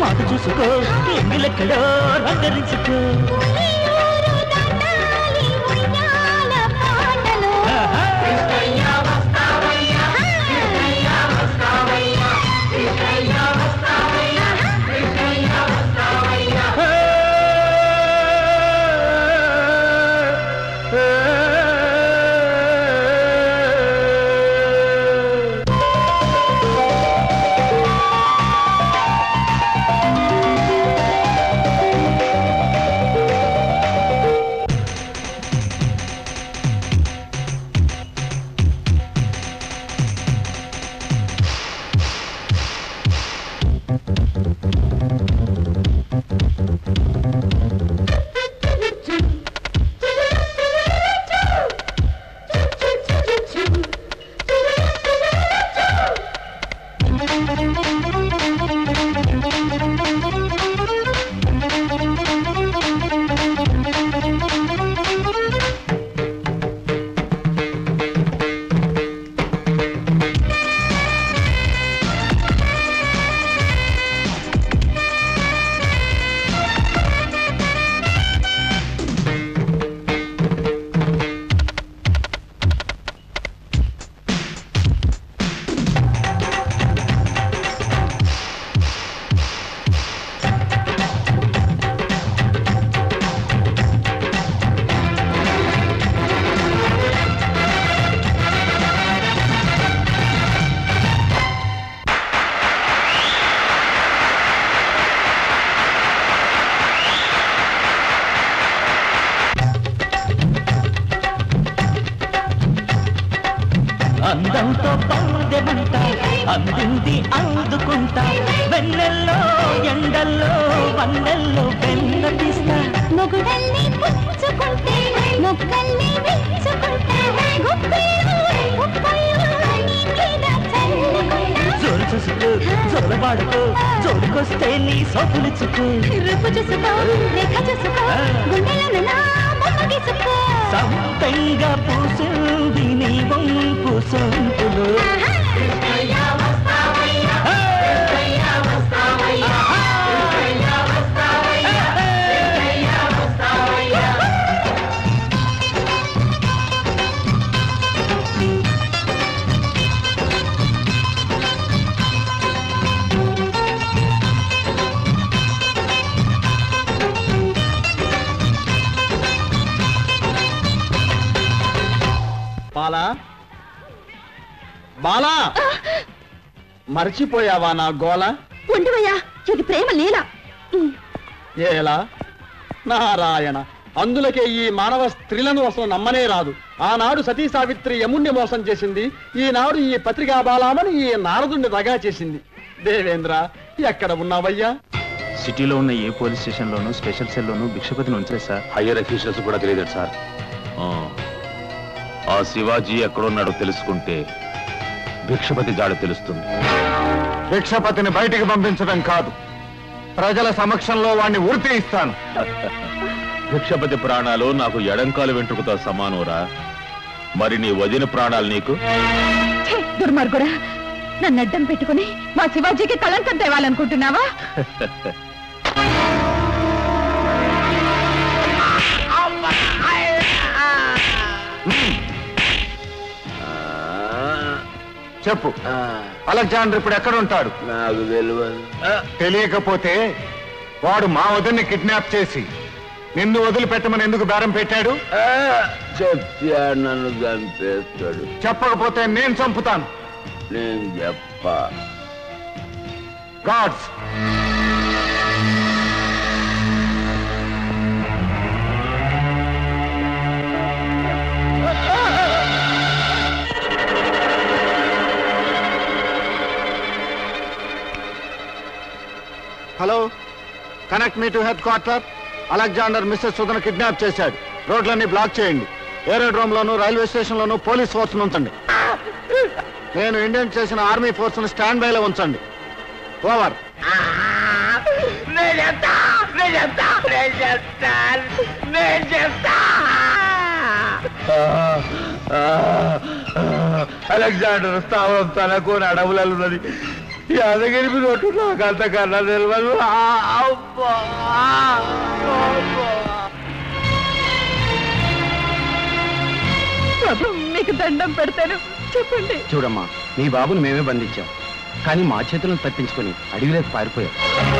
మాట చూసుకో ఎంగిలెక్కడో రంగరించుకో అందంతో పందెమంట అందింది అందుకుంటా వెన్నెల్లో ఎండల్లో వన్నెల్లో వెన్న తీస్తా మొగుడల్ని పుచ్చుకుంటే మొక్కల్ని విచ్చుకుంటా గుప్పిలో గుప్పల్లో నీ మీద చల్లుకుంటా జోరు చూసుకో జోరు వాడుకో జోడుకొస్తే నీ సోపులిచ్చుకో రూపు చూసుకో రేఖ చూసుకో గుండెలను నా బొమ్మ గీసుకో సంపెంగా పూసింది నీ వంపు సొంపులు బాలా బాలా మర్చిపోయావా నా గోల ఉండవయ్యా ఇది ప్రేమ లీల ఏలా నారాయణ అందులకే ఈ మానవ స్త్రీలను అసలు నమ్మనే రాదు ఆనాడు సతీ సావిత్రి యముణ్ణి మోసం చేసింది ఈనాడు ఈ పత్రికా బాలామని ఈ నారదుణ్ణి దగా చేసింది దేవేంద్ర ఎక్కడ ఉన్నావయ్యా సిటీలో ఉన్న ఏ పోలీస్ స్టేషన్లోనూ స్పెషల్ సెల్లోనూ భిక్షపతిని ఉంచలేదు సార్ హయ్యర్ అఫీషియల్స్ కూడా తెలియదు సార్ ఆ, ఆ శివాజీ ఎక్కడున్నాడో తెలుసుకుంటే భిక్షపతి జాడ తెలుస్తుంది భిక్షపతిని బయటికి పంపించడం కాదు ప్రజల సమక్షంలో వాణ్ణి ఉరి ఇస్తాను భిక్షపతి ప్రాణాలు నాకు ఎడంకాలు వెంట్రుకతో సమానోరా మరి నీ వదిన ప్రాణాలు నీకు ఛీ, దుర్మార్గుడా నన్ను అడ్డం పెట్టుకుని మా శివాజీకి కళంకం తేవాలనుకుంటున్నావా చెప్పు అలెగ్జాండర్ ఇప్పుడు ఎక్కడ ఉంటాడు నాకు తెలియదు తెలియకపోతే వాడు మా వదిన్ని కిడ్నాప్ చేసి నిన్ను వదిలిపెట్టమని ఎందుకు బేరం పెట్టాడు చెప్తే నన్ను చంపేస్తాడు చెప్పకపోతే నేను చంపుతాను నేను చెప్ప గాడ్స్ hello connect me to headquarter Alexander Mrs సుధను కిడ్నాప్ చేశాడు రోడ్లన్నీ బ్లాక్ చేయండి ఏరోడ్రోమ్ లోను రైల్వే స్టేషన్ లోను పోలీస్ ఫోర్స్ ఉంచండి నేను ఇండియన్ చేసిన ఆర్మీ ఫోర్స్ ను స్టాండ్ బై లో ఉంచండి ఓవర్ నేను చెప్తా నేను చెప్తా నేను చెప్తా నేను చెప్తా అలెగ్జాండర్ స్థావరం తనకు అడవులలో ఉన్నది యాదగిరి మీద ఒట్టు నాకు అంతకన్నా తెలియదు ఆ, అబ్బా, అబ్బా. ప్రభు మీకు దండం పెడతాను చెప్పండి చూడమ్మా నీ బాబును మేమే బంధించాం కానీ మా చేతులను తప్పించుకొని అడవిలోకి పారిపోయాం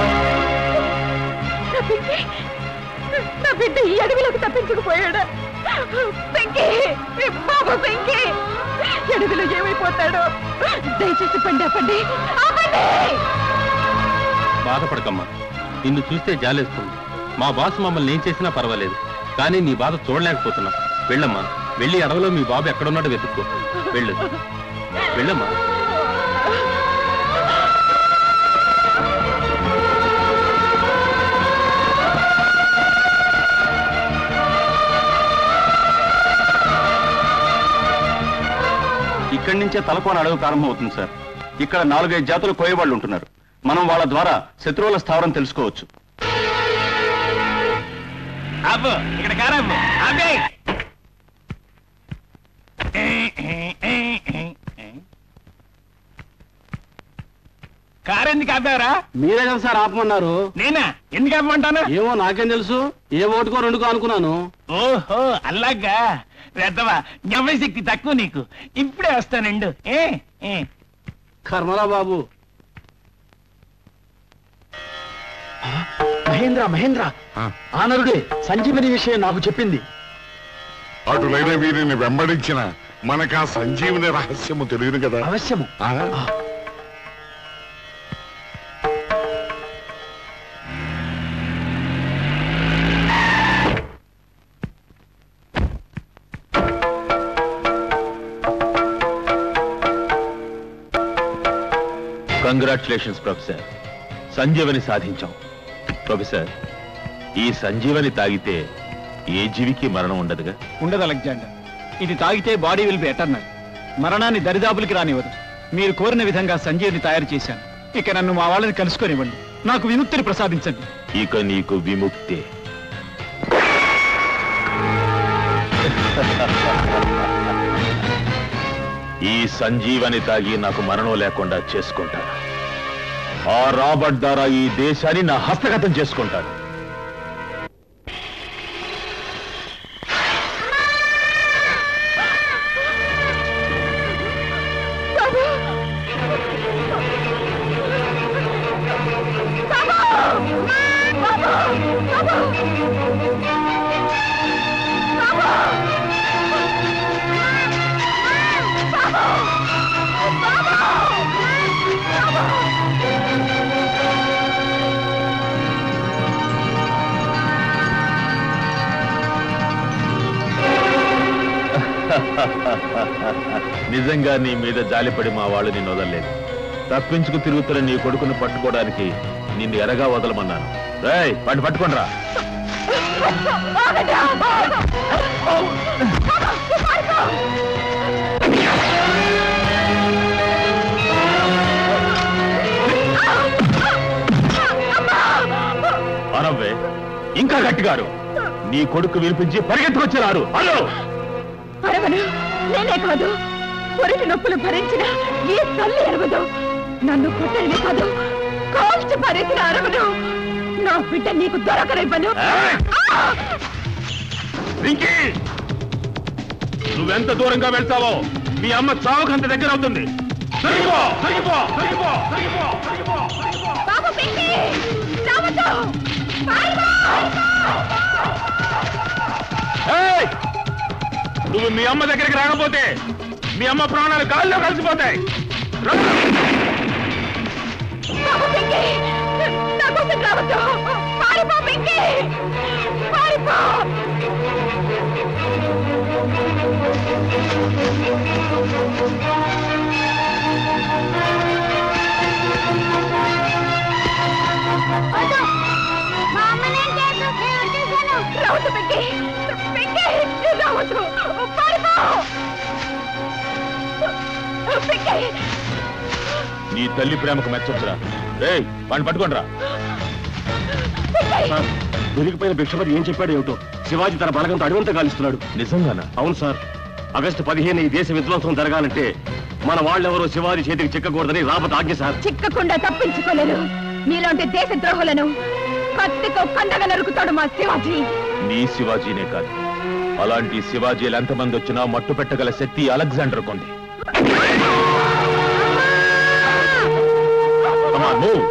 నా బిడ్డ నా బిడ్డ ఈ అడవిలోకి తప్పించుకుపోయాడా పెంకి బాబు పెంకి అడవిలో ఏమైపోతాడో దయచేసి పండి ఆపండి ఆపండి బాధపడకమ్మా నిన్ను చూస్తే జాలేస్తుంది మా బాస్ మమ్మల్ని ఏం చేసినా పర్వాలేదు కానీ నీ బాధ చూడలేకపోతున్నాం వెళ్ళమ్మా వెళ్ళి అడవిలో మీ బాబు ఎక్కడున్నాడో వెతుక్కో వెళ్ళు వెళ్ళమ్మా ఇక్కడి నుంచే తలకోన అడవి ప్రారంభమవుతుంది సార్ ఇక్కడ నాలుగైదు జాతులు కోయవాళ్ళు ఉంటున్నారు మనం వాళ్ళ ద్వారా శత్రువుల స్థావరం తెలుసుకోవచ్చు ఆపు ఇక్కడ కారాపు ఆపే కారు ఎందుకు ఆపారా మీరే కదా సార్ ఆపమన్నారు నేనా ఎందుకు ఆపమంటాను ఏమో నాకేం తెలుసు ఏ ఓటుకో రెండుకో అనుకున్నాను ఓహో అలాగా పెద్దవా జ్ఞాపశక్తి తక్కువ నీకు ఇప్పుడే వస్తానండు ఏ ఏ కర్మరా బాబు మహేంద్ర మహేంద్ర ఆనరుడే సంజీవని విషయం నాకు చెప్పింది అటులైన వీరిని వెంబడించిన మనకు ఆ సంజీవుని రహస్యము తెలియదు కదా అవశ్యము కంగ్రాచులేషన్స్ ప్రొఫెసర్ సంజీవని సాధించాం ప్రొఫెసర్ ఈ సంజీవని తాగితే ఏ జీవికి మరణం ఉండదుగా ఉండదు అలెగ్జాండర్ ఇది తాగితే బాడీ విల్ బి ఎటర్నల్ మరణాన్ని దరిదాపులకి రానివ్వదు మీరు కోరిన విధంగా సంజీవిని తయారు చేశాను ఇక నన్ను మా వాళ్ళని కలుసుకొనివ్వండి నాకు విముక్తిని ప్రసాదించండి ఇక నీకు విముక్తే ఈ సంజీవని తాగి నాకు మరణం లేకుండా చేసుకుంటాను ఆ రాబర్ట్ ద్వారా ఈ దేశాన్ని నా హస్తగతం చేసుకుంటాను నిజంగా నీ మీద జాలిపడి మా వాళ్ళు నిన్ను వదలలేదు తప్పించుకు తిరుగుతున్న నీ కొడుకును పట్టుకోవడానికి నిన్ను ఎరగా వదలమన్నాను రేయ్ పట్టు పట్టుకోండిరా అనవ్వే ఇంకా గట్టిగారు నీ కొడుకు వినిపించి పరిగెత్తుకొచ్చినారు హలో అరవను నేనే కాదు పొరిటి నొప్పులు భరించిన ఈ తల్లి అరవదు నన్ను కొట్టని కాదు కాల్చి పారేసిన అరవను నా బిడ్డ నీకు దొరకనివ్వను రింకీ నువ్వెంత దూరంగా వెళ్తావో మీ అమ్మ చావుకంత దగ్గర అవుతుంది తొలగిపో, తొలగిపో, తొలగిపో, తొలగిపో, తొలగిపో, తొలగిపో. బాబు పెంకి రావద్దు ఏయ్! నువ్వు మీ అమ్మ దగ్గరికి రాకపోతే మీ అమ్మ ప్రాణాలు గాల్లో కలిసిపోతాయి రా! బాబు పెంకి నా కోసం రావద్దు పారిపో పెంకి పారిపో రావద్దు పెంకి పెంకి రావద్దు పారిపో పెంకి నీ తల్లి ప్రేమకు మెచ్చొచ్చురా రేయ్ వాడిని పట్టుకోండిరా దొరికిపోయిన భిక్షపతి ఏం చెప్పాడు ఏమిటో శివాజీ తన బలగంతో అడవంతా కాలిస్తున్నాడు నిజంగానా అవును సార్ ఆగస్టు పదిహేను ఈ దేశ విధ్వంసం జరగాలంటే మన వాళ్ళెవరూ శివాజీ చేతికి చిక్కకూడదని రాబర్ట్ ఆజ్ఞ సార్ చిక్కకుండా తప్పించుకోలేరు మీలాంటి దేశ ద్రోహులను కత్తితో కండగా నరుకుతాడు మా శివాజీ నీ శివాజీనే కాదు అలాంటి శివాజీలు ఎంతమంది వచ్చినా మట్టు పెట్టగల శక్తి అలెగ్జాండర్ కొంది Come on, move.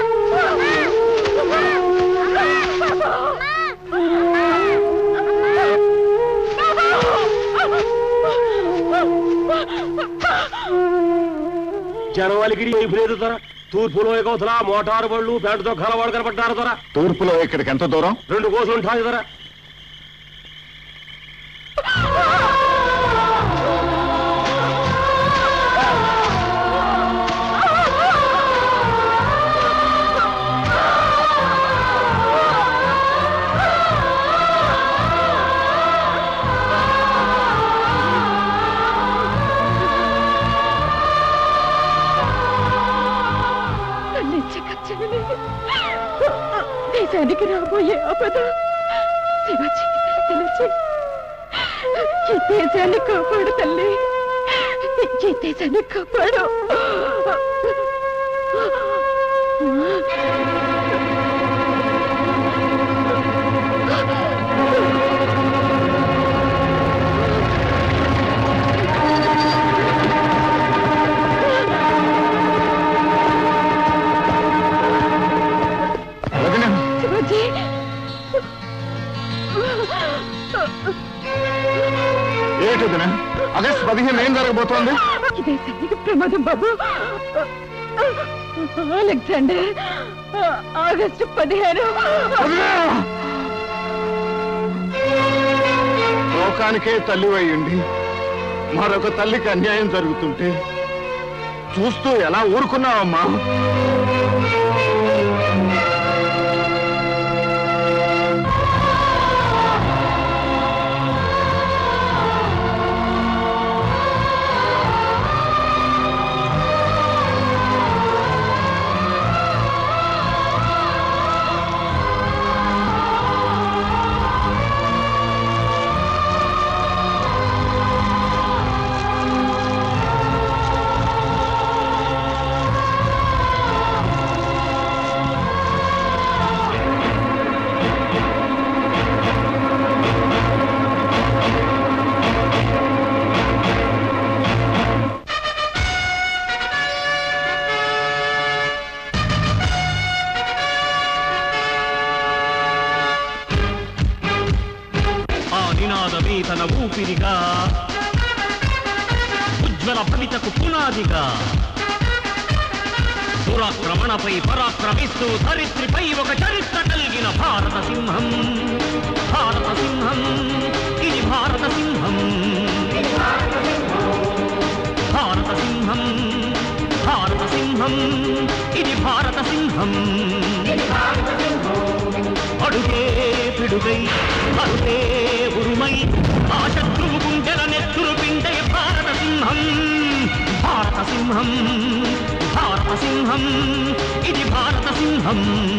జనవాలిగిరి వైపు లేదు దొర తూర్పులో ఎగవతల మోటారు బళ్ళు ప్యాంటుతో కలవాడు కనపడ్డారు దొర తూర్పులో ఇక్కడికి ఎంత దూరం రెండు కోసులు ఉంటాయి దొర తల్లి చిక్కచ్చని దేశానికి రాబోయే ఆపద శివాజీకి తెలిసి ఈ దేశాన్ని కాపాడు తల్లి ఈ దేశాన్ని కాపాడు శివాజీ ఏంటి వదినా? ఆగస్టు పదిహేను ఏం జరగబోతోంది ఈ దేశానికి ప్రమాదం బాబు అలెగ్జాండర్ ఆగస్టు పదిహేను లోకానికే తల్లి అయ్యుండి మరొక తల్లికి అన్యాయం జరుగుతుంటే చూస్తూ ఎలా ఊరుకున్నావమ్మా ఆ నినాదమే తన ఊపిరిగా ఉజ్వల భవితకు పునాదిగా దురాక్రమణపై పరాక్రమిస్తూ ధరిత్రిపై ఒక చరిత్ర కలిగిన భారత సింహం భారత సింహం ఇది భారత సింహం భారత సింహం భారత సింహం ఇది భారత సింహం అడుగే పిడుగై అరుగే ఉరుమై ఆ శత్రువు గుండెల నెత్తురు పిండే భారత సింహం భారత సింహం భారత సింహం ఇది భారత సింహం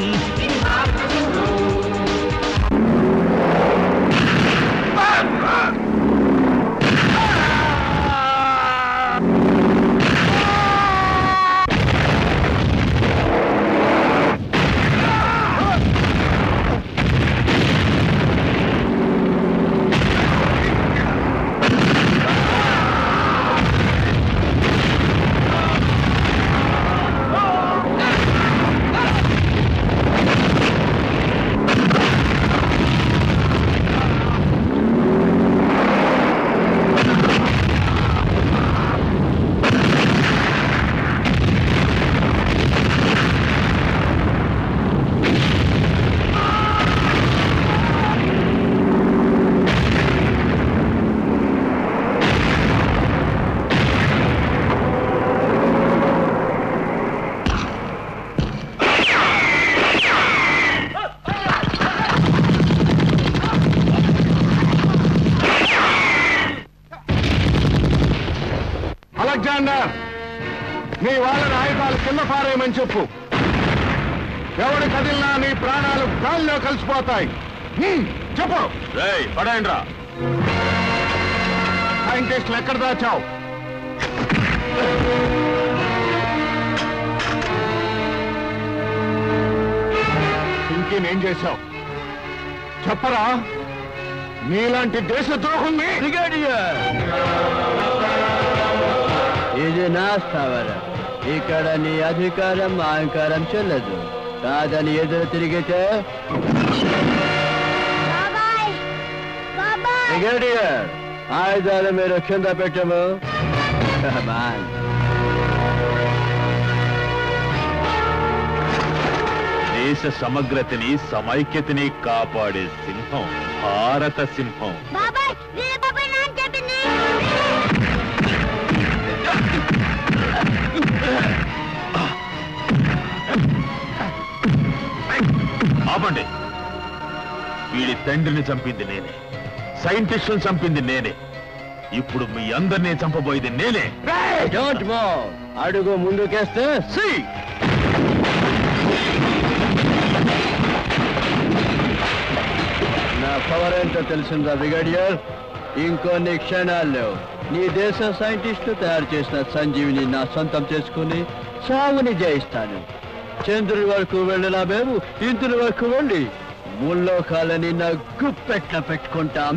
అలెగ్జాండర్ నీ వాళ్ళని ఆయుధాలు కింద పారేయమని చెప్పు ఎవడు కదిలినా నీ ప్రాణాలు గాల్లో కలిసిపోతాయి హ్మ్, చెప్పు రేయ్ పడేయండి రా సైంటిస్టులు ఎక్కడ దాచావు ఇంకేం ఏం చేశావు చెప్పరా నీలాంటి దేశద్రోహుల్ని ఇది నా స్థావరం ఇక్కడ నీ అధికారం అహంకారం చెల్లదు కాదని ఎదురు తిరిగితే బ్రిగేడియర్ ఆయుధాలు మీరు కింద పెట్టము Come on. దేశ సమగ్రతని సమైక్యతని కాపాడే సింహం భారత సింహం బాబాయ్ వీర బాబాయ్ నాన్న చెప్పింది ఆపండి వీడి తండ్రిని చంపింది నేనే సైంటిస్టులను చంపింది నేనే ఇప్పుడు మీ అందరినీ చంపబోయేది నేనే డోంట్ మూవ్ అడుగు ముందుకేస్తే సి నా పవర్ ఏంటో తెలిసిందా బ్రిగేడియర్ ఇంకొన్ని క్షణాల్లో నీ దేశ సైంటిస్టు తయారు చేసిన సంజీవిని నా సొంతం చేసుకుని సావుని జయిస్తాను చంద్రుడి వరకు వెళ్ళినా మేము ఇంద్రుడి వరకు వెళ్ళి ముల్లోకాలని నా గుప్పెట్ల పెట్టుకుంటాం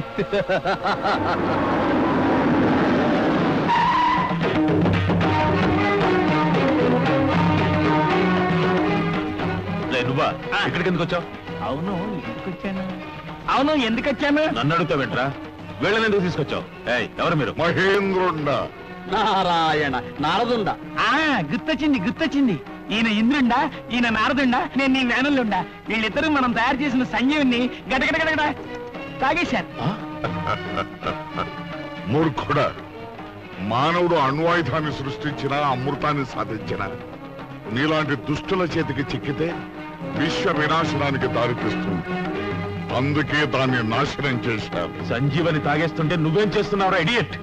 లే, నువ్వా ఇక్కడికి ఎందుకు వచ్చావు అవును ఎందుకు వచ్చాను అవును ఎందుకు వచ్చాను నన్ను అడుగుతావేంట్రా వీళ్ళని ఎందుకు తీసుకొచ్చావు ఏయ్ ఎవరు మీరు మహేంద్రుండ నారాయణ నారదుండ ఆ గుర్తొచ్చింది గుర్తొచ్చింది ఈయన ఇంద్రుండా ఈయన నారదుండా నేను నీ మేనల్లుండా వీళ్ళిద్దరూ మనం తయారు చేసిన సంజీవుని గడగడగడగడ తాగేశారు మూర్ఖుడా మానవుడు అణ్వాయుధాన్ని సృష్టించిన అమృతాన్ని సాధించిన నీలాంటి దుష్టుల చేతికి చిక్కితే విశ్వ వినాశనానికి దారితీస్తుంది అందుకే దాన్ని నాశనం చేశారు సంజీవని తాగేస్తుంటే నువ్వేం చేస్తున్నావురా ఇడియట్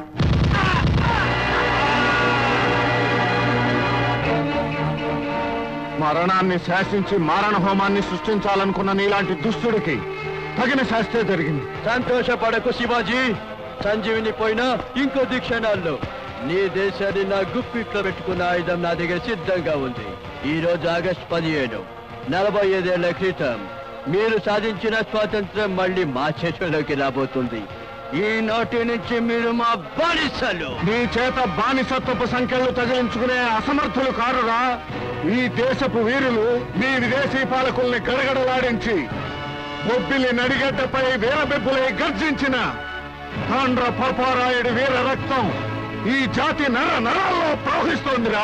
మరణాన్ని శాసించి మారణ హోమాన్ని సృష్టించాలనుకున్న నీలాంటి దుష్టుడికి తగిన శాస్త్రే జరిగింది సంతోషపడకు శివాజీ సంజీవిని పోయినా ఇంకొద్ది క్షణాల్లో నీ దేశాన్ని నా గుప్పిట్లో పెట్టుకున్న ఆయుధం నా దగ్గర సిద్ధంగా ఉంది ఈ రోజు ఆగస్ట్ పదిహేను నలభై ఐదేళ్ల క్రితం మీరు సాధించిన స్వాతంత్రం మళ్ళీ మా చేతుల్లోకి రాబోతుంది ఈనాటి నుంచి మీరు మా బానిసలు నీ చేత బానిసత్వపు సంఖ్యలు తగిలించుకునే అసమర్థులు కారురా ఈ దేశపు వీరులు మీ విదేశీ పాలకుల్ని గడగడలాడించి బొబ్బిలి నడిగడ్డపై వీరబెబ్బులై గర్జించిన తాండ్ర పరపారాయుడి వీర రక్తం ఈ జాతి నర నరాల్లో ప్రవహిస్తోందిరా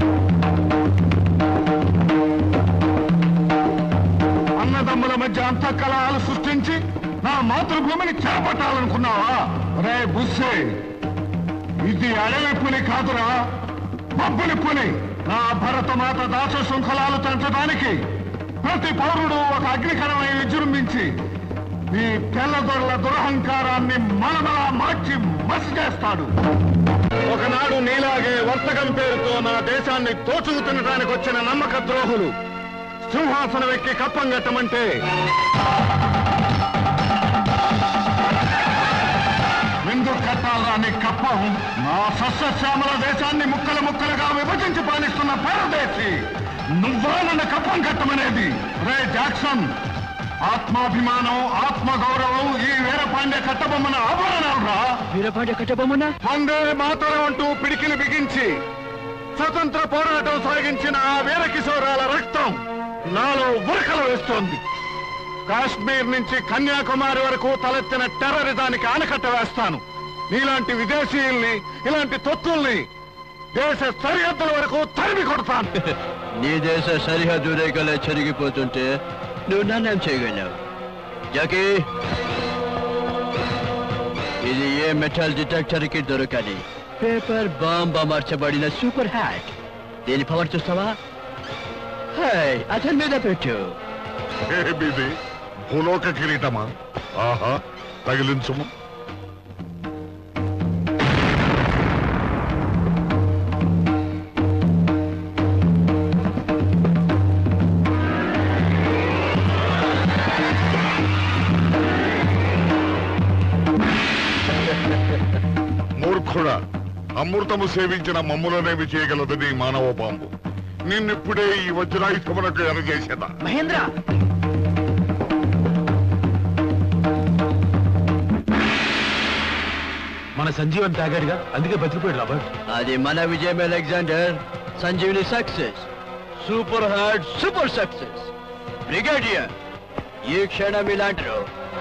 అన్నదమ్ముల మధ్య అంతఃకలహాలు సృష్టించి నా మాతృభూమిని చేపట్టాలనుకున్నావా రే బుస్సే ఇది అడవి పులి కాదురా బొబ్బులి పులి నా భరతమాత దాస శృంఖలాలు తెంచడానికి ప్రతి పౌరుడు ఒక అగ్నికరమై విజృంభించి ఈ తెల్లదొరల దురహంకారాన్ని మలమలా మార్చి మసి చేస్తాడు ఒకనాడు నీలాగే వర్తకం పేరుతో నా దేశాన్ని తోచుకు తినడానికి వచ్చిన నమ్మక ద్రోహులు సింహాసనం ఎక్కి కప్పం కట్టమంటే ఎందుకు కట్టాలరా నీ కప్పం నా సస్యశ్యామల దేశాన్ని ముక్కలు ముక్కలుగా విభజించి పాలిస్తున్న పరదేశి నువ్వా నన్ను కప్పం కట్టమనేది రే జాక్సన్ ఆత్మాభిమానం ఆత్మ గౌరవం ఈ వీరపాండ్య కట్టబొమ్మన ఆభరణాలు రా వీరపాండ్య కట్టబొమ్మన వందే మాతరం అంటూ పిడికిలు బిగించి స్వతంత్ర పోరాటం సాగించిన ఆ వీర కిశోరాల రక్తం నాలో ఉరకలు వేస్తోంది కాశ్మీర్ నుంచి కన్యాకుమారి వరకు తలెత్తిన టెర్రరిజానికి ఆనకట్ట వేస్తాను నీలాంటి విదేశీయుల్ని ఇలాంటి తొత్తుల్ని దేశ సరిహద్దుల వరకు తరిమి కొడతాను నీ దేశ సరిహద్దు రేఖలే చెరిగిపోతుంటే నువ్వు నన్నేం చేయగలవు జాకీ ఇది ఏ మెటల్ డిటెక్టర్ కి దొరకని పేపర్ బాంబ్ అమర్చబడిన సూపర్ హ్యాట్ దీని పవర్ చూస్తావా హై అతని మీద పెట్టు ఏమిది భూలోక కిరీటమా ఆహా తగిలించుము అమృతము సేవించిన మమ్ములనేమి చేయగలదని మానవ బాంబు నిన్నిప్పుడే ఈ వజ్రాయుధమునకు ఎరగేసేదా మహేంద్ర మన సంజీవన్ తాగాడుగా అందుకే బతికిపోయాడు రాబర్ట్ అది మన విజయం Alexander Sanjeevini success super hard super success brigadier ఈ క్షణం ఇలాంటారు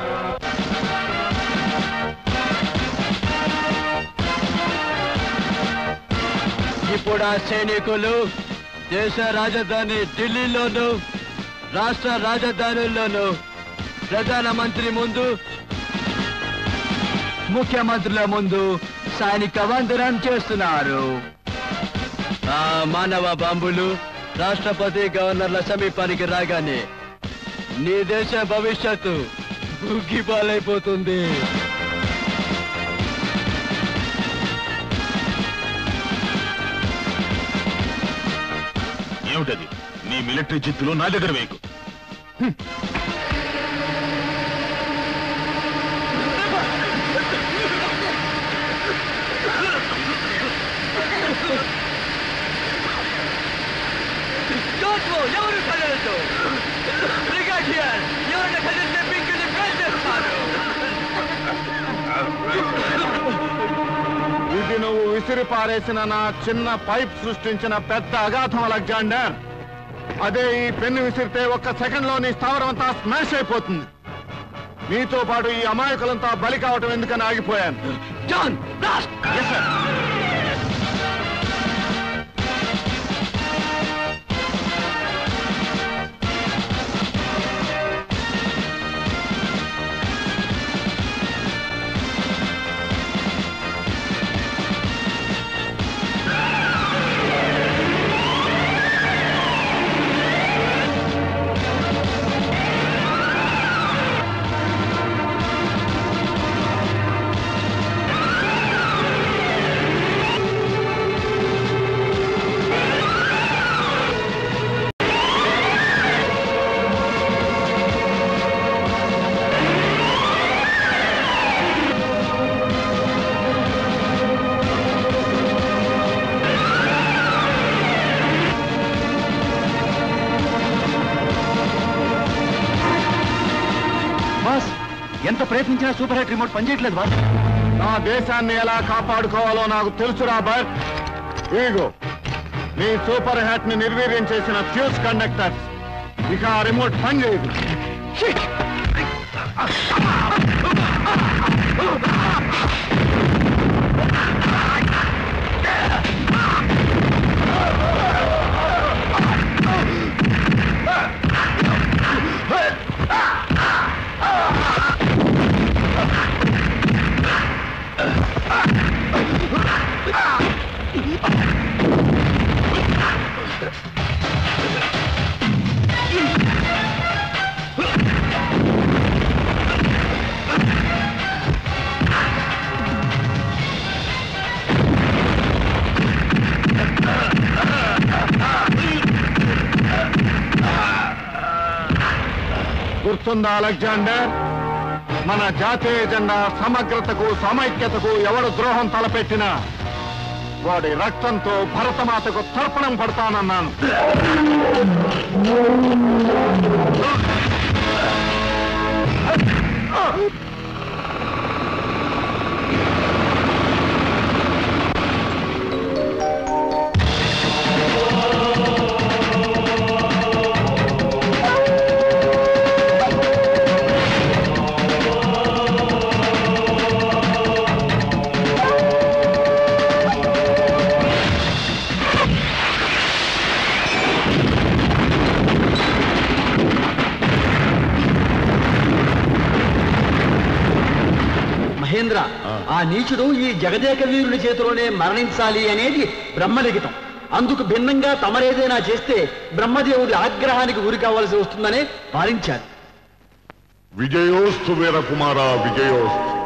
ఇప్పుడు ఆ సైనికులు దేశ రాజధాని ఢిల్లీలోను రాష్ట్ర రాజధానుల్లోను ప్రధానమంత్రి ముందు ముఖ్యమంత్రుల ముందు సైనిక వందనం చేస్తున్నారు ఆ మానవ బాంబులు రాష్ట్రపతి గవర్నర్ల సమీపానికి రాగానే నీ దేశ భవిష్యత్తు ఉగ్గిపాలైపోతుంది ఏమిటది నీ మిలిటరీ జిత్తులు నా దగ్గర వేయకు కోర్టు ఎవరు కదలదు బ్రిగేడియర్ ఎవరిని కదిలితే పింకిని పేల్చేస్తారు ఇది నువ్వు విసిరి పారేసిన నా చిన్న పైప్ సృష్టించిన పెద్ద అగాధం అలెగ్జాండర్ అదే ఈ పెన్ను విసిరితే ఒక్క సెకండ్ లో నీ స్థావరం అంతా స్మాష్ అయిపోతుంది నీతో పాటు ఈ అమాయకులంతా బలి కావటం ఎందుకని ఆగిపోయాను జాన్ బాస్ ఎంత ప్రయత్నించినా సూపర్ హెట్ రిమోట్ పనిచేయట్లేదు బాస్ నా దేశాన్ని ఎలా కాపాడుకోవాలో నాకు తెలుసురా బట్ ఇగో నీ సూపర్ హ్యాట్ ని నిర్వీర్యం చేసిన ఫ్యూజ్ కండక్టర్స్ ఇక ఆ రిమోట్ పనిచేయదు గుర్తుందా అలెగ్జాండర్ మన జాతీయ జెండా సమగ్రతకు సమైక్యతకు ఎవడు ద్రోహం తలపెట్టినా వాడి రక్తంతో భరతమాతకు తర్పణం పడతానన్నాను మహేంద్ర ఆ నీచుడు ఈ జగదేక వీరుని చేతిలోనే మరణించాలి అనేది బ్రహ్మలిఖితం అందుకు భిన్నంగా తమరేదైనా చేస్తే బ్రహ్మదేవుడి ఆగ్రహానికి గురి కావాల్సి వస్తుందనే భావించారు విజయోస్తు వీరకుమార విజయోస్తు